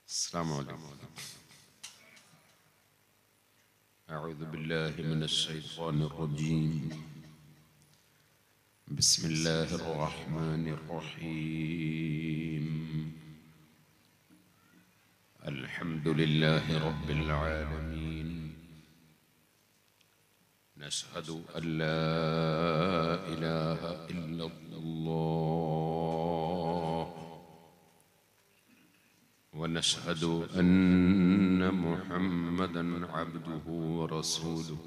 السلام عليكم أعوذ بالله من الشيطان الرجيم بسم الله الرحمن الرحيم الحمد لله رب العالمين نشهد أن لا إله إلا الله ونشهد أن محمدا عبده ورسوله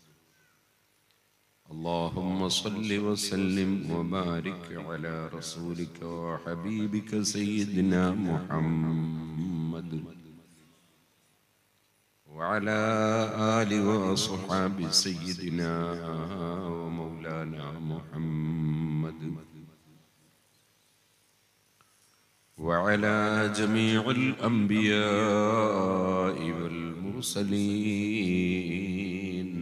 اللهم صل وسلم وبارك على رسولك وحبيبك سيدنا محمد وعلى آل وأصحاب سيدنا ومولانا محمد وعلى جميع الأنبياء والمرسلين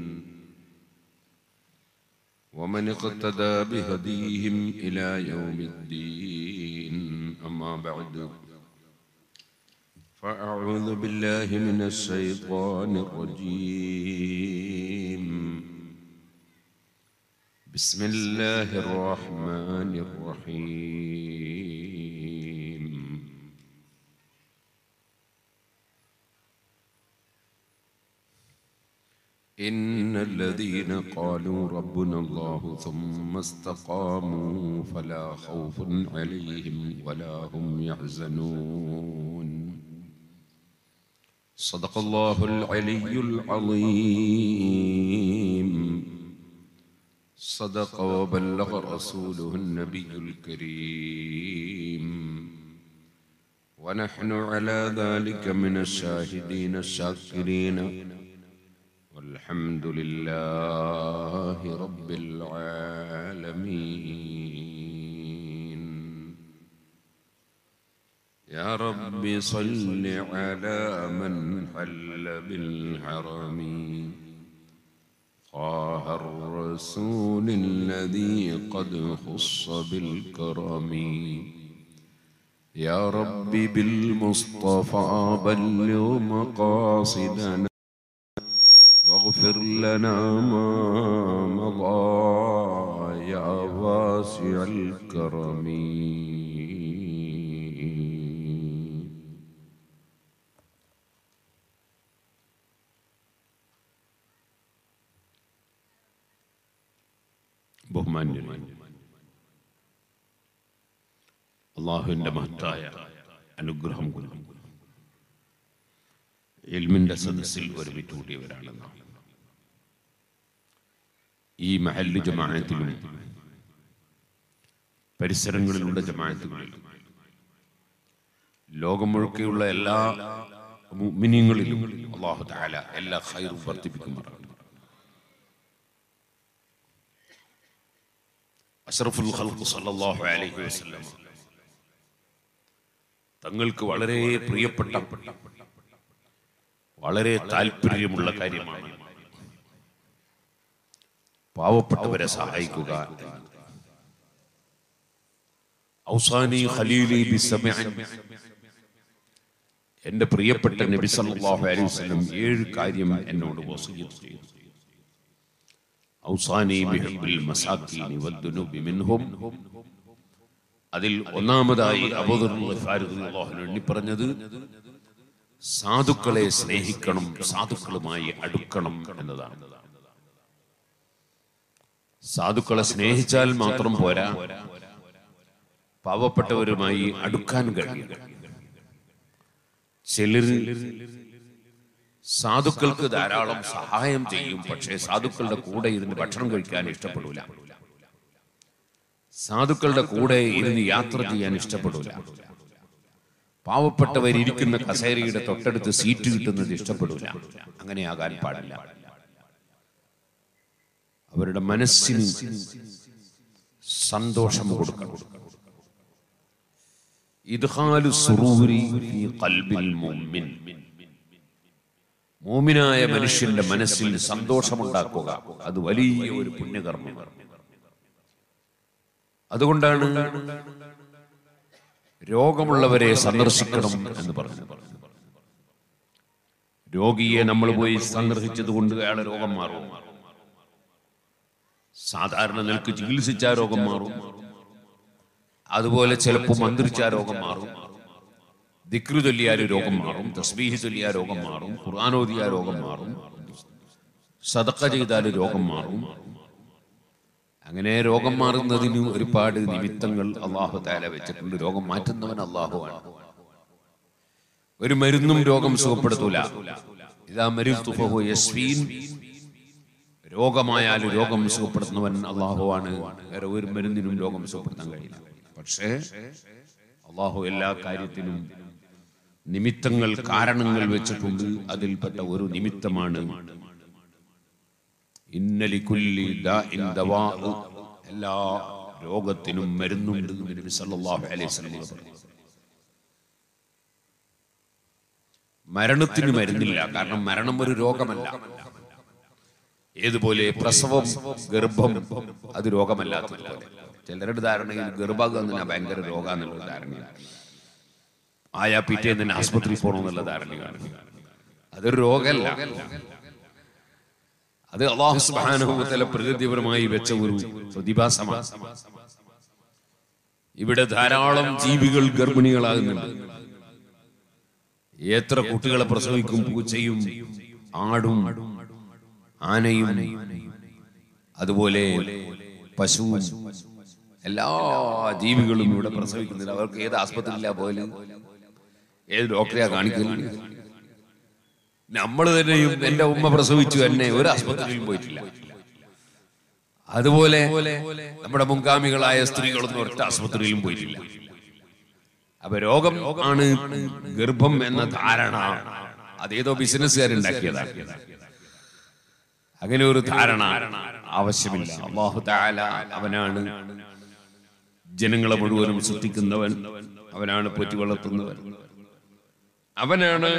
ومن اقتدى بهديهم إلى يوم الدين أما بعد فأعوذ بالله من الشيطان الرجيم بسم الله الرحمن الرحيم إن الذين قالوا ربنا الله ثم استقاموا فلا خوف عليهم ولا هم يحزنون صدق الله العلي العظيم صدق وبلغ رسوله النبي الكريم ونحن على ذلك من الشاهدين الشاكرين والحمد لله رب العالمين يا رب صل على من حل بالحرم طه الرسول الذي قد خص بالكرم يا رب بالمصطفى بلغ مقاصدنا واغفر لنا ما مضى يا واسع الكرم ബഹുമാന്യൻ അള്ളാഹുവിൻ്റെ മഹത്തായ അനുഗ്രഹം കൊണ്ടും എൽമിന്റെ സദസ്സിൽ ഒരുമിച്ച് കൂടിയവരാണ് നാം ഈ മഹല്ല് ജമാഅത്തിലും പരിസരങ്ങളിലുള്ള ജമാഅത്തുകളിലും ലോകം മുഴുക്കെയുള്ള എല്ലാ മുഅ്മിനീങ്ങളിലും അല്ലാഹു തആല എല്ലാ ഖൈറും വർദ്ധിപ്പിക്കുമാറാണ് അഷ്റഫുൽ ഖൽഖ് സല്ലല്ലാഹു അലൈഹി വസല്ലം തങ്ങൾക്ക് വളരെ പ്രിയപ്പെട്ട വളരെ താല്പര്യമുള്ള കാര്യമാണ് പാവപ്പെട്ടവരെ സഹായിക്കുക ഔസാനി ഖലീലി ബിസമഅൻ എന്റെ പ്രിയപ്പെട്ട നബി സല്ലല്ലാഹു അലൈഹി വസല്ലം ഏഴ് കാര്യം എന്നോട് വസിയത്ത് ചെയ്തു ഔസാനി ബിഹബ്ബിൽ മസാക്കീനി വദ്ദുനൂബി മിൻഹും അതിൽ ഒന്നാമതായി അബൂദർ റളിയല്ലാഹു എണ്ണി പറഞ്ഞത് സാധുക്കളെ സ്നേഹിക്കണം സാധുക്കളുമായി അടുക്കണം എന്നതാണ് സാധുക്കളെ സ്നേഹിച്ചാൽ മാത്രം പോരാ പാവപ്പെട്ടവരുമായി അടുക്കാൻ കഴിയും ചിലർ സാധുക്കൾക്ക് ധാരാളം സഹായം ചെയ്യും പക്ഷേ സാധുക്കളുടെ കൂടെ ഇരുന്ന് ഭക്ഷണം കഴിക്കാൻ ഇഷ്ടപ്പെടൂല സാധുക്കളുടെ കൂടെ ഇരുന്ന് യാത്ര ചെയ്യാൻ ഇഷ്ടപ്പെടൂല പാവപ്പെട്ടവരിയ്ക്കുന്ന കസേരയുടെ തൊട്ടടുത്ത് സീറ്റ് കിട്ടുന്നത് ഇഷ്ടപ്പെടൂല അങ്ങനെ ആകാൻ പാടില്ല അവരുടെ മനസ്സിന് സന്തോഷം കൊടുക്കണം ഇദ്ഖാലു സുറൂരി ഫീ ഖൽബിൽ മുഅ്മിൻ മോമിനായ മനുഷ്യന്റെ മനസ്സിൽ സന്തോഷമുണ്ടാക്കുക അത് വലിയ ഒരു പുണ്യകർമ്മമാണ് അതുകൊണ്ടാണ് രോഗമുള്ളവരെ സന്ദർശിക്കണം എന്ന് പറഞ്ഞു രോഗിയെ നമ്മൾ പോയി സന്ദർശിച്ചത് കൊണ്ട് അയാളെ രോഗം മാറും സാധാരണ നിലക്ക് ചികിത്സിച്ച രോഗം മാറും അതുപോലെ ചിലപ്പോൾ മന്ത്രിച്ച രോഗം മാറും ദിക്രു ചൊല്ലിയാൽ രോഗം മാറും തസ്ബീഹ് ചൊല്ലിയ രോഗം മാറും ഖുർആാനോദിയ രോഗം മാറും സദക്ക ചെയ്താൽ രോഗം മാറും അങ്ങനെ രോഗം മാറുന്നതിന് ഒരുപാട് നിമിത്തങ്ങൾ അള്ളാഹു താല വെച്ചിട്ടുണ്ട് രോഗം മാറ്റുന്നവൻ അള്ളാഹു ആണ് ഒരു മരുന്നും രോഗം സുഖപ്പെടുത്തൂല ഇതാ മരുത്തുഫഹു യസ്വീൻ രോഗമായാൽ രോഗം സുഖപ്പെടുത്തുന്നവൻ അള്ളാഹു ആണ് വേറെ ഒരു മരുന്നിനും രോഗം സുഖപ്പെടുത്താൻ കഴിയില്ല പക്ഷേ അള്ളാഹു എല്ലാ കാര്യത്തിനും നിമിത്തങ്ങൾ കാരണങ്ങൾ വെച്ചിട്ടുണ്ട് അതിൽപ്പെട്ട ഒരു നിമിത്തമാണ് ഇന്നലിക്കുല്ലി ദാഇൻ ദവാഉ. എല്ലാ രോഗത്തിനും മരുന്നുണ്ട് എന്ന് നബി സല്ലല്ലാഹു അലൈഹി വസല്ലം പറഞ്ഞു മരണത്തിന് മരുന്നില്ല കാരണം മരണം ഒരു രോഗമല്ല ഏതുപോലെ പ്രസവം ഗർഭം അത് രോഗമല്ലാത്തതുപോലെ ചിലരുടെ ധാരണയിൽ ഗർഭാഗം തന്നെ ഭയങ്കര രോഗാന്നുള്ള ധാരണയാണ് ആയാ പിറ്റേന്ന് തന്നെ ആസ്പത്രിയിൽ പോകണമെന്നുള്ള ധാരണയാണ് അതൊരു രോഗമല്ല അത് അള്ളാഹു സുബാനുഭവത്തിലെ പ്രകൃതിപരമായി വെച്ച ഒരു പ്രതിഭാസമാണ് ഇവിടെ ധാരാളം ജീവികൾ ഗർഭിണികളാകുന്നുണ്ട് എത്ര കുട്ടികളെ പ്രസവിക്കും പൂച്ചയും ആടും ആനയും അതുപോലെ പശുവും എല്ലാ ജീവികളും ഇവിടെ പ്രസവിക്കുന്നില്ല അവർക്ക് ഏത് ആസ്പത്രിയിലാ പോയാല് ഏത് ഡോക്ടറെയാ കാണിക്കുന്നത് നമ്മൾ തന്നെയും എന്റെ ഉമ്മ പ്രസവിച്ചു എന്നെ ഒരു ആസ്പത്രിയിലും പോയിട്ടില്ല അതുപോലെ നമ്മുടെ മുൻഗാമികളായ സ്ത്രീകളൊന്നും ഒറ്റ ആസ്പത്രിയിലും പോയിട്ടില്ല അപ്പൊ രോഗം ആണ് ഗർഭം എന്ന ധാരണ അതേതോ ബിസിനസ്സുകാരുണ്ടാക്കിയതാണ് അങ്ങനെ ഒരു ധാരണ ആവശ്യമില്ല അള്ളാഹു താല അവനാണ് ജനങ്ങളെ മുഴുവനും സൃഷ്ടിക്കുന്നവൻ അവനാണ് പൊറ്റി വളർത്തുന്നവൻ അവനാണ്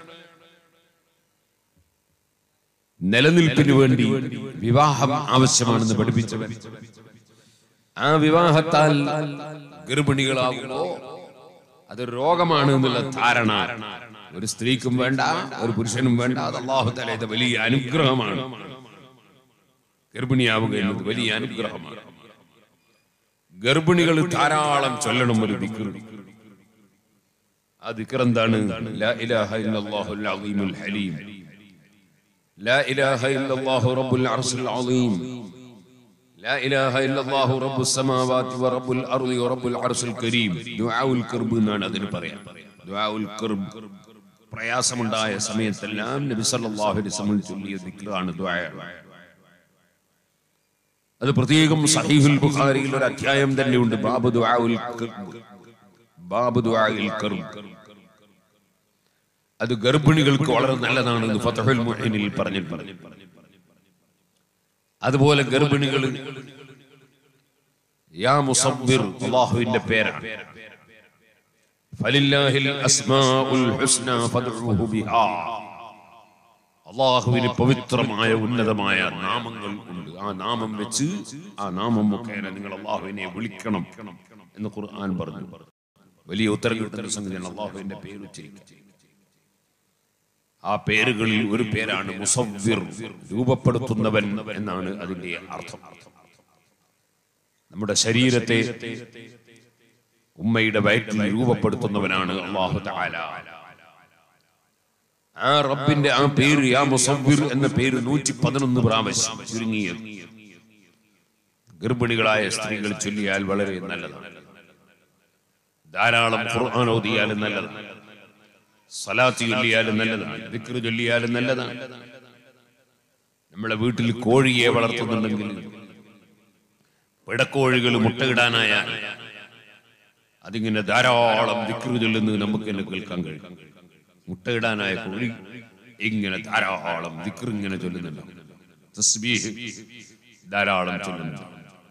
നിലനിൽപ്പിന് വേണ്ടി വിവാഹം ആവശ്യമാണെന്ന് പഠിപ്പിച്ചവൻ ആ വിവാഹത്താൽ ഗർഭിണികളാകുമ്പോ അത് രോഗമാണ് എന്നുള്ള ധാരണ ഒരു സ്ത്രീക്കും വേണ്ട ഒരു പുരുഷനും വേണ്ട അത് അള്ളാഹു തല ഇത് വലിയ അനുഗ്രഹമാണ് ഗർഭിണിയാവുക എന്നത് വലിയ അനുഗ്രഹമാണ് ഗർഭിണികൾ ധാരാളം ചൊല്ലണം ഒരു ദിക്ർ ആ ദിക്ർ എന്താണ് ലാ ഇലാഹ ഇല്ലല്ലാഹുൽ അളീമുൽ ഹലീം لا إله إلا الله رب العرش العظيم لا إله إلا الله رب السماوات ورب الأرض ورب العرش الكريم دعاء الكرب എന്നാണ് അതിന് പറയാം دعاء الكرب പ്രയാസമുണ്ടായ സമയത്തെല്ലാം നബി സല്ലല്ലാഹു അലൈഹി വസല്ലം ചൊല്ലിയ ദിക്റാണ് ദുആ അത് പ്രത്യേകം സഹീഹുൽ ബുഖാരിയിൽ ഒരു അധ്യായം തന്നെയുണ്ട് ബാബു ദുആഉൽ കർബ് ബാബു ദുആഇൽ കർബ് അത് ഗർഭിണികൾക്ക് വളരെ നല്ലതാണെന്ന് ഫതഹുൽ മുഈനിൽ പറഞ്ഞിട്ടുണ്ട് അതുപോലെ ഗർഭിണികൾ യാ മുസബ്ബിർ അല്ലാഹുവിന്റെ പേരാണ് ഫലില്ലാഹിൽ അസ്മാഉൽ ഹുസ്ന ഫദ്ഉഹു ബിഹാ അള്ളാഹുവിന് പവിത്രമായ ഉന്നതമായ നാമങ്ങൾ ഉണ്ട് ആ നാമം വെച്ച് ആ നാമം മുഖേന നിങ്ങൾ അള്ളാഹുവിനെ വിളിക്കണം എന്ന് ഖുർആൻ പറഞ്ഞു വലിയ ഉത്തരം കിട്ടുന്ന സംഗതിയാണ് അള്ളാഹുവിന്റെ പേര് ഉച്ചരിക്കുക ആ പേരുകളിൽ ഒരു പേരാണ് മുസവ്വിർ രൂപപ്പെടുത്തുന്നവൻ എന്നാണ് അതിന്റെ അർത്ഥം നമ്മുടെ ശരീരത്തെ ഉമ്മയുടെ വയറ്റിൽ രൂപപ്പെടുത്തുന്നവനാണ് അള്ളാഹു തആല ആ റബ്ബിന്റെ ആ പേര് യാ മുസവ്വിർ എന്ന പേര് നൂറ്റി പതിനൊന്ന് പ്രാവശ്യം ചുരുങ്ങിയത് ഗർഭിണികളായ സ്ത്രീകൾ ചൊല്ലിയാൽ വളരെ നല്ലതാണ് ധാരാളം ഖുർആൻ ഓതിയാലും നല്ലതാണ് സലാത്ത് ചൊല്ലിയാലും നല്ലതാണ് ദിക്ർ ചൊല്ലിയാലും നല്ലതാണ് നമ്മളെ വീട്ടിൽ കോഴിയെ വളർത്തുന്നുണ്ടെങ്കിൽ പിടക്കോഴികൾ മുട്ടയിടാനായാൽ അതിങ്ങനെ ധാരാളം ദിക്ർ ചൊല്ലുന്നത് നമുക്ക് തന്നെ കേൾക്കാൻ കഴിയും മുട്ടയിടാനായ കോഴി ഇങ്ങനെ ധാരാളം ദിക്ർ ഇങ്ങനെ ചൊല്ലുന്നുണ്ട് തസ്ബീഹ് ധാരാളം ചൊല്ലുന്നുണ്ട്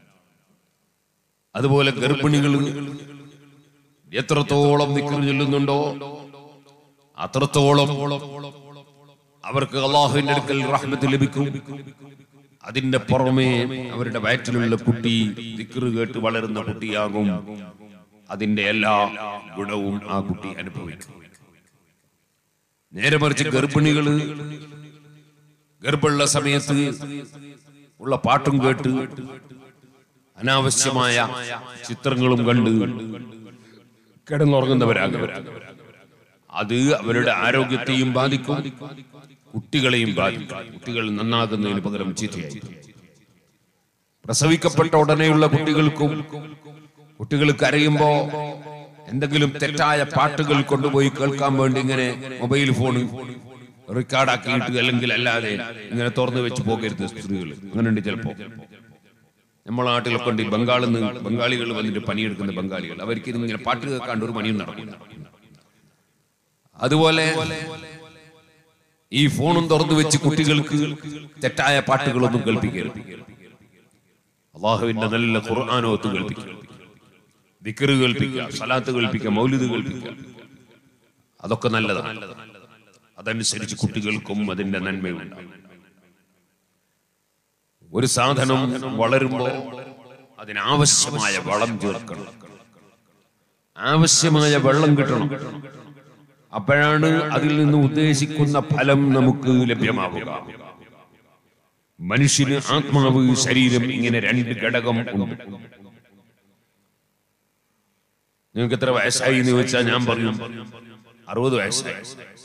അതുപോലെ ഗർഭിണികൾ എത്രത്തോളം ദിക്ർ ചൊല്ലുന്നുണ്ടോ അത്രത്തോളം അവർക്ക് അള്ളാഹുവിന്റെ അടുക്കൽ റഹ്മത്ത് ലഭിക്കും അതിന്റെ പുറമെ അവരുടെ വയറ്റിലുള്ള കുട്ടി ദിക്ർ കേട്ട് വളരുന്ന കുട്ടിയാകും അതിന്റെ എല്ലാ ഗുണവും ആ കുട്ടി അനുഭവിക്കും നേരെ മറിച്ച് ഗർഭിണികള് ഗർഭമുള്ള സമയത്ത് ഉള്ള പാട്ടും കേട്ട് അനാവശ്യമായ ചിത്രങ്ങളും കണ്ട് കിടന്നുറങ്ങുന്നവരാകും അത് അവരുടെ ആരോഗ്യത്തെയും ബാധിക്കും കുട്ടികളെയും ബാധിക്കും കുട്ടികൾ നന്നാകുന്നതിന് പകരം ചീത്തയായി പ്രസവിക്കപ്പെട്ട ഉടനെയുള്ള കുട്ടികൾക്കും കുട്ടികൾ കരയുമ്പോ എന്തെങ്കിലും തെറ്റായ പാട്ടുകൾ കൊണ്ടുപോയി കേൾക്കാൻ വേണ്ടി ഇങ്ങനെ മൊബൈൽ ഫോൺ റെക്കോർഡാക്കിയിട്ട് അല്ലെങ്കിൽ അല്ലാതെ ഇങ്ങനെ തുറന്നു വെച്ച് പോകരുത് സ്ത്രീകൾ അങ്ങനെയുണ്ട് ചിലപ്പോ നമ്മളെ നാട്ടിലൊക്കെ ഉണ്ട് ഈ ബംഗാളിൽ നിന്ന് ബംഗാളികൾ വന്നിട്ട് പണിയെടുക്കുന്ന ബംഗാളികൾ അവർക്ക് ഇതിങ്ങനെ പാട്ട് കേൾക്കാണ്ട് ഒരു പണിയും നടക്കില്ല അതുപോലെ ഈ ഫോണും തുറന്നു വെച്ച് കുട്ടികൾക്ക് തെറ്റായ പാട്ടുകളൊന്നും കേൾപ്പിക്കരുത് അള്ളാഹുവിന്റെ നല്ല ഖുർആാനോത്ത് കേൾപ്പിക്കുക ദിക്കറ് കേൾപ്പിക്കുക സലാത്ത് കേൾപ്പിക്കുക മൗലിദ് കേൾപ്പിക്കുക അതൊക്കെ നല്ലതാണ് അതനുസരിച്ച് കുട്ടികൾക്കും അതിന്റെ നന്മയുണ്ട് ഒരു സാധനം വളരുമ്പോൾ അതിനാവശ്യമായ വളം ചേർക്കണം ആവശ്യമായ വെള്ളം കിട്ടണം അപ്പോഴാണ് അതിൽ നിന്ന് ഉദ്ദേശിക്കുന്ന ഫലം നമുക്ക് ലഭ്യമാവുക മനുഷ്യന് ആത്മാവ് ശരീരം ഇങ്ങനെ രണ്ട് ഘടകം ഉണ്ട് നിങ്ങൾക്ക് എത്ര വയസ്സായി എന്ന് ചോദിച്ചാൽ ഞാൻ പറഞ്ഞു അറുപത് വയസ്സായി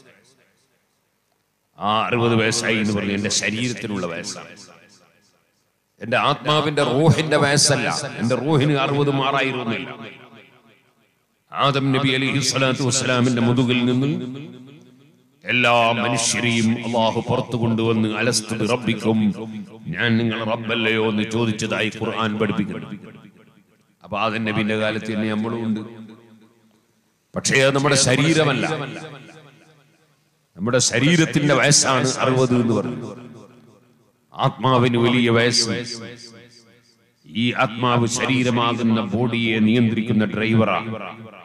ആ അറുപത് വയസ്സായി എന്ന് പറഞ്ഞു എന്റെ ശരീരത്തിനുള്ള വയസ്സാണ് എന്റെ ആത്മാവിന്റെ റൂഹിന്റെ വയസ്സല്ല എന്റെ റൂഹിന് അറുപത് മാറായിരുന്നില്ല ആദം നബി അലൈഹി സ്വലാത്തു വസ്സലാമിന്റെ മുതുകിൽ നിന്ന് എല്ലാ മനുഷ്യരെയും അള്ളാഹു പുറത്തു കൊണ്ടുവന്ന് അലസ്തു റബ്ബിക്കും ഞാൻ നിങ്ങൾ റബ്ബല്ലയോ എന്ന് ചോദിച്ചതായി ഖുർആൻ പഠിപ്പിക്കുന്നു അപ്പൊ ആദം നബിന്റെ കാലത്ത് തന്നെ നമ്മളും ഉണ്ട് പക്ഷേ അത് നമ്മുടെ ശരീരമല്ല നമ്മുടെ ശരീരത്തിന്റെ വയസ്സാണ് അറുപത് എന്ന് പറയുന്നത് ആത്മാവിന് വലിയ വയസ്സ് ഈ ആത്മാവ് ശരീരമാകുന്ന ബോഡിയെ നിയന്ത്രിക്കുന്ന ഡ്രൈവറാണ്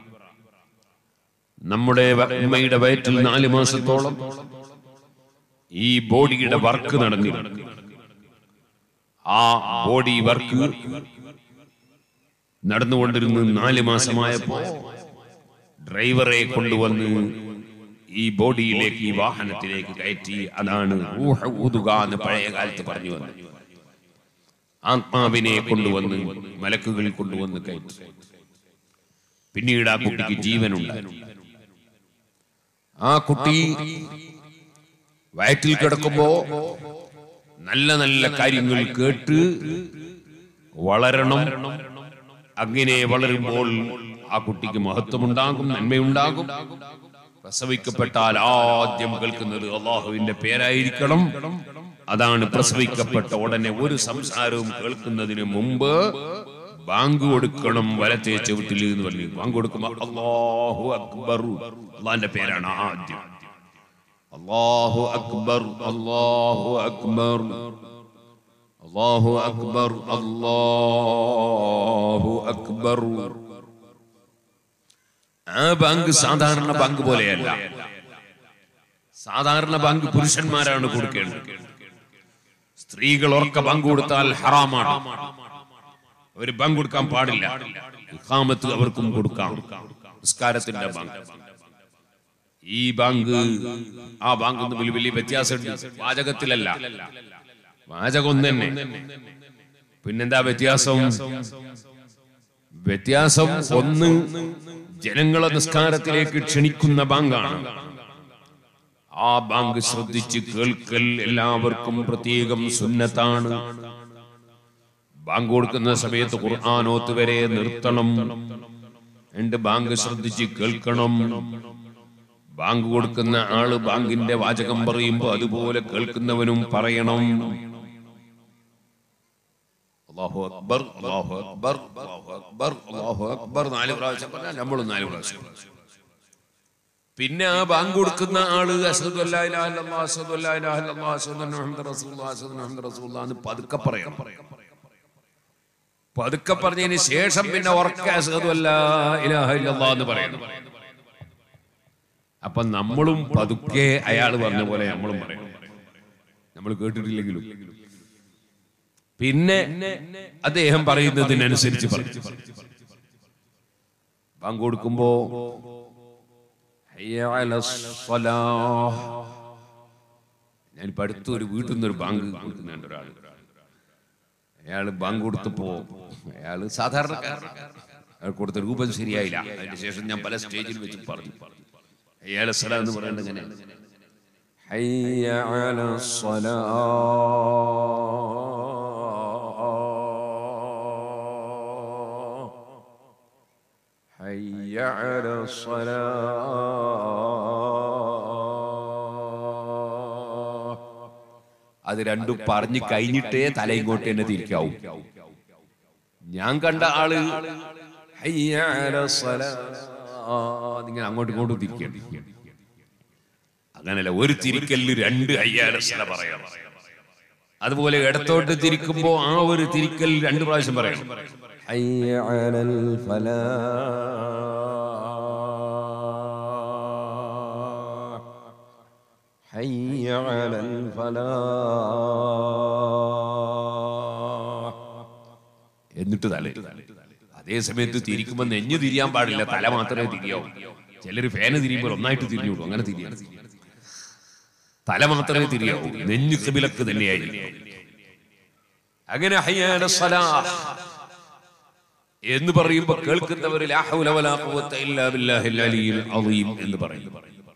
നമ്മുടെ വ- ഉമ്മയുടെ വയറ്റിൽ നാല് മാസത്തോളം ഈ ബോഡിയുടെ വർക്ക് നടന്നിരുന്നു ആ ബോഡി വർക്ക് നടന്നുകൊണ്ടിരുന്ന് നാല് മാസമായപ്പോ ഡ്രൈവറെ കൊണ്ടുവന്ന് ഈ ബോഡിയിലേക്ക് ഈ വാഹനത്തിലേക്ക് കയറ്റി അതാണ് റൂഹ ഊതുക എന്ന് പഴയ കാലത്ത് പറഞ്ഞു വന്നത് ആത്മാവിനെ കൊണ്ടുവന്ന് മലക്കുകൾ കൊണ്ടുവന്ന് കയറ്റി പിന്നീട് ആ കുട്ടിക്ക് ജീവനുണ്ട് ആ കുട്ടി വയറ്റിൽ കിടക്കുമ്പോ നല്ല നല്ല കാര്യങ്ങൾ കേട്ട് വളരണം അങ്ങനെ വളരുമ്പോൾ ആ കുട്ടിക്ക് മഹത്വമുണ്ടാകും നന്മയുണ്ടാകും പ്രസവിക്കപ്പെട്ടാൽ ആദ്യം കേൾക്കുന്നത് അള്ളാഹുവിന്റെ പേരായിരിക്കണം അതാണ് പ്രസവിക്കപ്പെട്ട ഉടനെ ഒരു സംസാരവും കേൾക്കുന്നതിന് മുമ്പ് ബാങ്ക് കൊടുക്കണം വലത്തെ ചവിട്ടിൽ എന്ന് പറഞ്ഞു ബാങ്ക് കൊടുക്കുമ്പോ അള്ളാഹു അക്ബർ അള്ളാന്റെ പേരാണ് ആദ്യം അള്ളാഹു അക്ബർ അള്ളാഹു അക്ബർ അള്ളാഹു അക്ബർ അള്ളാഹു അക്ബർ ആ ബാങ്ക് സാധാരണ ബാങ്ക് പോലെയല്ല സാധാരണ ബാങ്ക് പുരുഷന്മാരാണ് കൊടുക്കേണ്ടത് സ്ത്രീകൾ ഉറക്ക ബാങ്ക് കൊടുത്താൽ ഹറാമാണ് അവർ ബാങ്ക് കൊടുക്കാൻ പാടില്ല ഇഖാമത്ത് അവർക്കും കൊടുക്കാം നിസ്കാരത്തിന്റെ ബാങ്ക് ഈ ബാങ്ക് ആ ബാങ്ക് തമ്മിൽ വലിയ വ്യത്യാസമുണ്ട് വാചകത്തിലല്ല വാചകം ഒന്ന് തന്നെ പിന്നെന്താ വ്യത്യാസം വ്യത്യാസം ഒന്ന് ജനങ്ങളെ നിസ്കാരത്തിലേക്ക് ക്ഷണിക്കുന്ന ബാങ്കാണ് ആ ബാങ്ക് ശ്രദ്ധിച്ച് കേൾക്കൽ എല്ലാവർക്കും പ്രത്യേകം സുന്നത്താണ് ബാങ്ക് കൊടുക്കുന്ന സമയത്ത് ഖുർആാനോത്ത് വരെ നിർത്തണം എന്റെ ബാങ്ക് ശ്രദ്ധിച്ച് കേൾക്കണം ബാങ്ക് കൊടുക്കുന്ന ആള് ബാങ്കിന്റെ വാചകം പറയുമ്പോ അതുപോലെ കേൾക്കുന്നവനും പറയണം അല്ലാഹു അക്ബർ അല്ലാഹു അക്ബർ അല്ലാഹു അക്ബർ അല്ലാഹു അക്ബർ നാല് പ്രാവശ്യം പറഞ്ഞാൽ നമ്മളും നാല് പ്രാവശ്യം പിന്നെ ആ ബാങ്ക് കൊടുക്കുന്ന ആള് അസ്ഹദു അല്ലാ ഇലാഹ ഇല്ലല്ലാഹ് അസ്ഹദു അല്ലാ ഇലാഹ ഇല്ലല്ലാഹ് അസ്ഹദു അന്ന മുഹമ്മദ് റസൂലുള്ളാഹി അസ്ഹദു അന്ന മുഹമ്മദ് റസൂലുള്ളാഹി എന്ന് പതുക്കെ പറയണം പതുക്കെ പറഞ്ഞതിന് ശേഷം പിന്നെ ഉറക്കെ അസ്ഹദു അല്ലാ ഇലാഹ ഇല്ലല്ലാഹ് എന്ന് പറയണം അപ്പൊ നമ്മളും പതുക്കെ അയാൾ പറഞ്ഞ പോലെ നമ്മളും പറയണം നമ്മൾ കേട്ടിട്ടില്ലെങ്കിലും പിന്നെ അദ്ദേഹം പറയുന്നതിനനുസരിച്ച് പറയും ബാങ്ക് കൊടുക്കുമ്പോ ഹയ്യ അലസ്സലാഹ്. ഞാനിപ്പോ അടുത്ത് ഒരു വീട്ടിൽ നിന്ന് ഒരു ബാങ്ക് കൊടുക്കുന്നുണ്ട് ഒരാൾ അയാൾ ബാങ്ക് കൊടുത്തപ്പോ അയാൾ സാധാരണക്കാരനാണ് അയാൾ കൊടുത്ത രൂപം ശരിയായില്ല അതിന് ശേഷം ഞാൻ പല സ്റ്റേജിൽ വെച്ച് പറഞ്ഞു അയാളെ സ്ഥലം എന്ന് പറയുന്നത് എങ്ങനെയാണ് ഹയ്യ അലസ്സലാഹ്. ഹയ്യ അലസ്സലാഹ്. അത് രണ്ടും പറഞ്ഞു കഴിഞ്ഞിട്ടേ തല ഇങ്ങോട്ട് തന്നെ തിരിക്കാവൂ ഞാൻ കണ്ട ആള് ഹയ്യ അലസ്സലാഹ്. ഇങ്ങനെ അങ്ങോട്ടും ഇങ്ങോട്ടും തിരിക്കേണ്ടി അങ്ങനല്ല ഒരു തിരിക്കലിൽ രണ്ട് അയ്യാലസല പറയാം അതുപോലെ ഇടത്തോട്ട് തിരിക്കുമ്പോ ആ ഒരു തിരിക്കൽ രണ്ട് പ്രാവശ്യം പറയണം ഹയ്യ അലൽ ഫലാഹ്. ഹയ്യ അലൽ ഫലാഹ്. എന്നിട്ട് തല അതേ സമയത്ത് തിരിക്കുമ്പോ നെഞ്ഞു തിരിയാൻ പാടില്ല തല മാത്രമേ തിരിയാവൂ ചിലര് ഫാന് തിരിയുമ്പോൾ ഒന്നായിട്ട് തിരിഞ്ഞുള്ളൂ അങ്ങനെ തിരിയാൻ തല മാത്രമേ തിരിയാവൂ നെഞ്ഞു കബിലക്ക് തന്നെയായിരിക്കും അങ്ങനെ ഹയ്യാന സലാഹ് എന്ന് പറയുമ്പോ കേൾക്കുന്നവർ ലാ ഹൗല വലാ ഖുവത ഇല്ലാ ബില്ലാഹിൽ അലിയിൽ അളീം എന്ന് പറയും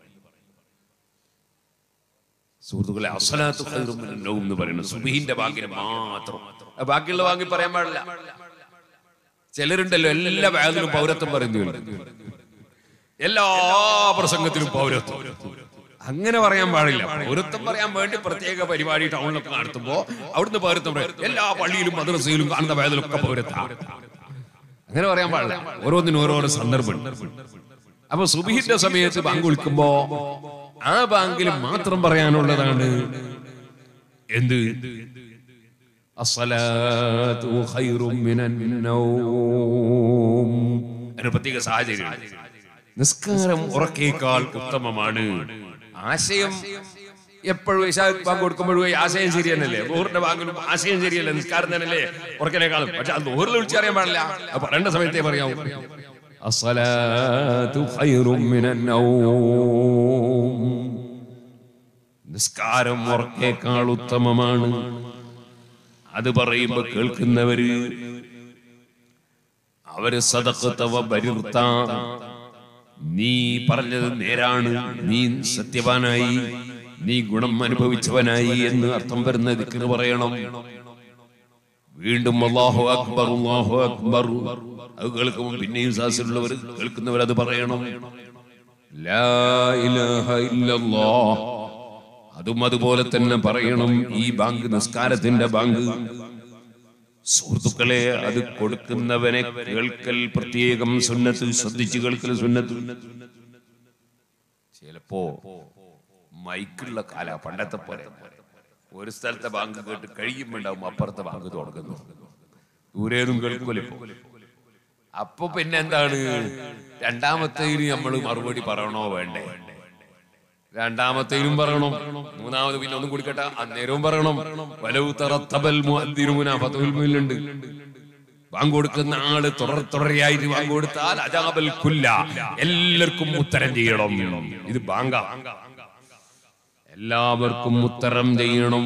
സുഹൃത്തുക്കളെ അസലാത്തു ഖൈറും മിനൻ നൗം എന്ന് പറയുന്നത് സുബഹിന്റെ ബാങ്കിന് മാത്രം ആ ബാക്കിയുള്ള ബാങ്കി പറയാൻ പാടില്ല ചിലരുണ്ടല്ലോ എല്ലാ ബാഗിലും പൗരത്വം പറയുന്നുണ്ട് എല്ലാ പ്രസംഗത്തിലും പൗരത്വം അങ്ങനെ പറയാൻ പാടില്ല പൗരത്വം പറയാൻ വേണ്ടി പ്രത്യേക പരിപാടി ടൗണിലൊക്കെ നടത്തുമ്പോ അവിടുന്ന് പൗരത്വം പറയും എല്ലാ പള്ളിയിലും മദ്രസയിലും കാണുന്ന ബാഗിലൊക്കെ പൗരത്വം അങ്ങനെ പറയാൻ പാടില്ല ഓരോന്നിനും ഓരോരോ സന്ദർഭം അപ്പൊ സുബിഹിന്റെ സമയത്ത് ബാങ്ക് വിളിക്കുമ്പോ ആ ബാങ്കിൽ മാത്രം പറയാനുള്ളതാണ് എന്ത് അസ്സലാത്തു ഖൈറും മിനൻ നൗം ഒരു പ്രത്യേക സാഹചര്യം നിസ്കാരം ഉറക്കേക്കാൾ ഉത്തമമാണ് ആശയം എപ്പോഴും ഇശാ ബാങ്ക് കൊടുക്കുമ്പോഴും ഈ ആശയം ശരിയല്ലേ നൂറിന്റെ ബാങ്കിലും ആശയം ശരിയല്ലേ നിസ്കാരം തന്നെയല്ലേ ഉറക്കനേക്കാളും പക്ഷെ അത് നൂറിൽ വിളിച്ചറിയാൻ പാടില്ല അത് പറയേണ്ട സമയത്തേ പറയാവൂ അസ്സലാത്തു ഖൈറും മിനൻ നൗം നിസ്കാരം ഉറക്കേക്കാൾ ഉത്തമമാണ് അത് പറയുമ്പോ കേൾക്കുന്നവര് അവര് സദക്കത്തവ ബരിർത്ത നീ പറഞ്ഞത് നേരാണ് നീ സത്യവാനായി നീ ഗുണം അനുഭവിച്ചവനായി എന്ന് അർത്ഥം വരുന്ന ദിക്കറ് പറയണം വീണ്ടും അള്ളാഹു അക്ബർ അള്ളാഹു അക്ബർ അത് കേൾക്കുമ്പോൾ പിന്നെയും സാസിലുള്ളവർ കേൾക്കുന്നവർ അത് പറയണം ലാ ഇലാഹ ഇല്ലല്ലാഹ് അതും അതുപോലെ തന്നെ പറയണം ഈ ബാങ്ക് നിസ്കാരത്തിന്റെ ബാങ്ക് സുഹൃത്തുക്കളെ അത് കൊടുക്കുന്നവനെ കേൾക്കൽ പ്രത്യേകം സുന്നത്ത് ശ്രദ്ധിച്ചു കേൾക്കൽ സുന്നത്ത് ചിലപ്പോ മൈക്കുള്ള കാല പണ്ടത്തെ പോലെ ഒരു സ്ഥലത്തെ ബാങ്ക് കേട്ട് കഴിയുമ്പോണ്ടാവും അപ്പുറത്തെ ബാങ്ക് തുടങ്ങുന്നു ദൂരേതും കേൾക്കൂല ഇപ്പൊ അപ്പൊ പിന്നെ എന്താണ് രണ്ടാമത്തേന് നമ്മൾ മറുപടി പറയണോ വേണ്ടേ രണ്ടാമത്തേനും പറയണം മൂന്നാമത് പിന്നെ ഒന്നും കുടിക്കട്ടെ അന്നേരവും പറയണം വലവ് തറത്തബൽ മുഅദ്ദിനൂന ഫതുൽ മുല്ലുണ്ട് ബാങ്ക് കൊടുക്കുന്ന ആള് തുടർ തുടരെയായിട്ട് ബാങ്ക് കൊടുത്താൽ അജാബൽ കുല്ല എല്ലാവർക്കും ഉത്തരം ചെയ്യണം ഇത് ബാങ്ക എല്ലാവർക്കും ഉത്തരം ചെയ്യണം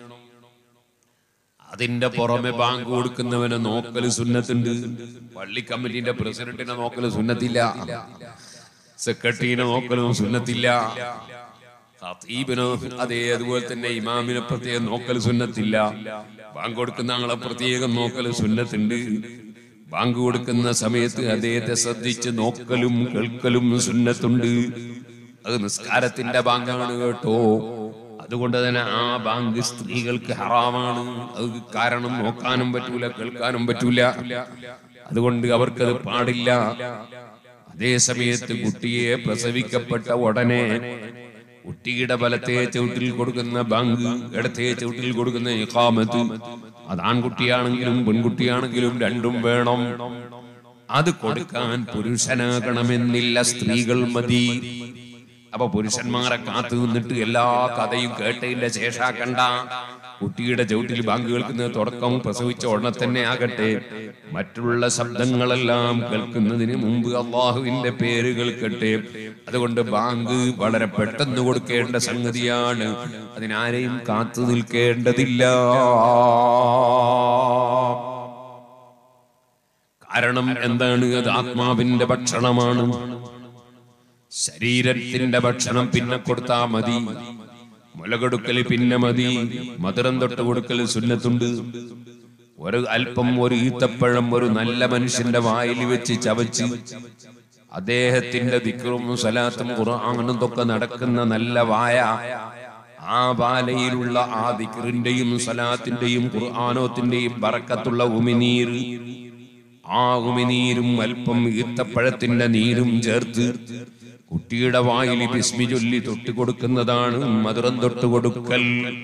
അതിന്റെ പുറമെ ബാങ്ക് കൊടുക്കുന്നവനെ നോക്കല് സുന്നത്തുണ്ട് പള്ളി കമ്മിറ്റിന്റെ പ്രസിഡന്റിനെ നോക്കല് സുന്നത്തില്ല സെക്രട്ടറിനെ നോക്കലും സുന്നത്തില്ല ഖത്തീബിന് അതേ അതുപോലെ തന്നെ ഇമാമിനെ പ്രത്യേകം നോക്കൽ സുന്നത്തില്ല ബാങ്ക് കൊടുക്കുന്ന ആളെ പ്രത്യേകം നോക്കൽ സുന്നത്തുണ്ട് ബാങ്ക് കൊടുക്കുന്ന സമയത്ത് അദ്ദേഹത്തെ ശ്രദ്ധിച്ച് നോക്കലും കേൾക്കലും സുന്നത്തുണ്ട് അത് നിസ്കാരത്തിന്റെ ബാങ്കാണ് കേട്ടോ അതുകൊണ്ട് തന്നെ ആ ബാങ്ക് സ്ത്രീകൾക്ക് ഹറാമാണ് അത് കാരണം നോക്കാനും പറ്റൂല കേൾക്കാനും പറ്റൂല അതുകൊണ്ട് അവർക്കത് പാടില്ല അതേ സമയത്ത് കുട്ടിയെ പ്രസവിക്കപ്പെട്ട ഉടനെ കുട്ടിയുടെ ബലത്തെ ചവിട്ടിൽ കൊടുക്കുന്ന ബാങ്ക് ഇടത്തെ ചവിട്ടിൽ കൊടുക്കുന്ന ഇഖാമത്ത് അത് ആൺകുട്ടിയാണെങ്കിലും പെൺകുട്ടിയാണെങ്കിലും രണ്ടും വേണം അത് കൊടുക്കാൻ പുരുഷനാകണമെന്നില്ല സ്ത്രീകൾ മതി അപ്പൊ പുരുഷന്മാരെ കാത്തു നിന്നിട്ട് എല്ലാ കഥയും കേട്ടതിന്റെ ശേഷാക്കണ്ട കുട്ടിയുടെ ചവിട്ടിൽ ബാങ്ക് കേൾക്കുന്നത് തുടക്കം പ്രസവിച്ച ഉടനെ തന്നെ ആകട്ടെ മറ്റുള്ള ശബ്ദങ്ങളെല്ലാം കേൾക്കുന്നതിന് മുമ്പ് അള്ളാഹുവിന്റെ പേര് കേൾക്കട്ടെ അതുകൊണ്ട് ബാങ്ക് വളരെ പെട്ടെന്ന് കൊടുക്കേണ്ട സംഗതിയാണ് അതിനാരെയും കാത്തു നിൽക്കേണ്ടതില്ല കാരണം എന്താണ് അത് ആത്മാവിന്റെ ഭക്ഷണമാണ് ശരീരത്തിന്റെ ഭക്ഷണം പിന്നെ കൊടുത്താ മതി മുലകൊടുക്കൽ പിന്നെ മതി മധുരം തൊട്ട് കൊടുക്കൽ സുന്നത്തുണ്ട് ഒരു അല്പം ഒരു ഈത്തപ്പഴം ഒരു നല്ല മനുഷ്യന്റെ വായിൽ വെച്ച് ചവച്ച് അദ്ദേഹത്തിന്റെ ദിക്റും സലാത്തും ഖുർആാനും ഒക്കെ നടക്കുന്ന നല്ല വായ ആ വാലയിലുള്ള ആ ദിക്റിന്റെയും സലാത്തിന്റെയും ഖുർആാനോത്തിന്റെയും ബറക്കത്തുള്ള ഉമിനീർ ആ ഉമിനീരും അല്പം ഈത്തപ്പഴത്തിന്റെ നീരും ചേർത്ത് കുട്ടിയുടെ വായിൽ ബിസ്മി ചൊല്ലി തൊട്ട് കൊടുക്കുന്നതാണ് മധുരം തൊട്ട് കൊടുക്കൽ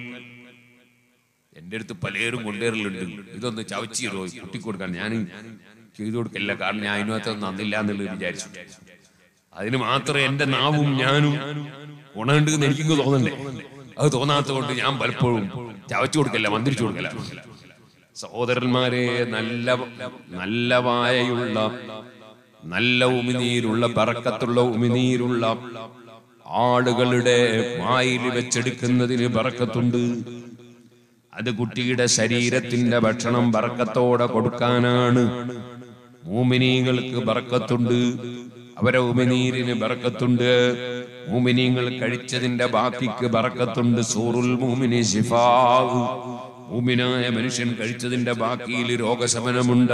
എന്റെ അടുത്ത് പലരും കൊണ്ടുവരലുണ്ട് ഇതൊന്ന് ചവച്ചിരോ കുട്ടി കൊടുക്കാൻ ഞാൻ ചെയ്തു കൊടുക്കില്ല കാരണം ഞാൻ അതിനകത്ത് നന്നില്ല എന്നുള്ളത് വിചാരിച്ചു അതിന് മാത്രമേ എന്റെ നാവും ഞാനും ഉണണ്ട് എന്ന് എനിക്ക് തോന്നണ്ടേ അത് തോന്നാത്തത് കൊണ്ട് ഞാൻ പലപ്പോഴും ചവച്ചു കൊടുക്കില്ല മന്ത്രിച്ചു കൊടുക്കില്ല സഹോദരന്മാരെ നല്ല നല്ല വായയുള്ള നല്ല ഉമിനീരുള്ള ബറക്കത്തുള്ള ഉമിനീരുള്ള ആളുകളുടെ വായിൽ വെച്ചെടുക്കുന്നതിന് ബറക്കത്തുണ്ട് അത് കുട്ടിയുടെ ശരീരത്തിന്റെ ഭക്ഷണം ബറക്കത്തോടെ കൊടുക്കാനാണ് മൂമിനീങ്ങൾക്ക് ബറക്കത്തുണ്ട് അവരെ ഉമിനീരിന് ബറക്കത്തുണ്ട് മൂമിനീങ്ങൾ കഴിച്ചതിന്റെ ബാക്കിക്ക് ബറക്കത്തുണ്ട് സൂറുൽ മൂമിനി ശിഫാവ് മൂമിനായ മനുഷ്യൻ കഴിച്ചതിന്റെ ബാക്കിയിൽ രോഗശമനമുണ്ട്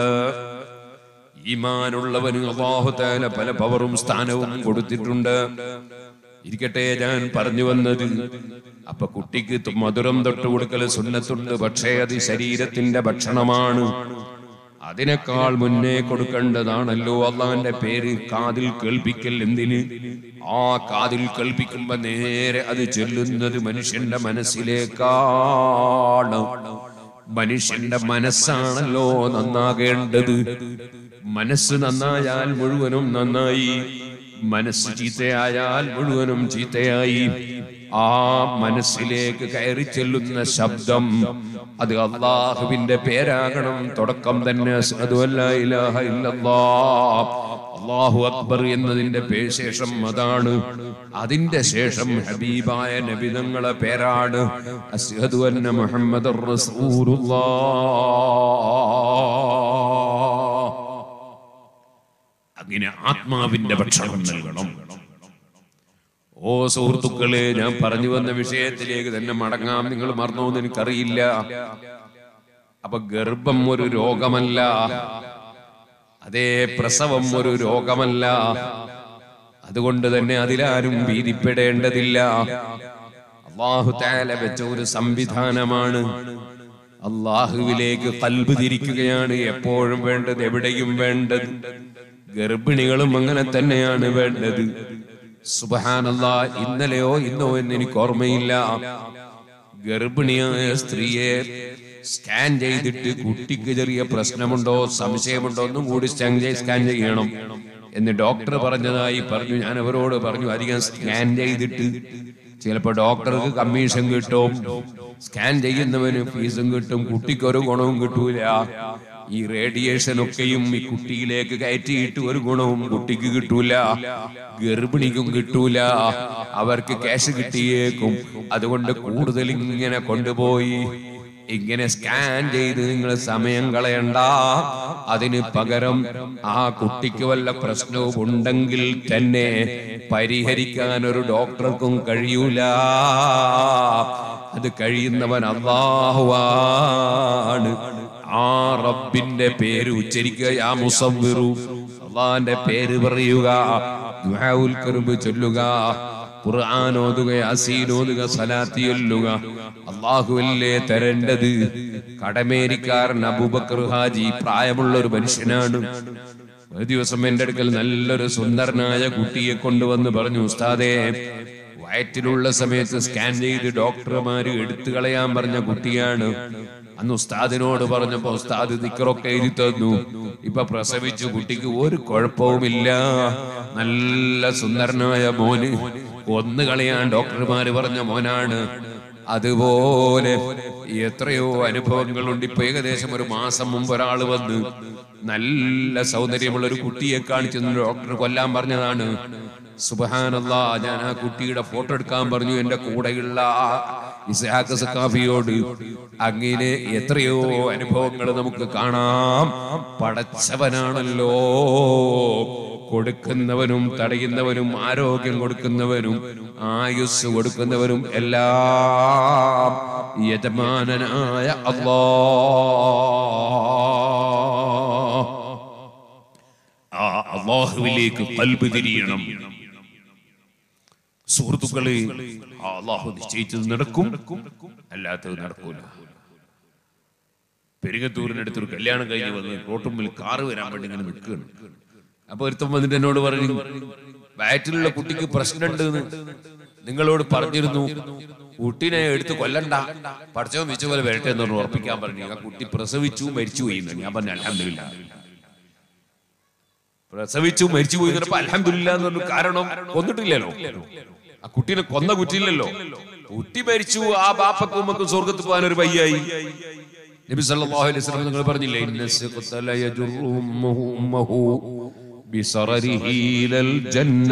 ഈമാനുള്ളവന് അള്ളാഹുത്താല പല പവറും സ്ഥാനവും കൊടുത്തിട്ടുണ്ട് ഇരിക്കട്ടെ ഞാൻ പറഞ്ഞു വന്നത് അപ്പൊ കുട്ടിക്ക് തു- മധുരം തൊട്ട് കൊടുക്കൽ സുന്നത്തുണ്ട് പക്ഷേ അത് ശരീരത്തിന്റെ ഭക്ഷണമാണ് അതിനേക്കാൾ മുന്നേ കൊടുക്കേണ്ടതാണല്ലോ അള്ളാന്റെ പേര് കാതിൽ കേൾപ്പിക്കൽ എന്തിന് ആ കാതിൽ കേൾപ്പിക്കുമ്പോ നേരെ അത് ചൊല്ലുന്നത് മനുഷ്യന്റെ മനസ്സിലേക്കാണ് മനുഷ്യന്റെ മനസ്സാണല്ലോ നന്നാകേണ്ടത് മനസ്സ് നന്നായാൽ മുഴുവനും നന്നായി മനസ്സ് ചീത്തയായാൽ മുഴുവനും ചീത്തയായി ആ മനസ്സിലേക്ക് കയറി ചെല്ലുന്ന ശബ്ദം അത് അള്ളാഹുവിന്റെ പേരാകണം തുടക്കം തന്നെ അസ്ഹദു അല്ലാ ഇലാഹ ഇല്ലല്ലാഹ് അള്ളാഹു അക്ബർ എന്നതിന്റെ പേ- ശേഷം അതാണ് അതിന്റെ ശേഷം ഹബീബായ നബിതങ്ങളെ പേരാണ് അസ്ഹദു അന്ന മുഹമ്മദ് അങ്ങനെ ആത്മാവിന്റെ ഭക്ഷണം നൽകണം ഓ സുഹൃത്തുക്കളെ ഞാൻ പറഞ്ഞു വന്ന വിഷയത്തിലേക്ക് തന്നെ മടങ്ങാം നിങ്ങൾ മറന്നോന്ന് എനിക്കറിയില്ല അപ്പൊ ഗർഭം ഒരു രോഗമല്ല അതേ പ്രസവം ഒരു രോഗമല്ല അതുകൊണ്ട് തന്നെ അതിലാരും ഭീതിപ്പെടേണ്ടതില്ല അള്ളാഹു താല വെച്ച ഒരു സംവിധാനമാണ് അള്ളാഹുവിലേക്ക് കൽബ് തിരിക്കുകയാണ് എപ്പോഴും വേണ്ടത് എവിടെയും വേണ്ടത് ഗർഭിണികളും അങ്ങനെ തന്നെയാണ് വേണ്ടത് സുബഹാനല്ലാ ഇന്നലെയോ ഇന്നോ എന്ന് എനിക്ക് ഓർമ്മയില്ല ഗർഭിണിയായ സ്ത്രീയെ സ്കാൻ ചെയ്തിട്ട് കുട്ടിക്ക് ചെറിയ പ്രശ്നമുണ്ടോ സംശയമുണ്ടോ ഒന്നും കൂടി സ്കാൻ ചെയ്- സ്കാൻ ചെയ്യണം എന്ന് ഡോക്ടർ പറഞ്ഞതായി പറഞ്ഞു ഞാൻ അവരോട് പറഞ്ഞു അധികം സ്കാൻ ചെയ്തിട്ട് ചിലപ്പോ ഡോക്ടർക്ക് കമ്മീഷൻ കിട്ടും സ്കാൻ ചെയ്യുന്നവന് ഫീസും കിട്ടും കുട്ടിക്ക് ഒരു ഗുണവും കിട്ടൂല ഈ റേഡിയേഷൻ ഒക്കെയും ഈ കുട്ടിയിലേക്ക് കയറ്റിയിട്ട് ഒരു ഗുണവും കുട്ടിക്ക് കിട്ടൂല ഗർഭിണിക്കും കിട്ടൂല അവർക്ക് ക്യാഷ് കിട്ടിയേക്കും അതുകൊണ്ട് കൂടുതൽ ഇങ്ങനെ കൊണ്ടുപോയി ഇങ്ങനെ സ്കാൻ ചെയ്ത് നിങ്ങൾ സമയം കളയണ്ട അതിന് പകരം ആ കുട്ടിക്ക് വല്ല പ്രശ്നവും ഉണ്ടെങ്കിൽ തന്നെ പരിഹരിക്കാൻ ഒരു ഡോക്ടർക്കും കഴിയൂല അത് കഴിയുന്നവൻ അള്ളാഹുവാണ് ആ റബ്ബിന്റെ പേര് ഉച്ചരിക്കുക യാ മുസവ്വിറു അള്ളാന്റെ പേര് പറയുക ദുആഉൽ കർബ് ചൊല്ലുക ഖുർആൻ ഓതുക യാസീൻ ഓതുക സലാത്തി ചൊല്ലുക അള്ളാഹുവല്ലേ തരേണ്ടത് കടമേരിക്കാരൻ അബൂബക്കർ ഹാജി പ്രായമുള്ള ഒരു മനുഷ്യനാണ് ഒരു ദിവസം എന്റെ അടുക്കൽ നല്ലൊരു സുന്ദരനായ കുട്ടിയെ കൊണ്ടുവന്ന് പറഞ്ഞു ഉസ്താദേ വയറ്റിലുള്ള സമയത്ത് സ്കാൻ ചെയ്ത് ഡോക്ടർമാര് എടുത്തു കളയാൻ പറഞ്ഞ കുട്ടിയാണ് അന്ന് ഉസ്താദിനോട് പറഞ്ഞപ്പോ ഉസ്താദ് നിക്കറൊക്കെ എഴുതി തന്നു ഇപ്പൊ പ്രസവിച്ചു കുട്ടിക്ക് ഒരു കുഴപ്പവുമില്ല നല്ല സുന്ദരനായ മോന് ഒന്ന് കളയാൻ ഡോക്ടർമാര് പറഞ്ഞ മോനാണ് അതുപോലെ എത്രയോ അനുഭവങ്ങളുണ്ട് ഇപ്പൊ ഏകദേശം ഒരു മാസം മുമ്പ് ഒരാൾ വന്ന് നല്ല സൗന്ദര്യമുള്ള ഒരു കുട്ടിയെ കാണിച്ചു ഡോക്ടർ കൊല്ലാൻ പറഞ്ഞതാണ് സുബഹാനല്ലാ ഞാൻ ആ കുട്ടിയുടെ ഫോട്ടോ എടുക്കാൻ പറഞ്ഞു എന്റെ കൂടെയുള്ള ആ ഇസ്ഹാഖ് സക്കാഫിയോട് അങ്ങനെ എത്രയോ അനുഭവങ്ങൾ നമുക്ക് കാണാം പടച്ചവനാണല്ലോ കൊടുക്കുന്നവനും തടയുന്നവനും ആരോഗ്യം കൊടുക്കുന്നവനും ആയുസ് കൊടുക്കുന്നവനും എല്ലാം യജമാനനായ അള്ളാ ആ അള്ളാഹുവിലേക്ക് കൽബ് തിരിയണം സുഹൃത്തുക്കളെ ആ അള്ളാഹു നിശ്ചയിച്ചത് നടക്കും അല്ലാത്തത് നടക്കൂല പെരിങ്ങത്തൂരിനടുത്തൊരു കല്യാണം കഴിഞ്ഞ് വന്ന് റോട്ടുമ്പിൽ കാറ് വരാൻ വേണ്ടി ഇങ്ങനെ നിൽക്കുകയാണ് അപ്പൊ ഒരുത്തം വന്നിട്ട് എന്നോട് പറഞ്ഞു വയറ്റിലുള്ള കുട്ടിക്ക് പ്രശ്നമുണ്ട് എന്ന് നിങ്ങളോട് പറഞ്ഞിരുന്നു കുട്ടീനെ എടുത്ത് കൊല്ലണ്ട പഠിച്ചോ വെച്ച പോലെ വരട്ടെ എന്ന് പറഞ്ഞ് ഉറപ്പിക്കാൻ പറഞ്ഞു ആ കുട്ടി പ്രസവിച്ചു മരിച്ചു പോയി എന്ന്. ഞാൻ പറഞ്ഞു അലഹമില്ല പ്രസവിച്ചു മരിച്ചു പോയി എന്നപ്പോ അലഹമില്ല എന്ന് പറഞ്ഞു കാരണം കൊന്നിട്ടില്ലല്ലോ ആ കുട്ടീനെ കൊന്ന കുറ്റിയില്ലല്ലോ കുട്ടി മരിച്ചു ആ ബാപ്പക്കും ഉമ്മക്കും സ്വർഗത്ത് പോകാൻ ഒരു വയ്യായി നബി സല്ലല്ലാഹു അലൈഹി വസല്ലം നിങ്ങൾ പറഞ്ഞില്ലേ ഇന്ന സിഖ്ത യജുറു ഉമ്മഹു ഉമ്മഹു ബിസറരിഹി ഇലൽ ജന്ന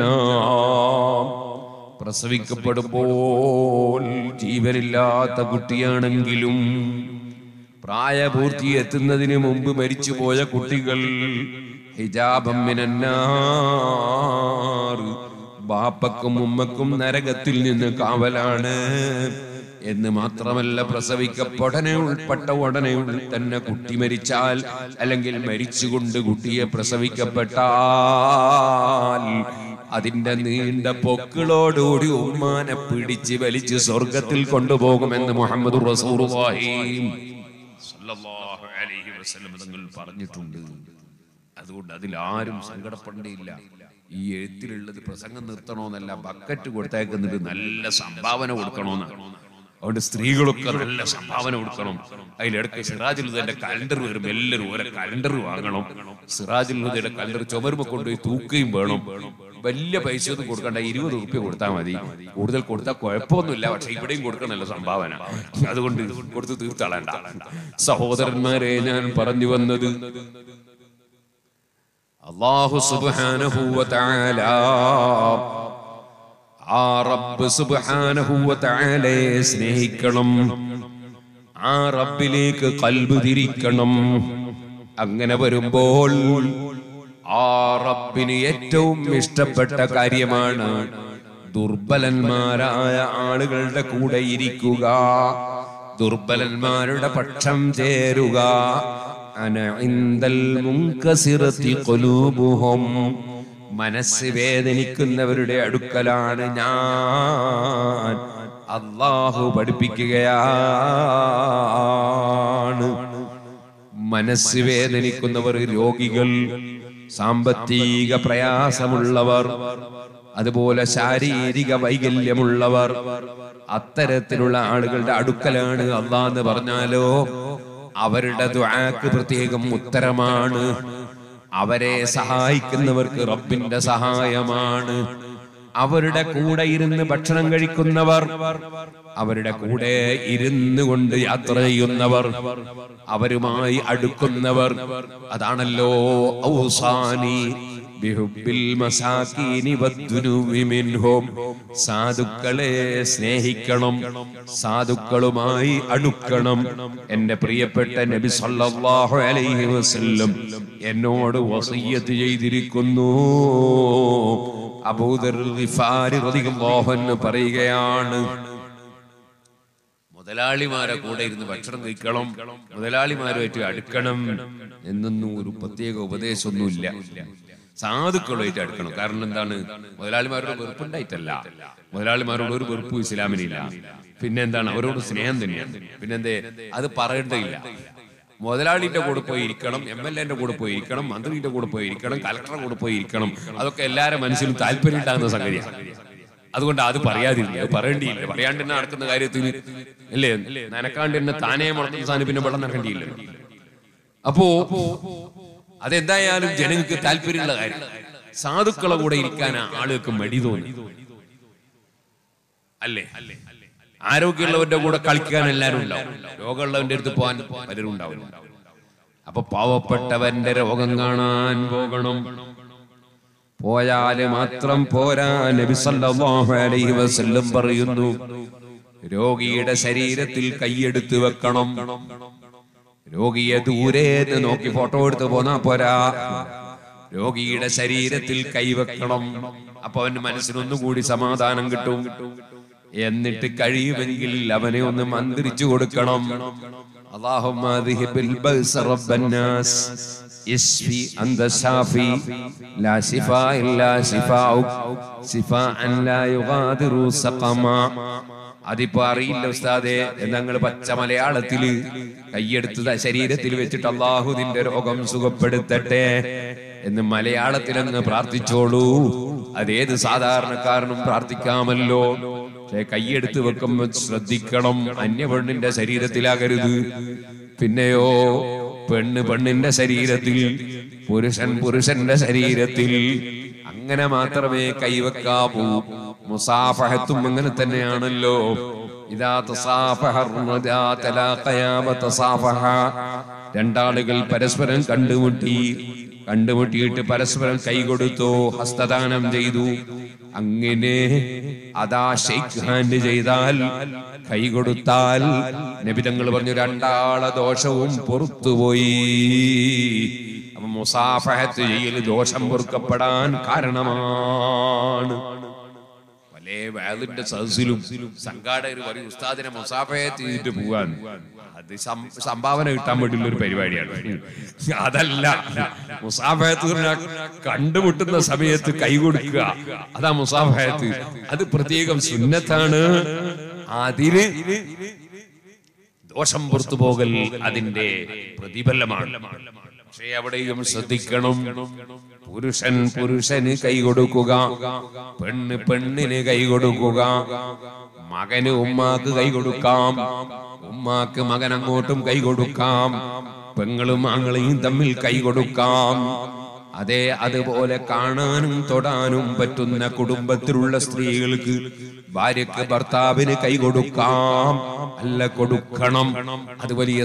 പ്രസവിക്കപ്പെടുമ്പോൾ ജീവനില്ലാത്ത കുട്ടിയാണെങ്കിലും പ്രായപൂർത്തി എത്തുന്നതിന് മുമ്പ് മരിച്ചുപോയ കുട്ടികൾ ഹിജാബം മിനന്നാർ ബാപ്പക്കും ഉമ്മക്കും നരകത്തിൽ നിന്ന് കാവലാണ് എന്ന് മാത്രമല്ല പ്രസവിക്കപ്പെടനെ ഉൾപ്പെട്ട ഉടനെ തന്നെ കുട്ടി മരിച്ചാൽ അല്ലെങ്കിൽ മരിച്ചുകൊണ്ട് കുട്ടിയെ പ്രസവിക്കപ്പെട്ടാൽ അതിന്റെ നീണ്ട പൊക്കിളോടുകൂടി ഉമ്മാനെ പിടിച്ച് വലിച്ച് സ്വർഗത്തിൽ കൊണ്ടുപോകുമെന്ന് മുഹമ്മദ് റസൂറുള്ളാഹി സല്ലല്ലാഹു അലൈഹി വസല്ലം തങ്ങൾ പറഞ്ഞിട്ടുണ്ട് അതുകൊണ്ട് അതിൽ ആരും സങ്കടപ്പെടേണ്ടിയില്ല ഈ എഴുത്തിലുള്ളത് പ്രസംഗം നിർത്തണമെന്നല്ല ബക്കറ്റ് കൊടുത്തേക്കുന്നിട്ട് നല്ല സംഭാവന കൊടുക്കണമെന്നാണ് അതുകൊണ്ട് സ്ത്രീകളൊക്കെ നല്ല സംഭാവന കൊടുക്കണം അതിലിടയ്ക്ക് സിറാജുൽ ഹുദയുടെ കലണ്ടർ വരും എല്ലാവരും ഓരോ കലണ്ടർ വാങ്ങണം സിറാജുൽ ഹുദയുടെ കലണ്ടർ ചുമരുമ കൊണ്ടുപോയി തൂക്കുകയും വേണം വലിയ പൈസ ഒന്നും കൊടുക്കണ്ട ഇരുപത് റുപ്യ കൊടുത്താൽ മതി കൂടുതൽ കൊടുത്താൽ കുഴപ്പമൊന്നുമില്ല പക്ഷെ ഇവിടെയും കൊടുക്കണല്ലോ സംഭാവന അതുകൊണ്ട് കൊടുത്ത് തീർത്തളണ്ട സഹോദരന്മാരെ ഞാൻ പറഞ്ഞു വന്നത് അള്ളാഹു സുബ്ഹാനഹു വ തആല ആ റബ്ബ് സുബ്ഹാനഹു വ തആലയെ സ്നേഹിക്കണം ആ റബ്ബിലേക്ക് കൽബ് തിരിക്കണം അങ്ങനെ വരുമ്പോൾ ആ റബ്ബിന് ഏറ്റവും ഇഷ്ടപ്പെട്ട കാര്യമാണ് ദുർബലന്മാരായ ആളുകളുടെ കൂടെ ഇരിക്കുക ദുർബലന്മാരുടെ പക്ഷം ചേരുക അന ഇന്ദൽ മുൻകസിറത്തി ഖുലൂബുഹും മനസ്സ് വേദനിക്കുന്നവരുടെ അടുക്കലാണ് ഞാൻ അള്ളാഹു പഠിപ്പിക്കുകയാണ് മനസ്സ് വേദനിക്കുന്നവർ രോഗികൾ സാമ്പത്തിക പ്രയാസമുള്ളവർ അതുപോലെ ശാരീരിക വൈകല്യമുള്ളവർ അത്തരത്തിലുള്ള ആളുകളുടെ അടുക്കലാണ് അള്ളാന്ന് പറഞ്ഞാലോ അവരുടെ ദുആക്ക് പ്രത്യേകം ഉത്തരമാണ് അവരെ സഹായിക്കുന്നവർക്ക് റബ്ബിന്റെ സഹായമാണ് അവരുടെ കൂടെ ഇരുന്ന് ഭക്ഷണം കഴിക്കുന്നവർ അവരുടെ കൂടെ ഇരുന്ന് കൊണ്ട് യാത്ര ചെയ്യുന്നവർ അവരുമായി അടുക്കുന്നവർ അതാണല്ലോ ഔസാനി ബിഹുബ്ബിൽ മസാകീനി വദ്ദുനൂബി മിൻഹും സാധുക്കളെ സ്നേഹിക്കണം സാധുക്കളുമായി അടുക്കണം എന്റെ പ്രിയപ്പെട്ട നബി സല്ലല്ലാഹു അലൈഹി വസല്ലം എന്നോട് വസിയ്യത്ത് ചെയ്തിരിക്കുന്നു അബൂദർ ഗിഫാരി റളിയല്ലാഹു അൻഹു പറയുകയാണ് മുതലാളിമാരെ കൂടെ ഇരുന്ന് ഭക്ഷണം കഴിക്കണം മുതലാളിമാരുമായിട്ട് അടുക്കണം എന്നൊന്നും ഒരു പ്രത്യേക ഉപദേശമൊന്നുമില്ല സാധുക്കളുമായിട്ട് അടുക്കണം കാരണം എന്താണ് മുതലാളിമാരോട് വെറുപ്പുണ്ടായിട്ടല്ല മുതലാളിമാരോട് ഒരു വെറുപ്പും ഇസ്ലാമിനില്ല പിന്നെ എന്താണ് അവരോട് സ്നേഹം തന്നെയാണ് പിന്നെന്തേ അത് പറയേണ്ടതില്ല മുതലാളിന്റെ കൂടെ പോയി ഇരിക്കണം എം എൽ എന്റെ കൂടെ പോയി ഇരിക്കണം മന്ത്രിയുടെ കൂടെ പോയി ഇരിക്കണം കലക്ടറുടെ കൂടെ പോയി ഇരിക്കണം അതൊക്കെ എല്ലാവരുടെ മനസ്സിലും താല്പര്യം ഉണ്ടാകുന്ന സംഗതിയാണ് അതുകൊണ്ട് അത് പറയാതില്ല അത് പറയേണ്ടിയില്ല പറയാണ്ട് തന്നെ നടക്കുന്ന കാര്യത്തിന് അല്ലേ നനക്കാണ്ട് തന്നെ താനേ മുളക്കുന്ന സാധനം പിന്നെ വെള്ളം നടക്കേണ്ടിയില്ല അപ്പോ അതെന്തായാലും ജനങ്ങൾക്ക് താല്പര്യമുള്ള കാര്യം സാധുക്കളെ കൂടെ ഇരിക്കാൻ ആളുകൾക്ക് മടി തോന്നി അല്ലേ ആരോഗ്യമുള്ളവന്റെ കൂടെ കളിക്കാൻ എല്ലാവരും ഉണ്ടാവും രോഗമുള്ളവന്റെ അടുത്ത് പോകാൻ പലരും ഉണ്ടാവില്ല അപ്പൊ പാവപ്പെട്ടവന്റെ രോഗം കാണാൻ പോകണം പോയാല് മാത്രം പോരാ നബി സല്ലല്ലാഹു അലൈഹി വസല്ലം പറയുന്നു രോഗിയുടെ ശരീരത്തിൽ കൈയെടുത്ത് വെക്കണം രോഗിയെ ദൂരേന്ന് നോക്കി ഫോട്ടോ എടുത്ത് പോന്നാ പോരാ രോഗിയുടെ ശരീരത്തിൽ കൈവെക്കണം അപ്പൊ അവന്റെ മനസ്സിനൊന്നുകൂടി സമാധാനം കിട്ടും എന്നിട്ട് കഴിയുമെങ്കിൽ അവനെ ഒന്ന് മന്ത്രിച്ചു കൊടുക്കണം اللهم اذهب البأس رب الناس اشفي انت الشافي لا شفاء الا شفاؤك شفاء لا يغادر سقما അതിപ്പോ അറിയില്ല ഉസ്താദെ ഞങ്ങൾ പച്ച മലയാളത്തില് കൈയെടുത്ത് ശരീരത്തിൽ വെച്ചിട്ട് അള്ളാഹു നിന്റെ രോഗം സുഖപ്പെടുത്തട്ടെ എന്ന് മലയാളത്തിൽ അങ്ങ് പ്രാർത്ഥിച്ചോളൂ അതേത് സാധാരണക്കാരനും പ്രാർത്ഥിക്കാമല്ലോ പക്ഷെ കൈയെടുത്ത് വെക്കുമ്പോൾ ശ്രദ്ധിക്കണം അന്യപെണ്ണിന്റെ ശരീരത്തിലാകരുത് പിന്നെയോ പെണ്ണ് പെണ്ണിന്റെ ശരീരത്തിൽ പുരുഷൻ പുരുഷന്റെ ശരീരത്തിൽ അങ്ങനെ മാത്രമേ കൈവെക്കാവൂ മുസാഫഹത്തും അങ്ങനെ തന്നെയാണല്ലോ ഇതാ തസാഫഹ ഇദാ തലാഖയാ വതസാഫഹ. രണ്ടാളുകൾ പരസ്പരം കണ്ടുമുട്ടി കണ്ടുമുട്ടിയിട്ട് പരസ്പരം കൈകൊടുത്തു ഹസ്തദാനം ചെയ്തു അങ്ങനെ അതാ ഷെയ്ഖ് ഹാൻഡ് ചെയ്താൽ കൈ കൊടുത്താൽ നബിതങ്ങൾ പറഞ്ഞു രണ്ടാളെ ദോഷവും പുറത്തുപോയി അപ്പൊ മുസാഫഹത്ത് ചെയ്യൽ ദോഷം പൊറുക്കപ്പെടാൻ കാരണമാണ് പല വേലിന്റെ സദസ്സിലും സംഘാടകർ പറയും ഉസ്താദിനെ മുസാഫഹത്ത് ചെയ്തിട്ട് പോവാൻ അത് സം- സംഭാവന കിട്ടാൻ വേണ്ടിയുള്ള ഒരു പരിപാടിയാണ് അതല്ല മുസാഫഹത്ത് പറഞ്ഞാൽ കണ്ടുമുട്ടുന്ന സമയത്ത് കൈ കൊടുക്കുക അതാ മുസാഫഹത്ത് അത് പ്രത്യേകം സുന്നത്താണ് അതിന് ദോഷം പുറത്തു പോകൽ അതിന്റെ പ്രതിഫലമാണ് പക്ഷേ അവിടെയും ശ്രദ്ധിക്കണം പുരുഷൻ പുരുഷന് കൈ കൊടുക്കുക പെണ്ണ് പെണ്ണിന് കൈ കൊടുക്കുക മകന് ഉമ്മാക്ക് കൈ കൊടുക്കാം ഉമ്മാക്ക് മകൻ അങ്ങോട്ടും കൈ കൊടുക്കാം പെങ്ങളും ആങ്ങളെയും തമ്മിൽ കൈ കൊടുക്കാം അതെ അതുപോലെ കാണാനും തൊടാനും പറ്റുന്ന കുടുംബത്തിലുള്ള സ്ത്രീകൾക്ക് ഭാര്യക്ക് ഭർത്താവിന് കൈ കൊടുക്കാം അല്ല കൊടുക്കണം അത് വലിയ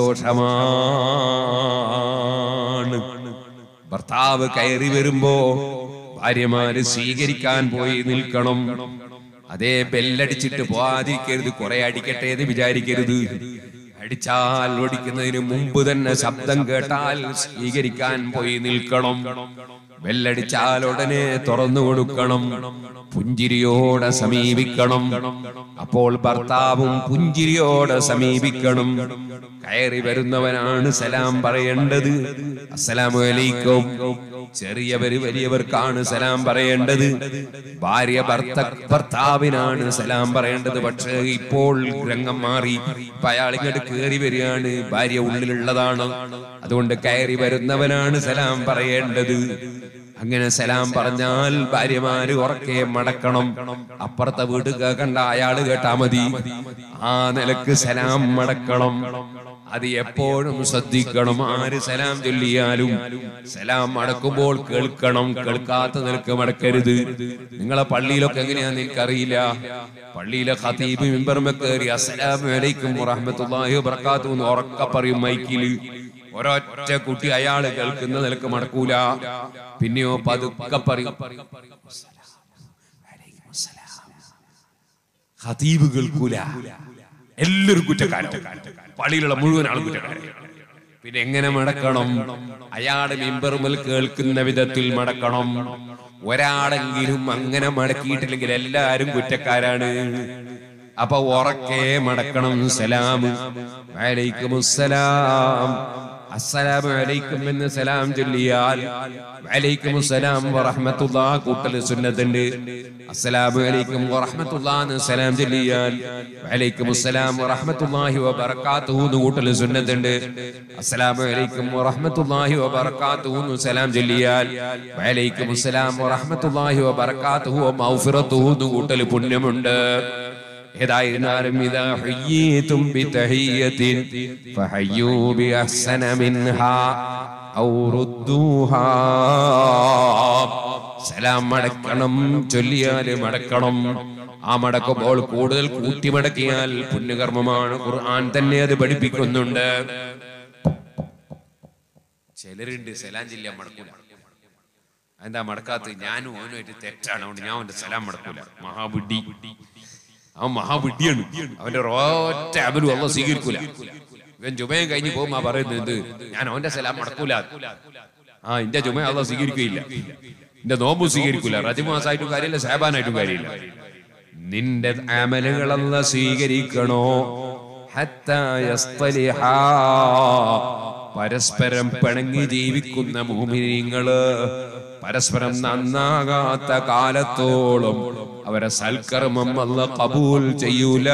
സന്തോഷമാണ് ഭർത്താവ് കയറി വരുമ്പോ ഭാര്യമാര് സ്വീകരിക്കാൻ പോയി നിൽക്കണം അതേ ബെല്ലടിച്ചിട്ട് പോവാതിരിക്കരുത് കുറെ അടിക്കട്ടെ എന്ന് വിചാരിക്കരുത് അടിച്ചാൽ ഓടിക്കുന്നതിന് മുമ്പ് തന്നെ ശബ്ദം കേട്ടാൽ സ്വീകരിക്കാൻ പോയി നിൽക്കണം ബെല്ലടിച്ചാൽ ഉടനെ തുറന്നു കൊടുക്കണം പുഞ്ചിരിയോടെ സമീപിക്കണം അപ്പോൾ ഭർത്താവും പുഞ്ചിരിയോടെ സമീപിക്കണം കയറി വരുന്നവനാണ് സലാം പറയേണ്ടത് അസ്സലാമു അലൈക്കും ചെറിയവര് വലിയവർക്കാണ് സലാം പറയേണ്ടത് ഭാര്യ ഭർത്ത ഭർത്താവിനാണ് സലാം പറയേണ്ടത് പക്ഷേ ഇപ്പോൾ രംഗം മാറി ഇപ്പൊ അയാൾ ഇങ്ങോട്ട് കയറി വരികയാണ് ഭാര്യ ഉള്ളിലുള്ളതാണ് അതുകൊണ്ട് കയറി വരുന്നവനാണ് സലാം പറയേണ്ടത് അങ്ങനെ സലാം പറഞ്ഞാൽ ഭാര്യമാര് ഉറക്കെ മടക്കണം അപ്പുറത്തെ വീട് കേൾക്കണ്ട അയാള് കേട്ടാ മതി ആ നിലക്ക് സലാം മടക്കണം അത് എപ്പോഴും ശ്രദ്ധിക്കണം ആര് സലാം ചൊല്ലിയാലും സലാം മടക്കുമ്പോൾ കേൾക്കണം കേൾക്കാത്ത നിലക്ക് മടക്കരുത് നിങ്ങളെ പള്ളിയിലൊക്കെ എങ്ങനെയാന്ന് എനിക്കറിയില്ല പള്ളിയിലെ ഖതീബ് മിമ്പർമ കയറി അസ്സലാമു അലൈക്കും വറഹ്മത്തുള്ളാഹി വബറകാതുഹു എന്ന് ഉറക്കെ പറയും മൈക്കില് ഒരൊറ്റ കുട്ടി അയാള് കേൾക്കുന്ന നിലക്ക് മടക്കൂല പിന്നെയോ പതുക്കെ പറയും ഖതീബ് കേൾക്കൂല എല്ലാവരും കുറ്റക്കാരും പള്ളിയിലുള്ള മുഴുവൻ ആളും കുറ്റക്കാരും പിന്നെ എങ്ങനെ മടക്കണം അയാള് മിമ്പറുമൽ കേൾക്കുന്ന വിധത്തിൽ മടക്കണം ഒരാളെങ്കിലും അങ്ങനെ മടക്കിയിട്ടില്ലെങ്കിൽ എല്ലാരും കുറ്റക്കാരാണ് അപ്പൊ ഉറക്കെ മടക്കണം സലാം വലൈക്കുമുസ്സലാം അസ്സലാമു അലൈക്കും എന്ന് സലാം ചൊല്ലിയാൽ വലൈക്കും അസ്സലാം വറഹ്മത്തുള്ളാ കൂട്ടൽ സുന്നത്തുണ്ട് അസ്സലാമു അലൈക്കും വറഹ്മത്തുള്ളാ എന്ന് സലാം ചൊല്ലിയാൽ വലൈക്കും അസ്സലാം വറഹ്മത്തുള്ളാഹി വബറകാതുഹു എന്ന് കൂട്ടൽ സുന്നത്തുണ്ട് അസ്സലാമു അലൈക്കും വറഹ്മത്തുള്ളാഹി വബറകാതുഹു എന്ന് സലാം ചൊല്ലിയാൽ വലൈക്കും അസ്സലാം വറഹ്മത്തുള്ളാഹി വബറകാതുഹു വമഗ്ഫിറതുഹു എന്ന് കൂട്ടൽ പുണ്യമുണ്ട് ഏതായിരുന്നാലും ഇതാ ഹയ്യീതും ബിതഹിയ്യത്തിൻ ഫഹയ്യൂ ബിഅഹ്സന മിൻഹാ ഔ റുദ്ദൂഹാ സലാം മടക്കണം ചൊല്ലിയാല് മടക്കണം ആ മടക്കുമ്പോൾ കൂടുതൽ കൂട്ടിമടക്കിയാൽ പുണ്യകർമ്മമാണ് ഖുർആൻ തന്നെ അത് പഠിപ്പിക്കുന്നുണ്ട് ചിലരുണ്ട് സലാം ജില്ല മടക്കൂല എന്താ മടക്കാത്ത ഞാനും അവനുമായിട്ട് തെറ്റാണ് അതുകൊണ്ട് ഞാൻ അവന്റെ സലാം മടക്കൂല മഹാബുദ്ധി അവൻ മഹാബുദ്ധിയാണ് അവന്റെ ഒറ്റ അബലും അള്ള സ്വീകരിക്കൂല ഇവൻ ജുമയും കഴിഞ്ഞ് പോകുമ്പോ പറയുന്നത് എന്ത് ഞാൻ അവന്റെ സലാം മടക്കൂല ആ എന്റെ ജുമ അള്ള സ്വീകരിക്കുകയില്ല എന്റെ നോമ്പ് സ്വീകരിക്കൂല റജമാസായിട്ടും കാര്യമില്ല സാബാനായിട്ടും കാര്യമില്ല നിന്റെ അമലുകളല്ല സ്വീകരിക്കണോ ഹത്താ യസ്തലിഹാ. പരസ്പരം പിണങ്ങി ജീവിക്കുന്ന മോമിനിങ്ങള് പരസ്പരം നന്നാകാത്ത കാലത്തോളം അവരെ സൽക്കർമ്മം അല്ല കബൂൽ ചെയ്യൂല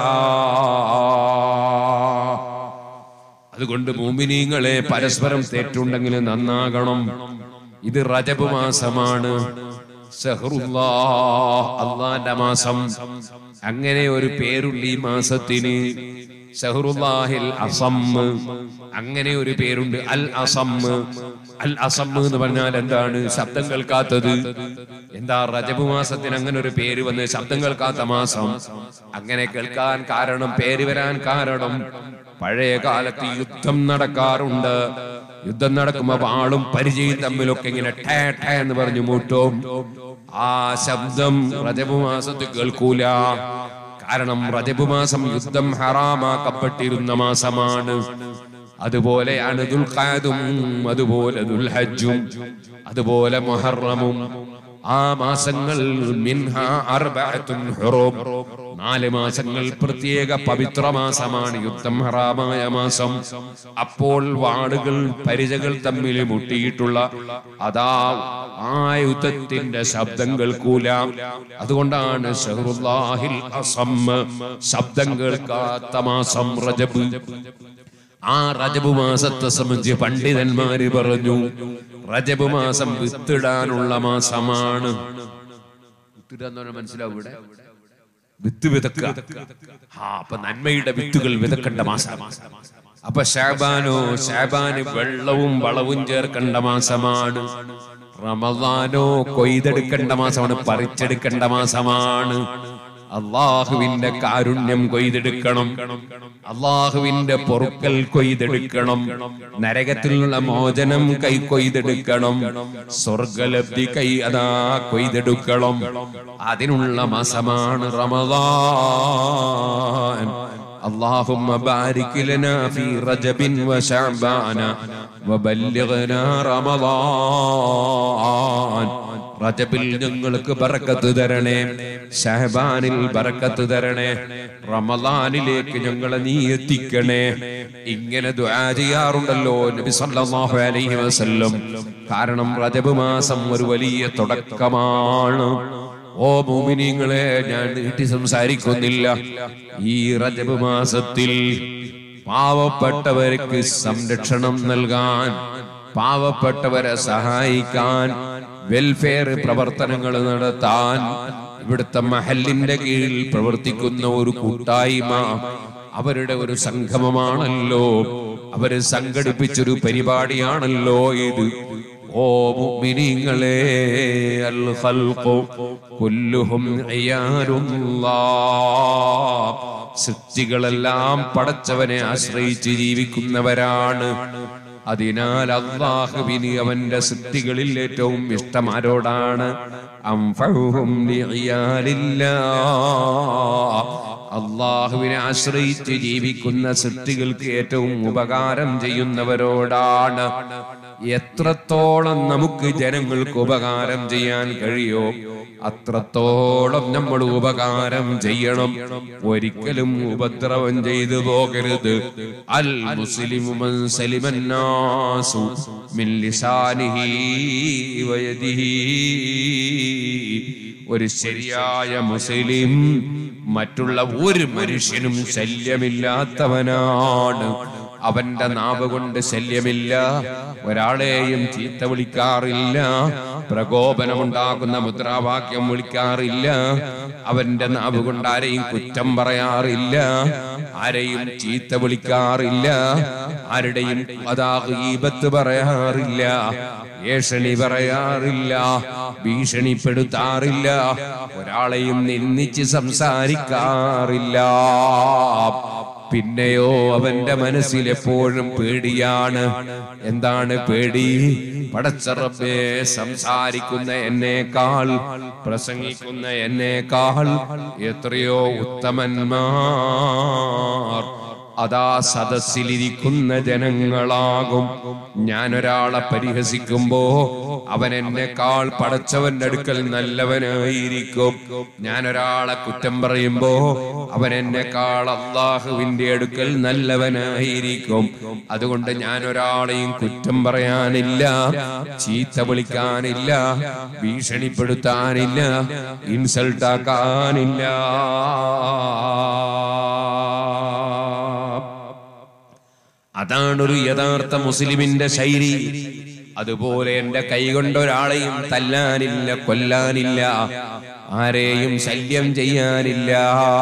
അതുകൊണ്ട് മോമിനിങ്ങളെ പരസ്പരം തെറ്റുണ്ടെങ്കിൽ നന്നാകണം ഇത് റജബ് മാസമാണ് സഹറുല്ലാ അള്ളാന്റെ മാസം അങ്ങനെ ഒരു പേരുണ്ട് ഈ മാസത്തിന് സഹറുല്ലാഹിൽ അസം അങ്ങനെ ഒരു പേരുണ്ട് അൽ അസം അൽ അസം എന്ന് പറഞ്ഞാൽ എന്താണ് ശബ്ദം കേൾക്കാത്തത് എന്താ റജബ് മാസത്തിന് അങ്ങനെ ഒരു പേര് വന്ന് ശബ്ദം കേൾക്കാത്ത മാസം അങ്ങനെ കേൾക്കാൻ കാരണം പേര് വരാൻ കാരണം പഴയ കാലത്ത് യുദ്ധം നടക്കാറുണ്ട് യുദ്ധം നടക്കുമ്പോ വാളും പരിചയം തമ്മിലൊക്കെ ഇങ്ങനെ ടേ ടേ എന്ന് പറഞ്ഞു മൂട്ടും ആ ശബ്ദം റജബ് മാസത്തിൽ കേൾക്കൂല കാരണം റജബ് മാസം യുദ്ധം ഹറാമാക്കപ്പെട്ടിരുന്ന മാസമാണ് അതുപോലെയാണ് ദുൽഖാദും അതുപോലെ ദുൽഹജ്ജും അതുപോലെ മുഹറമും ആ മാസങ്ങൾ മിൻഹ അർബഅത്തുൻ ഹുറൂം നാല് മാസങ്ങൾ പ്രത്യേക പവിത്ര മാസമാണ് യുദ്ധം ഹറാമായ മാസം അപ്പോൾ വാടുകൾ പരിചകൾ തമ്മിൽ മുട്ടിയിട്ടുള്ള അതാ ആ യുദ്ധത്തിന്റെ ശബ്ദം കേൾക്കൂല അതുകൊണ്ടാണ് ഷഹറുല്ലാഹിൽ അസം ശബ്ദം കേൾക്കാത്ത മാസം റജബ് ആ റജബ് മാസത്തെ സംബന്ധിച്ച് പണ്ഡിതന്മാര് പറഞ്ഞു റജബ് മാസം വിത്തിടാനുള്ള മാസമാണ് വിത്തിടാന്ന് മനസ്സിലാവും ഇവിടെ വിത്ത് വിതക്കുക ആ അപ്പൊ നന്മയുടെ വിത്തുകൾ വിതക്കേണ്ട മാസം അപ്പൊ ഷാബാനോ ഷാബാന് വെള്ളവും വളവും ചേർക്കേണ്ട മാസമാണ് റമദാനോ കൊയ്തെടുക്കേണ്ട മാസമാണ് പറിച്ചെടുക്കേണ്ട മാസമാണ് അള്ളാഹുവിന്റെ കാരുണ്യം കൊയ്തെടുക്കണം അള്ളാഹുവിന്റെ പൊറുക്കൽ കൊയ്തെടുക്കണം നരകത്തിലുള്ള മോചനം കൈ കൊയ്തെടുക്കണം സ്വർഗലബ്ധി കൈ അതാ കൊയ്തെടുക്കണം അതിനുള്ള മാസമാണ് റമദാൻ اللهم بارك لنا في رجب وشعبان وبلغنا رمضان റജബിൽ ഞങ്ങൾക്ക് ബറക്കത്ത് തരണേ ഷഹബാനിൽ ബറക്കത്ത് തരണേ റമദാനിലേക്ക് ഞങ്ങളെ നീ എത്തിക്കണേ ഇങ്ങനെ ദുആ ചെയ്യാറുണ്ടല്ലോ നബി സല്ലല്ലാഹു അലൈഹി വസല്ലം കാരണം റജബ് മാസം ഒരു വലിയ തുടക്കമാണ് ഓ മോമിനിങ്ങളെ ഞാൻ നീട്ടി സംസാരിക്കുന്നില്ല ഈ റജബ് മാസത്തിൽ പാവപ്പെട്ടവർക്ക് സംരക്ഷണം നൽകാൻ പാവപ്പെട്ടവരെ സഹായിക്കാൻ വെൽഫെയർ പ്രവർത്തനങ്ങൾ നടത്താൻ ഇവിടുത്തെ മഹലിന്റെ കീഴിൽ പ്രവർത്തിക്കുന്ന ഒരു കൂട്ടായ്മ അവരുടെ ഒരു സംഗമമാണല്ലോ അവര് സംഘടിപ്പിച്ചൊരു പരിപാടിയാണല്ലോ ഇത് ഓ മുഅ്മിനീങ്ങളെ അൽ ഖൽഖു കുല്ലുഹും ഇയാലുല്ലാഹ് സൃഷ്ടികളെല്ലാം പടച്ചവനെ ആശ്രയിച്ച് ജീവിക്കുന്നവരാണ് അതിനാൽ അള്ളാഹുവിന് അവന്റെ സൃഷ്ടികളിൽ ഏറ്റവും ഇഷ്ടം ആരോടാണ് അംഫഉഹും ലിഇയാലില്ലാഹ്. അള്ളാഹുവിനെ ആശ്രയിച്ച് ജീവിക്കുന്ന സൃഷ്ടികൾക്ക് ഏറ്റവും ഉപകാരം ചെയ്യുന്നവരോടാണ് എത്രത്തോളം നമുക്ക് ജനങ്ങൾക്ക് ഉപകാരം ചെയ്യാൻ കഴിയോ അത്രത്തോളം നമ്മൾ ഉപകാരം ചെയ്യണം ഒരിക്കലും ഉപദ്രവം ചെയ്തു പോകരുത് അൽ മുസ്ലിമു മൻ സലിമന്നാസു മിൻ ലിസാനിഹി വയദിഹി ഒരു ശരിയായ മുസ്ലിം മറ്റുള്ള ഒരു മനുഷ്യനും ശല്യമില്ലാത്തവനാണ് അവന്റെ നാവ് കൊണ്ട് ശല്യമില്ല ഒരാളെയും ചീത്ത വിളിക്കാറില്ല പ്രകോപനമുണ്ടാകുന്ന മുദ്രാവാക്യം വിളിക്കാറില്ല അവന്റെ നാവ് കൊണ്ട് ആരെയും കുറ്റം പറയാറില്ല ആരെയും ചീത്ത വിളിക്കാറില്ല ആരുടെയും അതാ ഗീബത്ത് പറയാറില്ല ഏഷണി പറയാറില്ല ഭീഷണിപ്പെടുത്താറില്ല ഒരാളെയും നിന്ദിച്ച് സംസാരിക്കാറില്ല പിന്നെയോ അവന്റെ മനസ്സിൽ എപ്പോഴും പേടിയാണ് എന്താണ് പേടി പടച്ചറബെ സംസാരിക്കുന്ന എന്നേക്കാൾ പ്രസംഗിക്കുന്ന എന്നേക്കാൾ എത്രയോ ഉത്തമന്മാർ അതാ സദസ്സിലിരിക്കുന്ന ജനങ്ങളാകും ഞാൻ ഒരാളെ പരിഹസിക്കുമ്പോ അവൻ എന്നെക്കാൾ പടച്ചവന്റെ അടുക്കൽ നല്ലവനായിരിക്കും ഞാൻ ഒരാളെ കുറ്റം പറയുമ്പോ അവൻ എന്നെക്കാൾ അള്ളാഹുവിന്റെ അടുക്കൽ നല്ലവനായിരിക്കും അതുകൊണ്ട് ഞാൻ ഒരാളെയും കുറ്റം പറയാനില്ല ചീത്ത വിളിക്കാനില്ല ഭീഷണിപ്പെടുത്താനില്ല ഇൻസൾട്ടാക്കാനില്ല അതാണ് ഒരു യഥാർത്ഥ മുസ്ലിമിന്റെ ശൈലി അതുപോലെ എന്റെ കൈകൊണ്ട് ഒരാളെയും തല്ലാനില്ല കൊല്ലാനില്ല ആരെയും ശല്യം ചെയ്യാനില്ല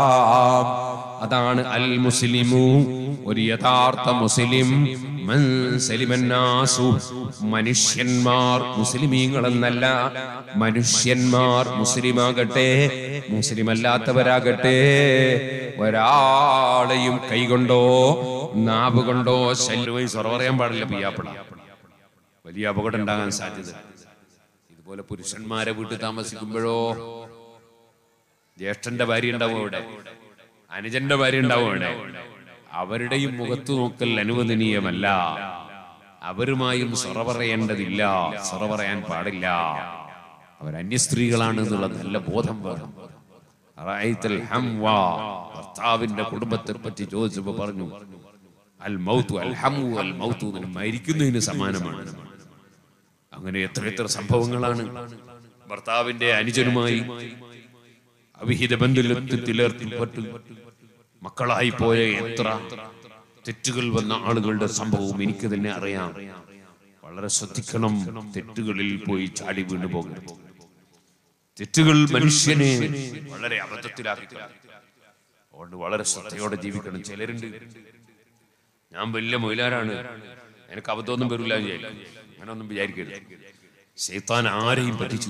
അതാണ് അൽ മുസ്ലിമു ഒരു യഥാർത്ഥ മുസ്ലിം മൻ സലിമന്നാസു മനുഷ്യന്മാർ മുസ്ലിമീങ്ങൾ എന്നല്ല മനുഷ്യന്മാർ മുസ്ലിമാകട്ടെ മുസ്ലിം അല്ലാത്തവരാകട്ടെ ഒരാളെയും കൈകൊണ്ടോ നാവ് കൊണ്ടോ ശല്യമായി സ്വറ പറയാൻ പാടില്ല പിയാപ്പിള വലിയ അപകടം ഉണ്ടാകാൻ സാധ്യത ഇതുപോലെ പുരുഷന്മാരെ വീട്ടിൽ താമസിക്കുമ്പോഴോ ജ്യേഷ്ഠന്റെ ഭാര്യ ഉണ്ടാവും അവിടെ അനുജന്റെ ഭാര്യ ഉണ്ടാവും അവിടെ അവരുടെയും മുഖത്തു നോക്കൽ അനുവദനീയമല്ല അവരുമായും സൊറ പറയേണ്ടതില്ല സൊറ പറയാൻ പാടില്ല അവർ അന്യസ്ത്രീകളാണ് എന്നുള്ള നല്ല ബോധം വേണം റഅയ്തൽ ഹംവാ ഭർത്താവിന്റെ കുടുംബത്തെ പറ്റി ചോദിച്ചപ്പോ പറഞ്ഞു അൽ മൗത്തു അൽ ഹമു അൽ മൗത്തു എന്ന് മരിക്കുന്നതിന് സമാനമാണ് അങ്ങനെ എത്ര എത്ര സംഭവങ്ങളാണ് ഭർത്താവിന്റെ അനുജനുമായി അവിഹിത ബന്ധുലത്തിലേർപ്പെട്ടു മക്കളായി പോയ എത്ര തെറ്റുകൾ വന്ന ആളുകളുടെ സംഭവവും എനിക്ക് തന്നെ അറിയാം വളരെ ശ്രദ്ധിക്കണം തെറ്റുകളിൽ പോയി ചാടി വീണു പോകരുത് തെറ്റുകൾ മനുഷ്യനെ വളരെ അബദ്ധത്തിലാക്കി അതുകൊണ്ട് വളരെ ശ്രദ്ധയോടെ ജീവിക്കണം ചിലരുണ്ട് ഞാൻ വലിയ മൊയിലാരാണ് എനിക്ക് അബദ്ധമൊന്നും വരില്ല എന്ന് വിചാരിക്കും അങ്ങനെ ഒന്നും വിചാരിക്കരുത് ശൈത്താൻ ആരെയും പറ്റിച്ചു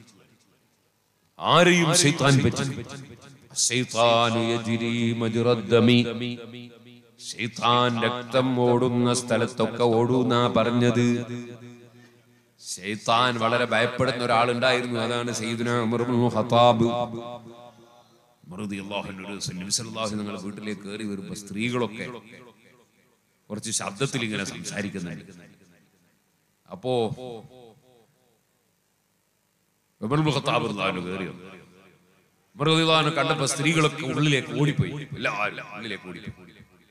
ആരെയും ശൈത്താൻ പറ്റിച്ചു ശൈത്താനു യജ്രി മജ്റദ്ദമി. ശൈത്താൻ രക്തം ഓടുന്ന സ്ഥലത്തൊക്കെ ഓടൂന്നാ പറഞ്ഞത് ശൈത്താൻ വളരെ ഭയപ്പെടുന്ന ഒരാളുണ്ടായിരുന്നു അതാണ് സയ്യിദുന ഉമർ ഇബ്നുൽ ഖത്താബ് ഉമർ റളിയല്ലാഹു അൻഹു ഒരു ദിവസം നബി സല്ലല്ലാഹു അലൈഹി വസല്ലം തങ്ങളുടെ വീട്ടിലേക്ക് കയറി വരുമ്പോ സ്ത്രീകളൊക്കെ കുറച്ച് ശബ്ദത്തിൽ ഇങ്ങനെ സംസാരിക്കുന്നുണ്ട് അപ്പോ ഉമർ ഇബ്നുൽ ഖത്താബ് റളിയല്ലാഹു അൻഹു കയറി വന്നു ഉമർ റളിയല്ലാഹു അൻഹു കണ്ടപ്പോ സ്ത്രീകളൊക്കെ ഉള്ളിലേക്ക് ഓടിപ്പോയി എല്ലാവരും ഉള്ളിലേക്ക് ഓടിപ്പോയി